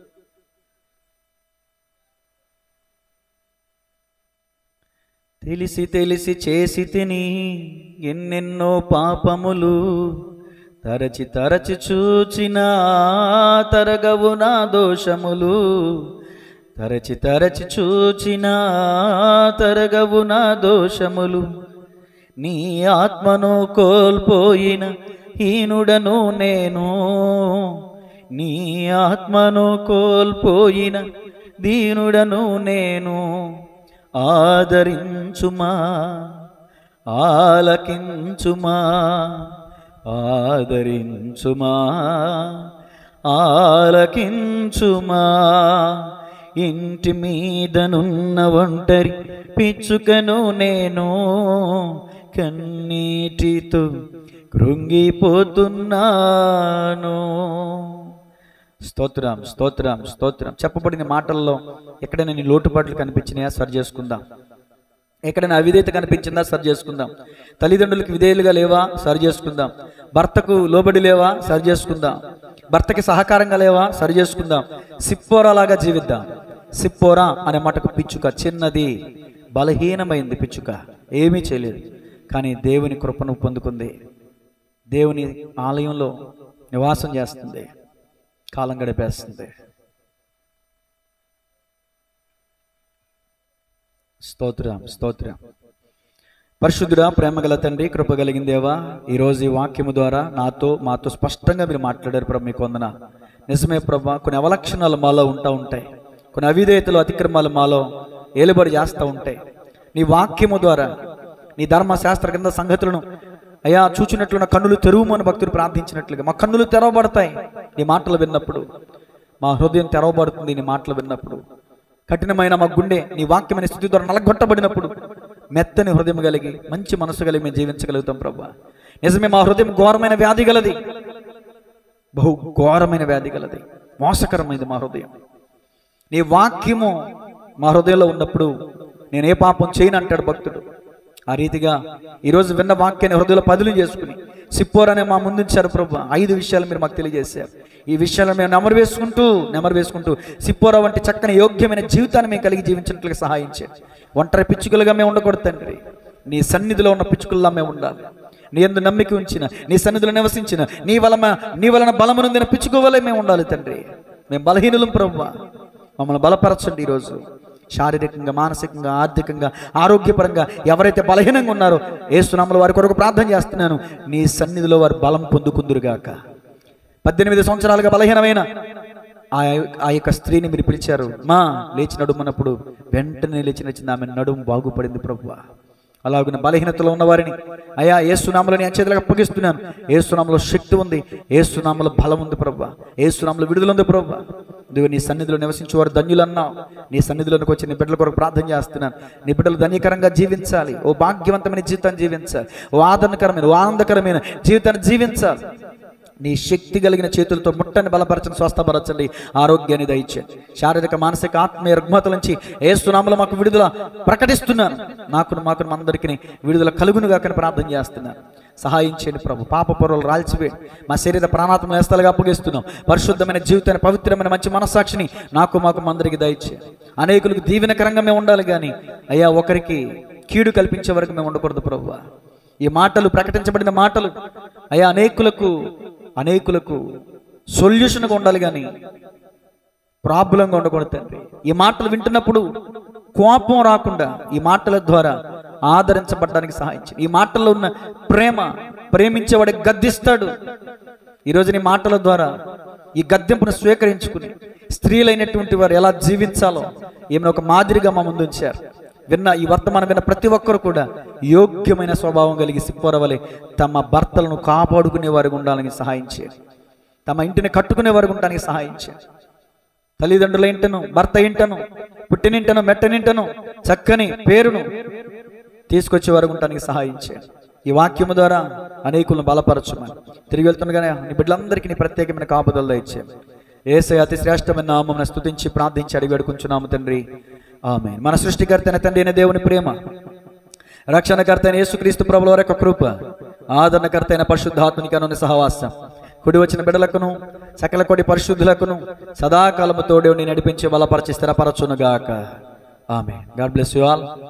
తెలిసి తెలిసి చేసి తిని ఎన్నెన్నో పాపములు తరచి తరచి చూచిన తరగవు నా దోషములు తరచి తరచి చూచిన తరగవు నా దోషములు నీ ఆత్మను కోల్పోయిన హీనుడను నేను నీ ఆత్మను కోల్పోయిన దీనుడను నేను ఆదరించుమా ఆలకించుమా ఆదరించుమా ఆలకించుమా ఇంటి మీదనున్న ఒంటరి పిచ్చుకను నేను కన్నీటితో కృంగిపోతున్నాను స్తోత్రం స్తోత్రం స్తోత్రం చెప్పబడిన మాటల్లో ఎక్కడైనా నీ లోటుపాట్లు కనిపించినాయా సరి చేసుకుందాం ఎక్కడైనా అవిధేయత కనిపించిందా సరి చేసుకుందాం తల్లిదండ్రులకు విధేయులుగా లేవా సరి చేసుకుందాం భర్తకు లోబడి లేవా సరి చేసుకుందాం భర్తకి సహకారంగా లేవా సరి చేసుకుందాం సిప్పోరాలాగా జీవిద్దాం సిప్పోరా అనే మాటకు పిచ్చుక చిన్నది బలహీనమైంది పిచ్చుక ఏమీ చేయలేదు కానీ దేవుని కృపను పొందుకుంది దేవుని ఆలయంలో నివాసం చేస్తుంది కాలం గడిపేస్తుంది స్తోత్రం స్తోత్రం పరిశుద్ధుడా ప్రేమగల తండ్రి కృప కలిగిన దేవా ఈరోజు ఈ వాక్యము ద్వారా నాతో మాతో స్పష్టంగా మీరు మాట్లాడారు ప్రభు మీకు వందన నిజమే ప్రభా కొన్ని అవలక్షణాలు మాలో ఉంటా ఉంటాయి కొన్ని అవిధేయతలు అతిక్రమాలు మాలో ఏలుబడి చేస్తూ ఉంటాయి నీ వాక్యము ద్వారా నీ ధర్మశాస్త్ర కింద సంగతులను అయ్యా చూచినట్లు నా కన్నులు తెరువుమని భక్తులు ప్రార్థించినట్లుగా మా కన్నులు తెరవబడతాయి నీ మాటలు విన్నప్పుడు మా హృదయం తెరవబడుతుంది నీ మాటలు విన్నప్పుడు కఠినమైన మా గుండె నీ వాక్యమైన స్థితి ద్వారా నలగొట్టబడినప్పుడు మెత్తని హృదయం కలిగి మంచి మనసు కలిగి మేము జీవించగలుగుతాం ప్రభా నిజమే మా హృదయం ఘోరమైన వ్యాధి గలది బహు ఘోరమైన వ్యాధి గలది మోసకరమైనది మా హృదయం నీ వాక్యము మా హృదయంలో ఉన్నప్పుడు నేను ఏ పాపం చేయను అంటాడు భక్తుడు ఆ రీతిగా ఈరోజు విన్న వాక్యాన్ని హృదయంలో పదులు చేసుకుని సిప్పోర్ అనే మా ముందుంచారు ప్రభు ఐదు విషయాలు మీరు మాకు తెలియజేశారు ఈ విషయాలను మేము నెమరు వేసుకుంటూ నెమరు వేసుకుంటూ సిప్పోరా వంటి చక్కని యోగ్యమైన జీవితాన్ని మేము కలిగి జీవించినట్లుగా సహాయం చేయండి ఒంటరి పిచ్చుకలుగా మేము ఉండకూడదు తండ్రి నీ సన్నిధిలో ఉన్న పిచ్చుకల్లా మేము ఉండాలి నీ ఎందు నమ్మిక ఉంచిన నీ సన్నిధిలో నివసించిన నీ వలన నీ వలన బలమునుందిన పిచ్చుకోవలే మేము ఉండాలి తండ్రి మేము బలహీనులం ప్రభు మమ్మల్ని బలపరచండి ఈరోజు శారీరకంగా మానసికంగా ఆర్థికంగా ఆరోగ్యపరంగా ఎవరైతే బలహీనంగా ఉన్నారో ఏసునామల వారి కొరకు ప్రార్థన చేస్తున్నాను నీ సన్నిధిలో వారు బలం పొందుకుందురుగాక పద్దెనిమిది సంవత్సరాలుగా బలహీనమైన ఆ ఆ యొక్క స్త్రీని మీరు పిలిచారు మా లేచి నడుమన్నప్పుడు వెంటనే లేచి నచ్చింది ఆమె నడుము బాగుపడింది ప్రభు అలాగున బలహీనతలో ఉన్నవారిని అయా ఏసునామలో నేను చేతులకు అప్పగిస్తున్నాను ఏసునామలో శక్తి ఉంది ఏసునామలో బలం ఉంది ప్రభు ఏసునామలో విడుదల ఉంది ప్రభు ఇదిగో నీ సన్నిధిలో నివసించేవారు ధన్యులన్నావు నీ సన్నిధిలోనికి వచ్చి నీ బిడ్డల కొరకు ప్రార్థన చేస్తున్నాను నీ బిడ్డలు ధన్యకరంగా జీవించాలి ఓ భాగ్యవంతమైన జీవితాన్ని జీవించాలి ఓ ఆదరణకరమైన ఓ ఆనందకరమైన జీవితాన్ని జీవించాలి నీ శక్తి కలిగిన చేతులతో ముట్టని బలపరచండి స్వస్థపరచండి ఆరోగ్యాన్ని దయచేయండి శారీరక మానసిక ఆత్మీయ రుగ్మతల నుంచి ఏ సునామలో మాకు విడుదల ప్రకటిస్తున్నాను నాకు మాకు అందరికీ విడుదల కలుగునుగా కానీ ప్రార్థన చేస్తున్నాను సహాయం చేయండి ప్రభు పాప పొరలు రాల్చివేయండి మా శరీర ప్రాణాత్మ నేస్తాలుగా అప్పగిస్తున్నాం పరిశుద్ధమైన జీవితాన్ని పవిత్రమైన మంచి మనస్సాక్షిని నాకు మాకు అందరికి దయచేయండి అనేకులకు దీవెనకరంగా మేము ఉండాలి కానీ అయ్యా ఒకరికి కీడు కల్పించే వరకు మేము ఉండకూడదు ప్రభు ఈ మాటలు ప్రకటించబడిన మాటలు అయ్యా అనేకులకు అనేకులకు సొల్యూషన్గా ఉండాలి కానీ ప్రాబ్లంగా ఉండకూడదు తండ్రి ఈ మాటలు వింటున్నప్పుడు కోపం రాకుండా ఈ మాటల ద్వారా ఆదరించబడడానికి సహాయం చేయి. ఈ మాటల్లో ఉన్న ప్రేమ ప్రేమించేవాడికి గద్దిస్తాడు ఈరోజు నీ మాటల ద్వారా ఈ గద్దెంపును స్వీకరించుకుని
స్త్రీలైనటువంటి వారు ఎలా జీవించాలో ఈమెను ఒక మాదిరిగా మా ముందు ఉంచారు విన్న ఈ వర్తమానం విన్న ప్రతి ఒక్కరు కూడా యోగ్యమైన స్వభావం కలిగి సిప్పోరవలే తమ భర్తలను కాపాడుకునే వారికి ఉండాలని సహాయం చేయండి తమ ఇంటిని కట్టుకునే వారికి ఉండడానికి సహాయం చేయండి తల్లిదండ్రుల ఇంటను భర్త ఇంటను పుట్టినింటను మెట్టనింటను చక్కని పేరును తీసుకొచ్చే వరకు ఉండడానికి సహాయం చేయండి ఈ వాక్యము ద్వారా అనేకులను బలపరచమని తిరిగి వెళ్తుండగానే నీ బిడ్డలందరికీ నీ ప్రత్యేకమైన కాపుదల దయచేయండి ఏసై అతి శ్రేష్టమైన నామమున స్తుతించి ప్రార్థించి అడిగి వేడుకుంటున్నాము తండ్రి ఆమె మన సృష్టికర్త అయిన తండ్రి అయిన దేవుని ప్రేమ రక్షణకర్త అయిన యేసుక్రీస్తు ప్రభుల వారి యొక్క కృప ఆదరణకర్త అయిన పరిశుద్ధాత్మనికి అనుని సహవాసం కుడి వచ్చిన బిడలకును సకల కొడి పరిశుద్ధులకును సదాకాలము తోడే నడిపించి బలపరిచి స్థిరపరచునుగాక ఆమె గాడ్ బ్లెస్ యు ఆల్